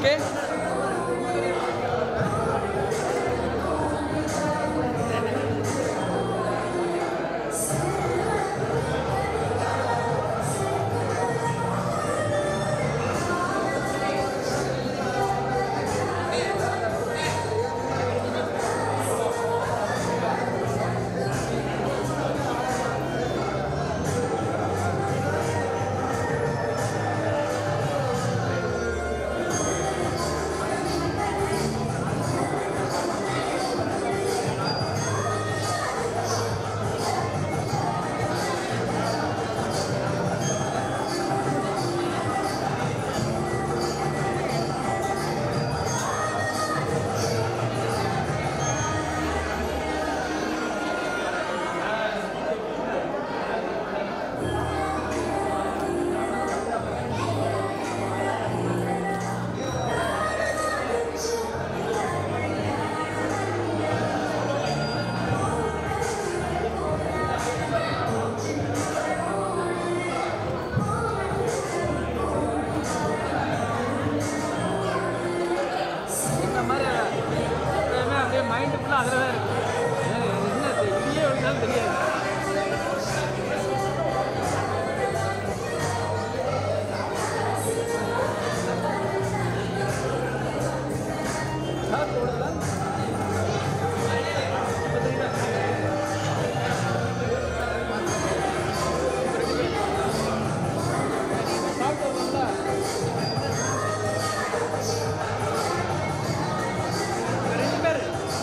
ஓகே இந்த மாதிரி எப்பயுமே அப்படியே மைண்டு ஃபுல்லாக அதில் தான் இருக்கு என்ன வெளியே விழுந்தாலும் தெரியாது ரெண்டு பேர்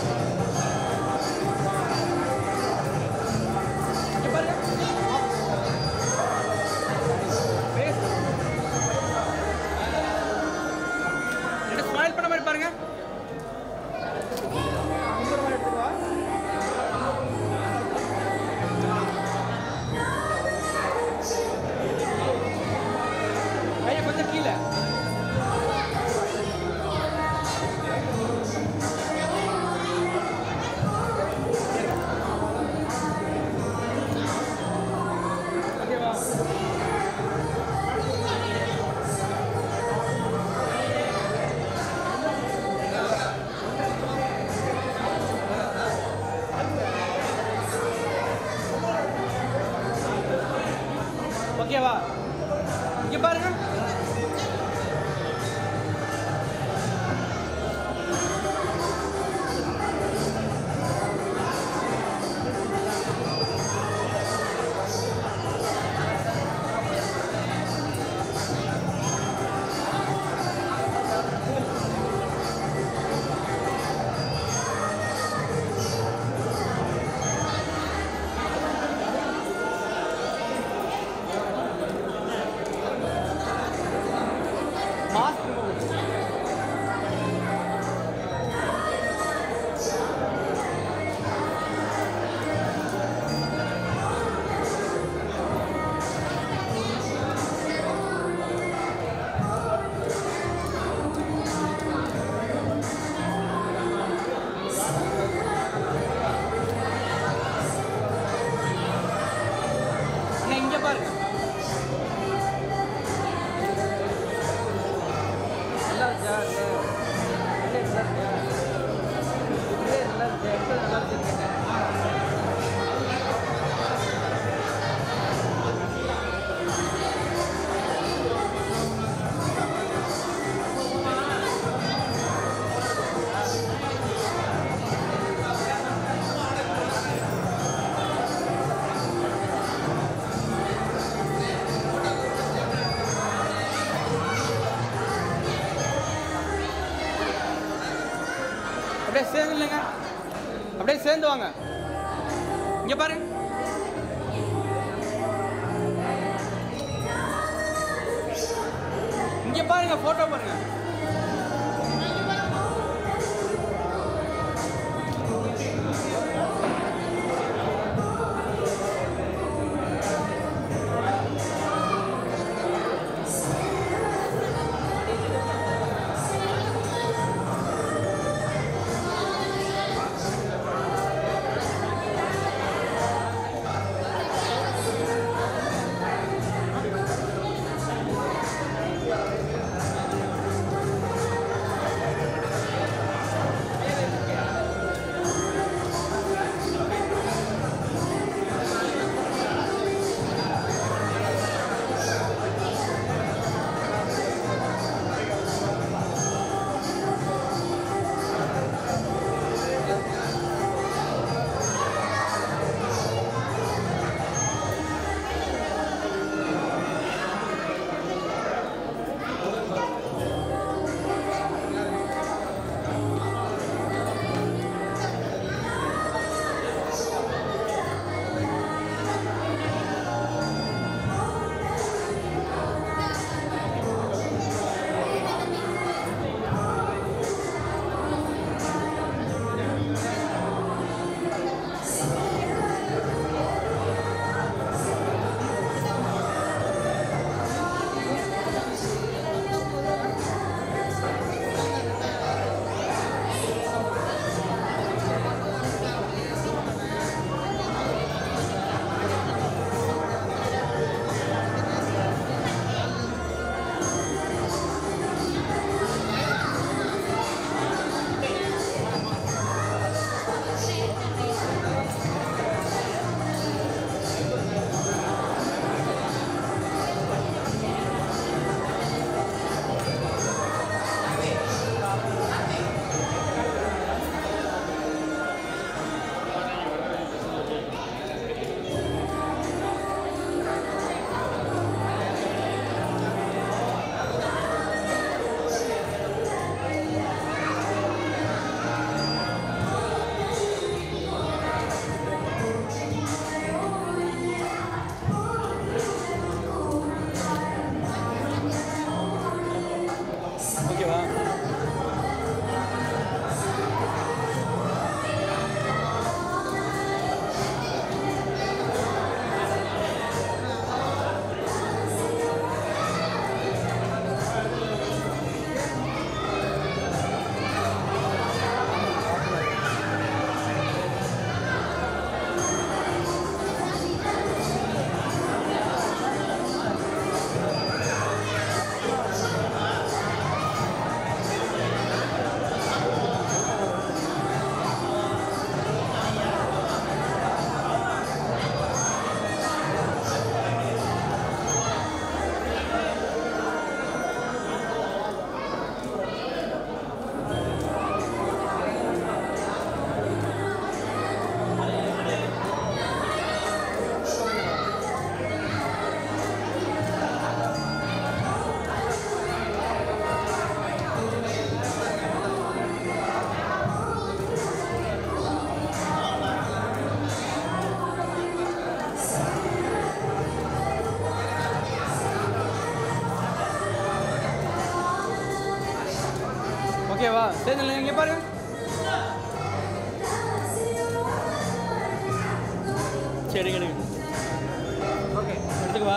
இங்க பாருங்க Face. ரெண்டு ஸ்மைல் பண்ண மாதிரி பாருங்க இந்த மாதிரி எடுத்துட்டு வா. கையை கொஞ்சம் கீழே ஓகேவா ஓகேவா இங்க பாருங்க மாஸ்க் அண்ணா, இங்க பாருங்க நல்லா இருக்கா இல்லை இல்லை நல்லா இருக்கா இல்லை நல்லா இருக்கா எங்க நல்லா இருக்குன்னு அப்படியே சேர்ந்து இல்லைங்க அப்படியே சேர்ந்து வாங்க இங்க பாரு இங்க பாருங்க போட்டோ பாருங்க சேர்ந்து இங்கே பாருங்க சரி எடுங்க ஓகே எடுத்துக்கவா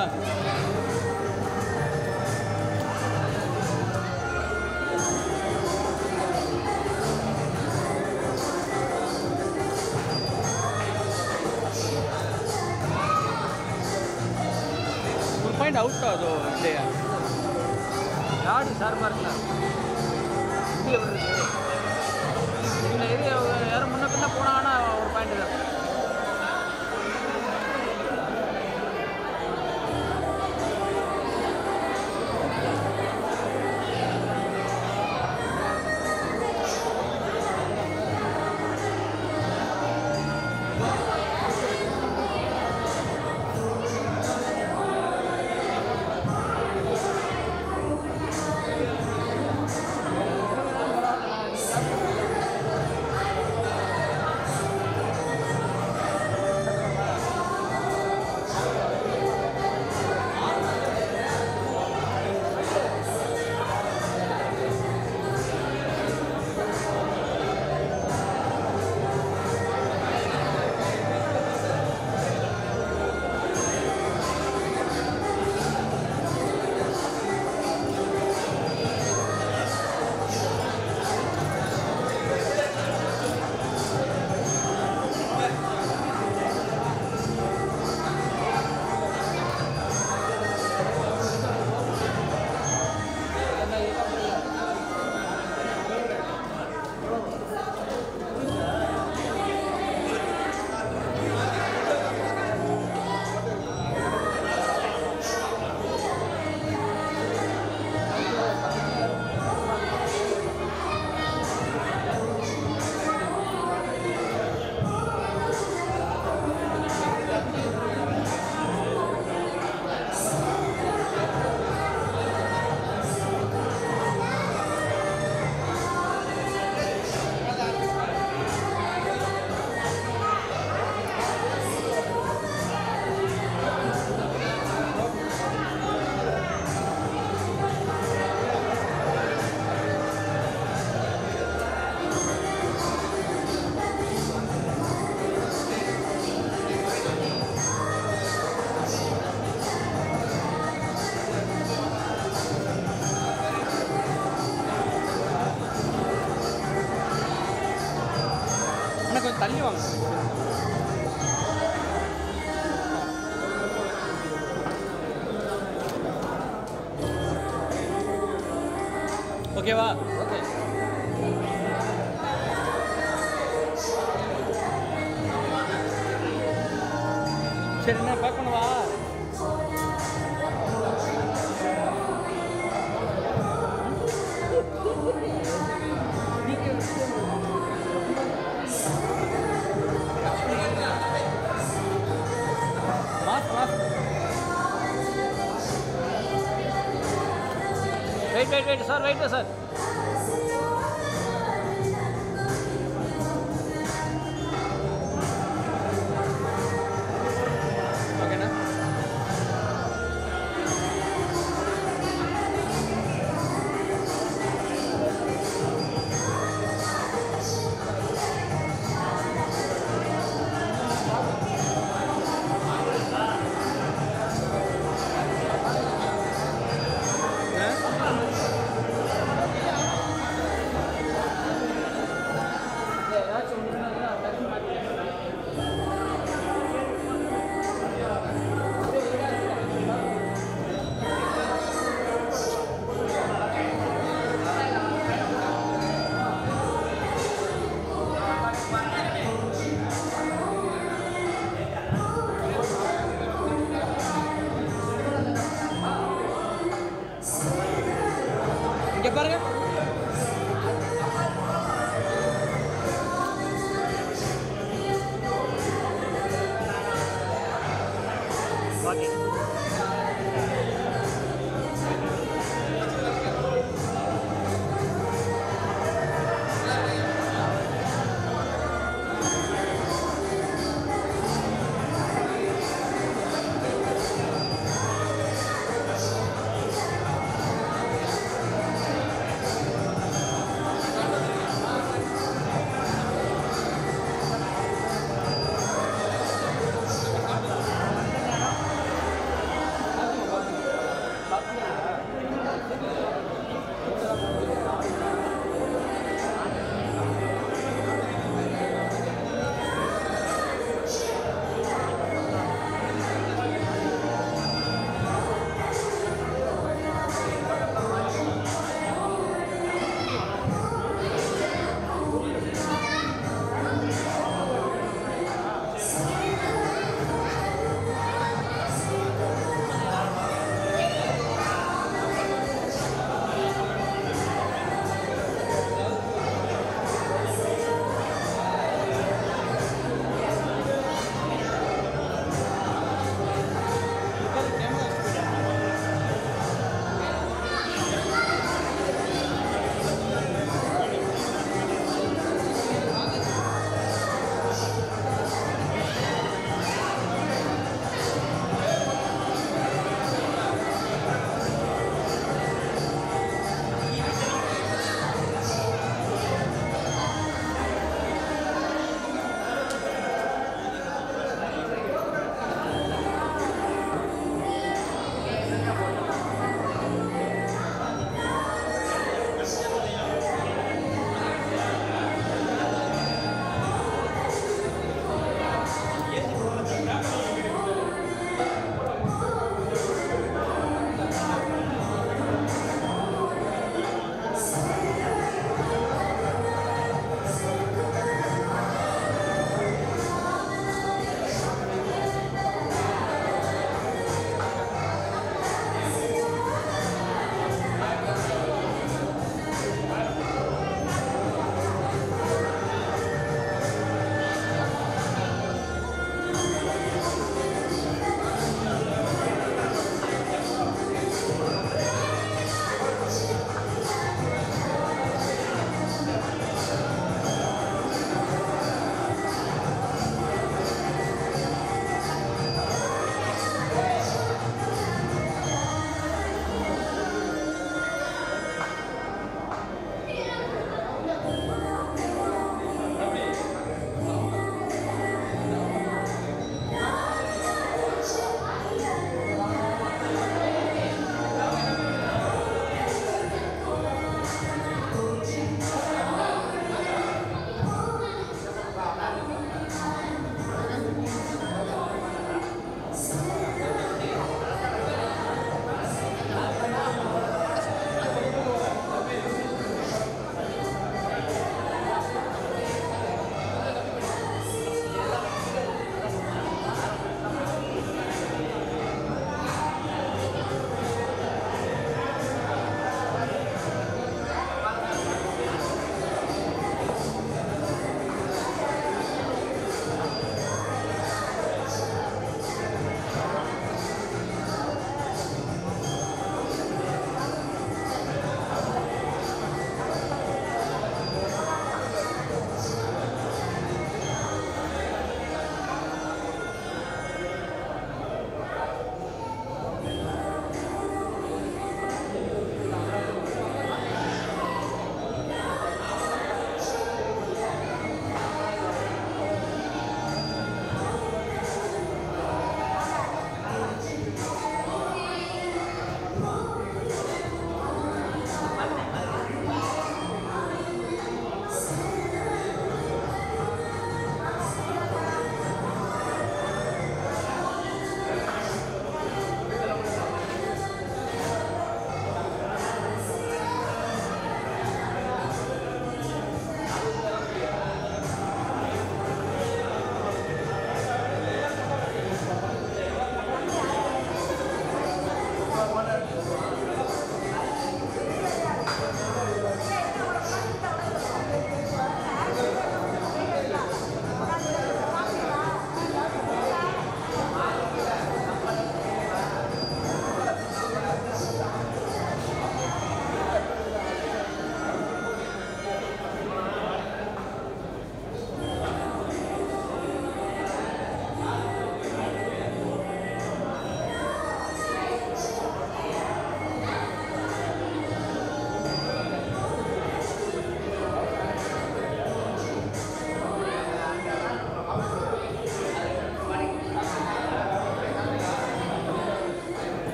ஒரு பாயிண்ட் அவுட் ஆகுதோ இல்லையா யாரு சார் பாருங்களா இங்கே வருது இதில் எது யாரும் முன்ன பின்ன போனாங்கன்னா ஒரு பாயிண்ட் தான் அண்ணா கொஞ்சம் தள்ளி வாங்க ஓகேவா ஓகே சரி என்ன பேக் பண்ணவா mass mass wait wait wait sir wait sir ஓகேண்ணா இங்க பாருங்க ஓகே Thank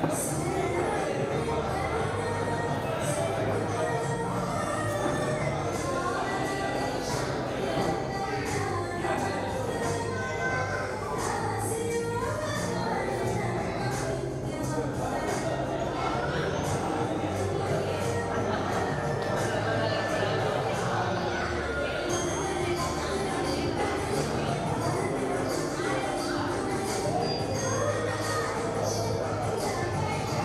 Thank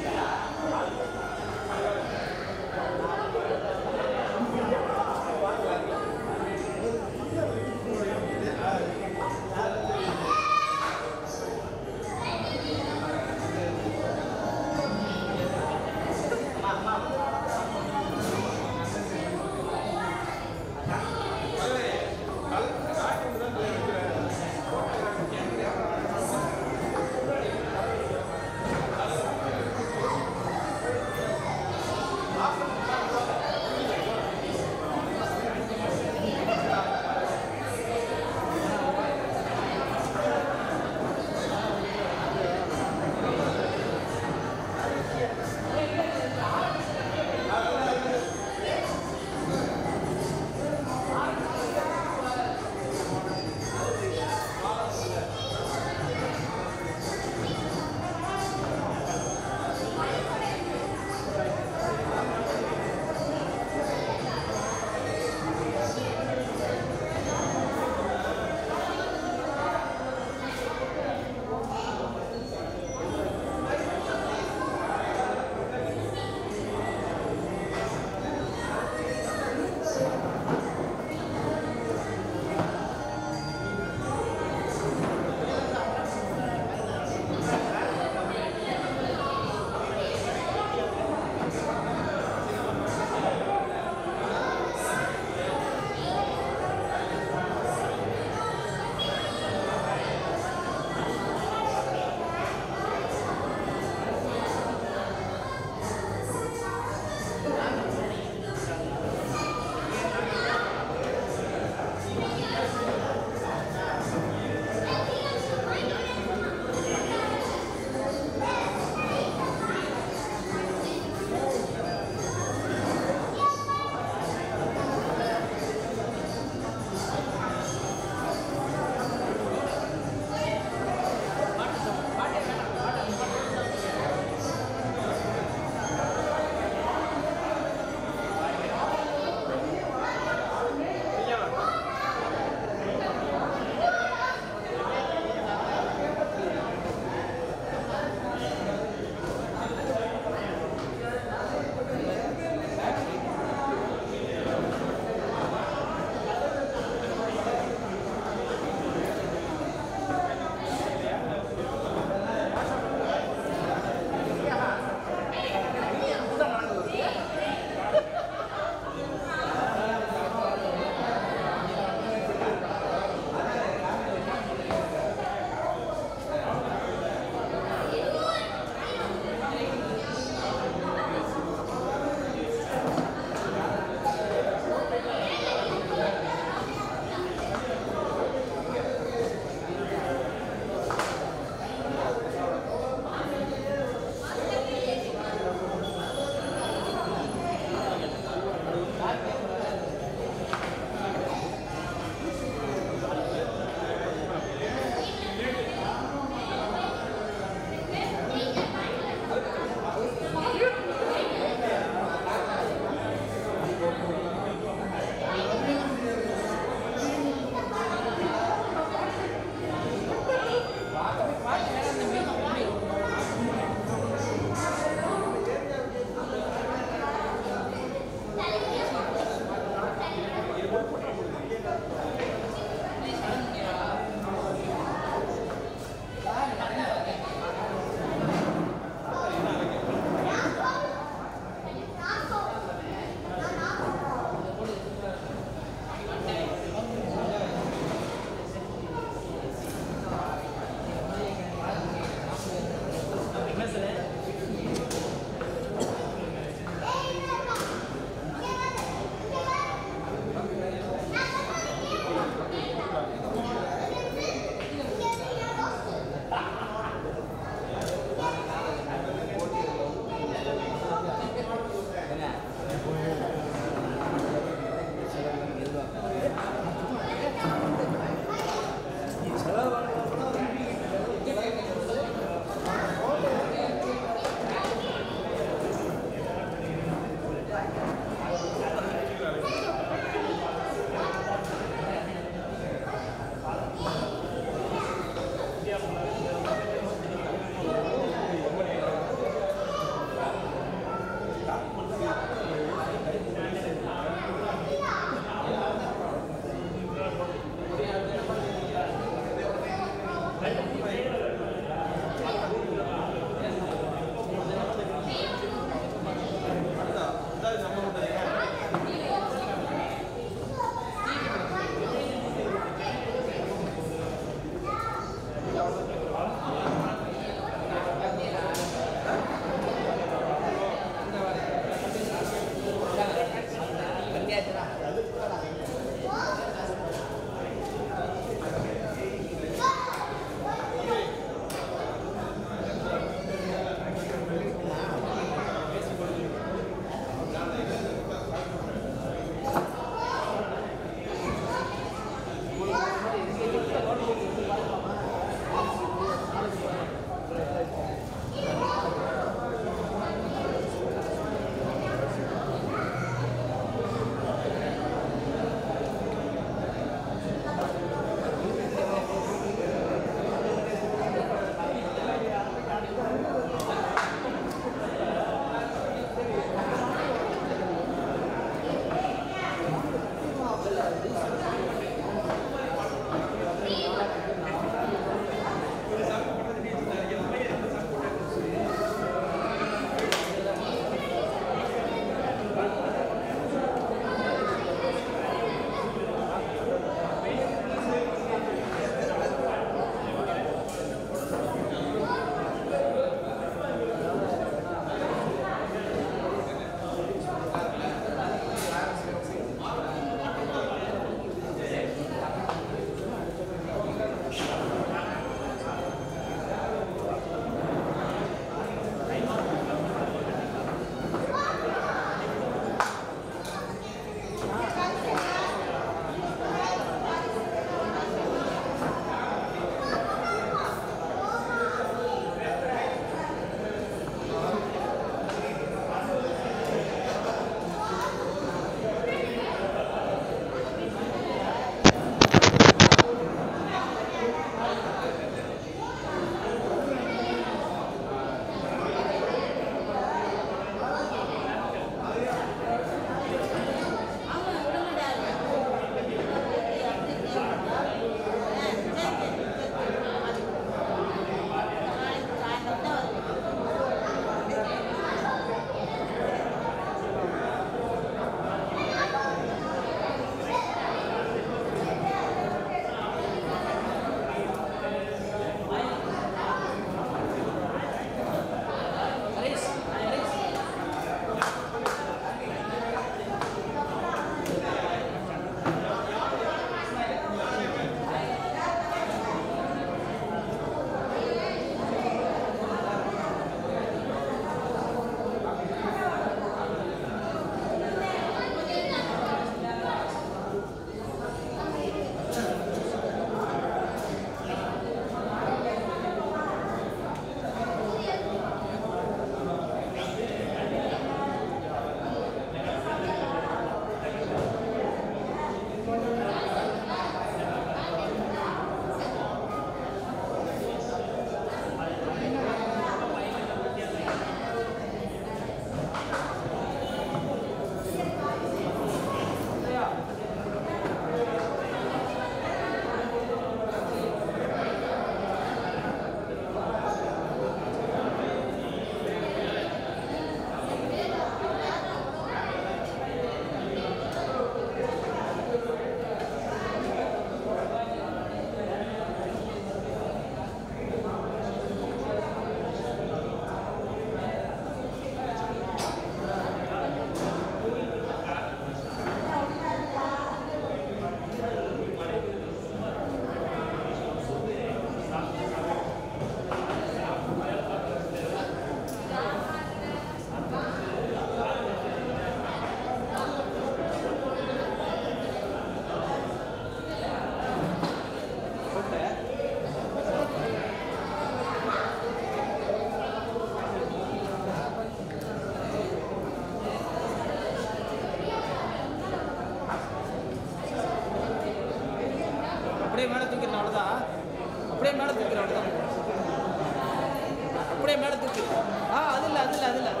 அப்படியே மேலே தூக்கிறேன் அவ்வளோதான் அப்படியே மேலே தூக்கிறேன் அவ்வளோதான் அப்படியே மேலே தூக்கி ஆ அது இல்லை அது இல்லை அது இல்லை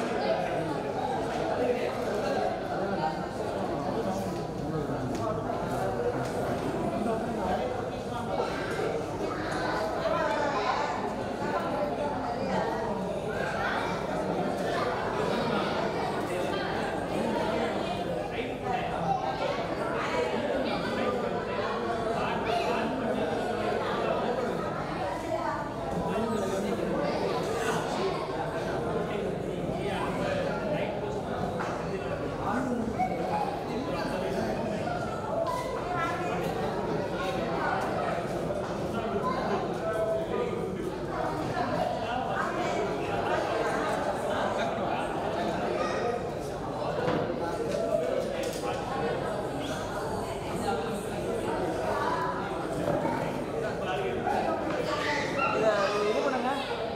இதை இது பண்ணுங்க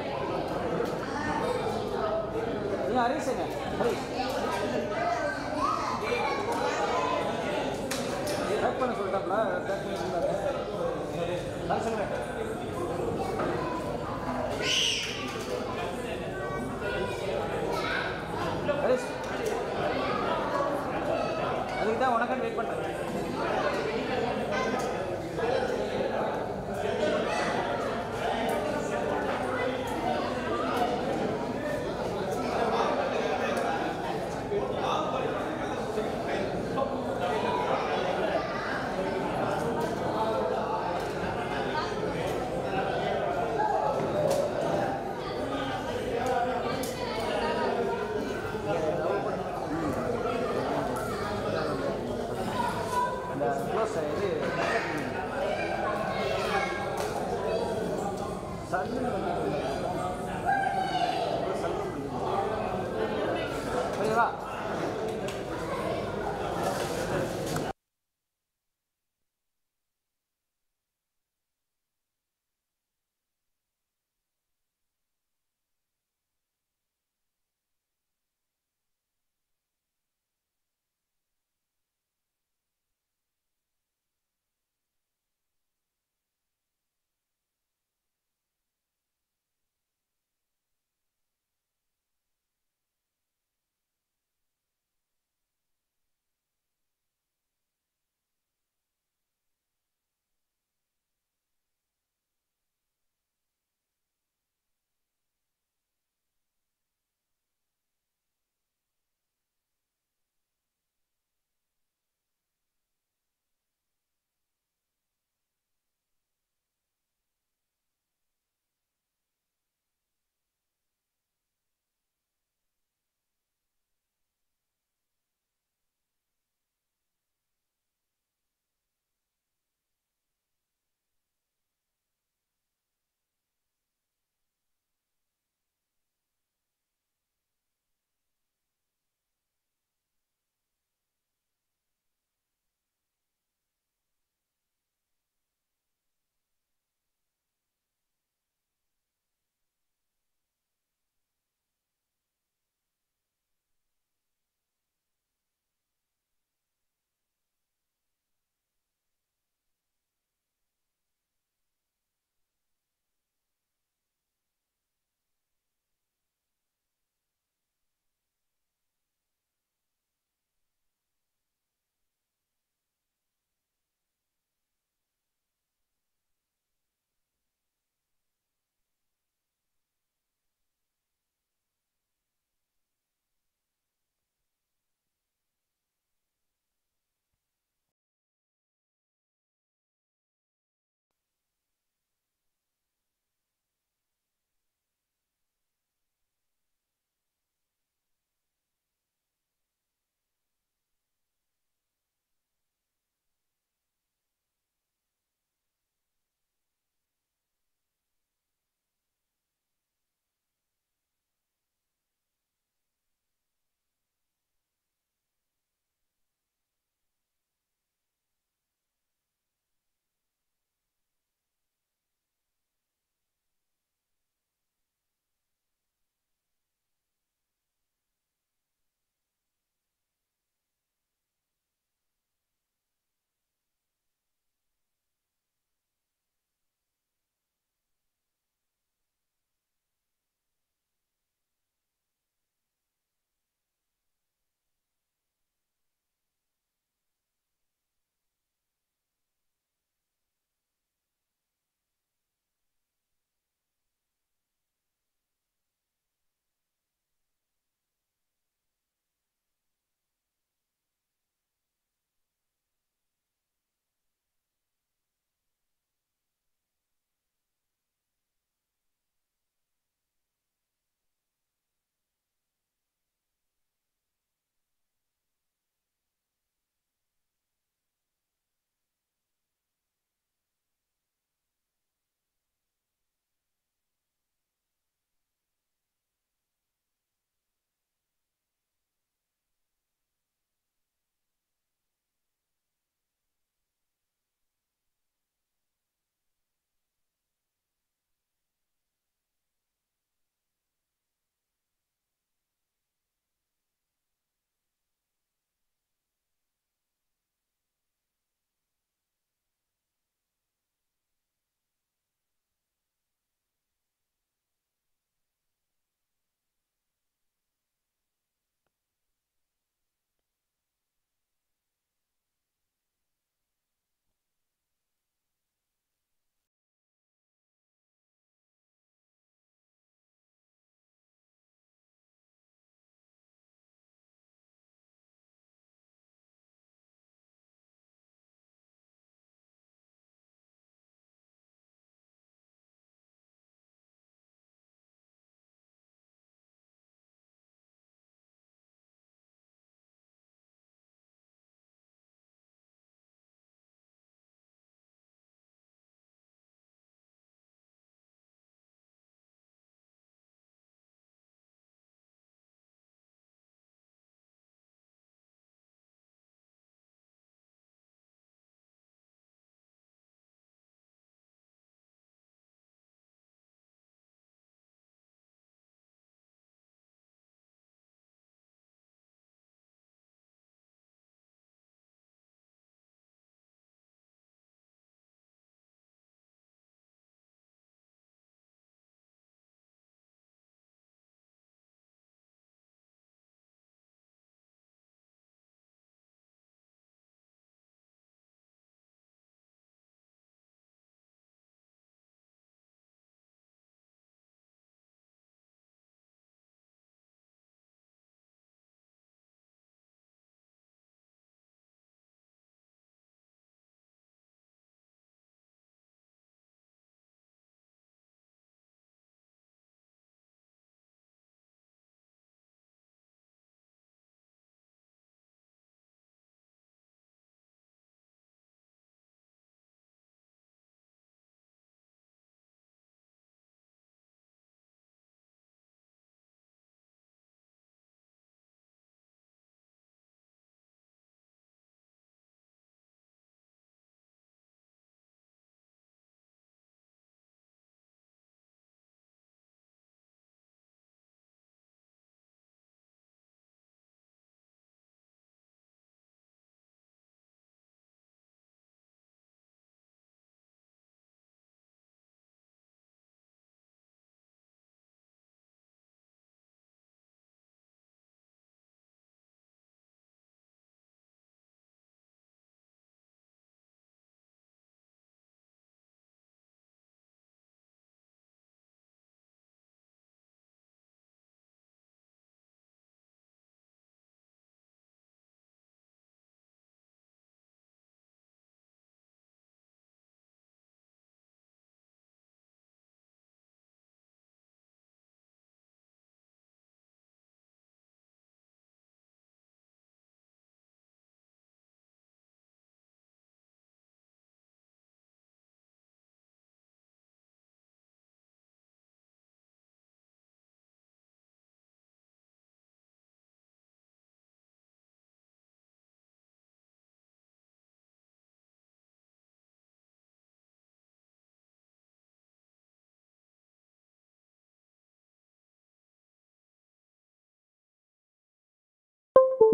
நீங்க ஹரிஷுங்க ஹரிஷ் பேக் பண்ண சொல்லிட்டாப்ல பேக் பண்ணி சொன்னாரு ஹரிஷுங்க ஹரிஷ் அதுக்கு தான் உனக்கான்னு வெயிட் பண்ணுறேன் அந்த க்ளோஸ் இது சல்லுன்னு வந்து புரியுதா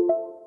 வணக்கம்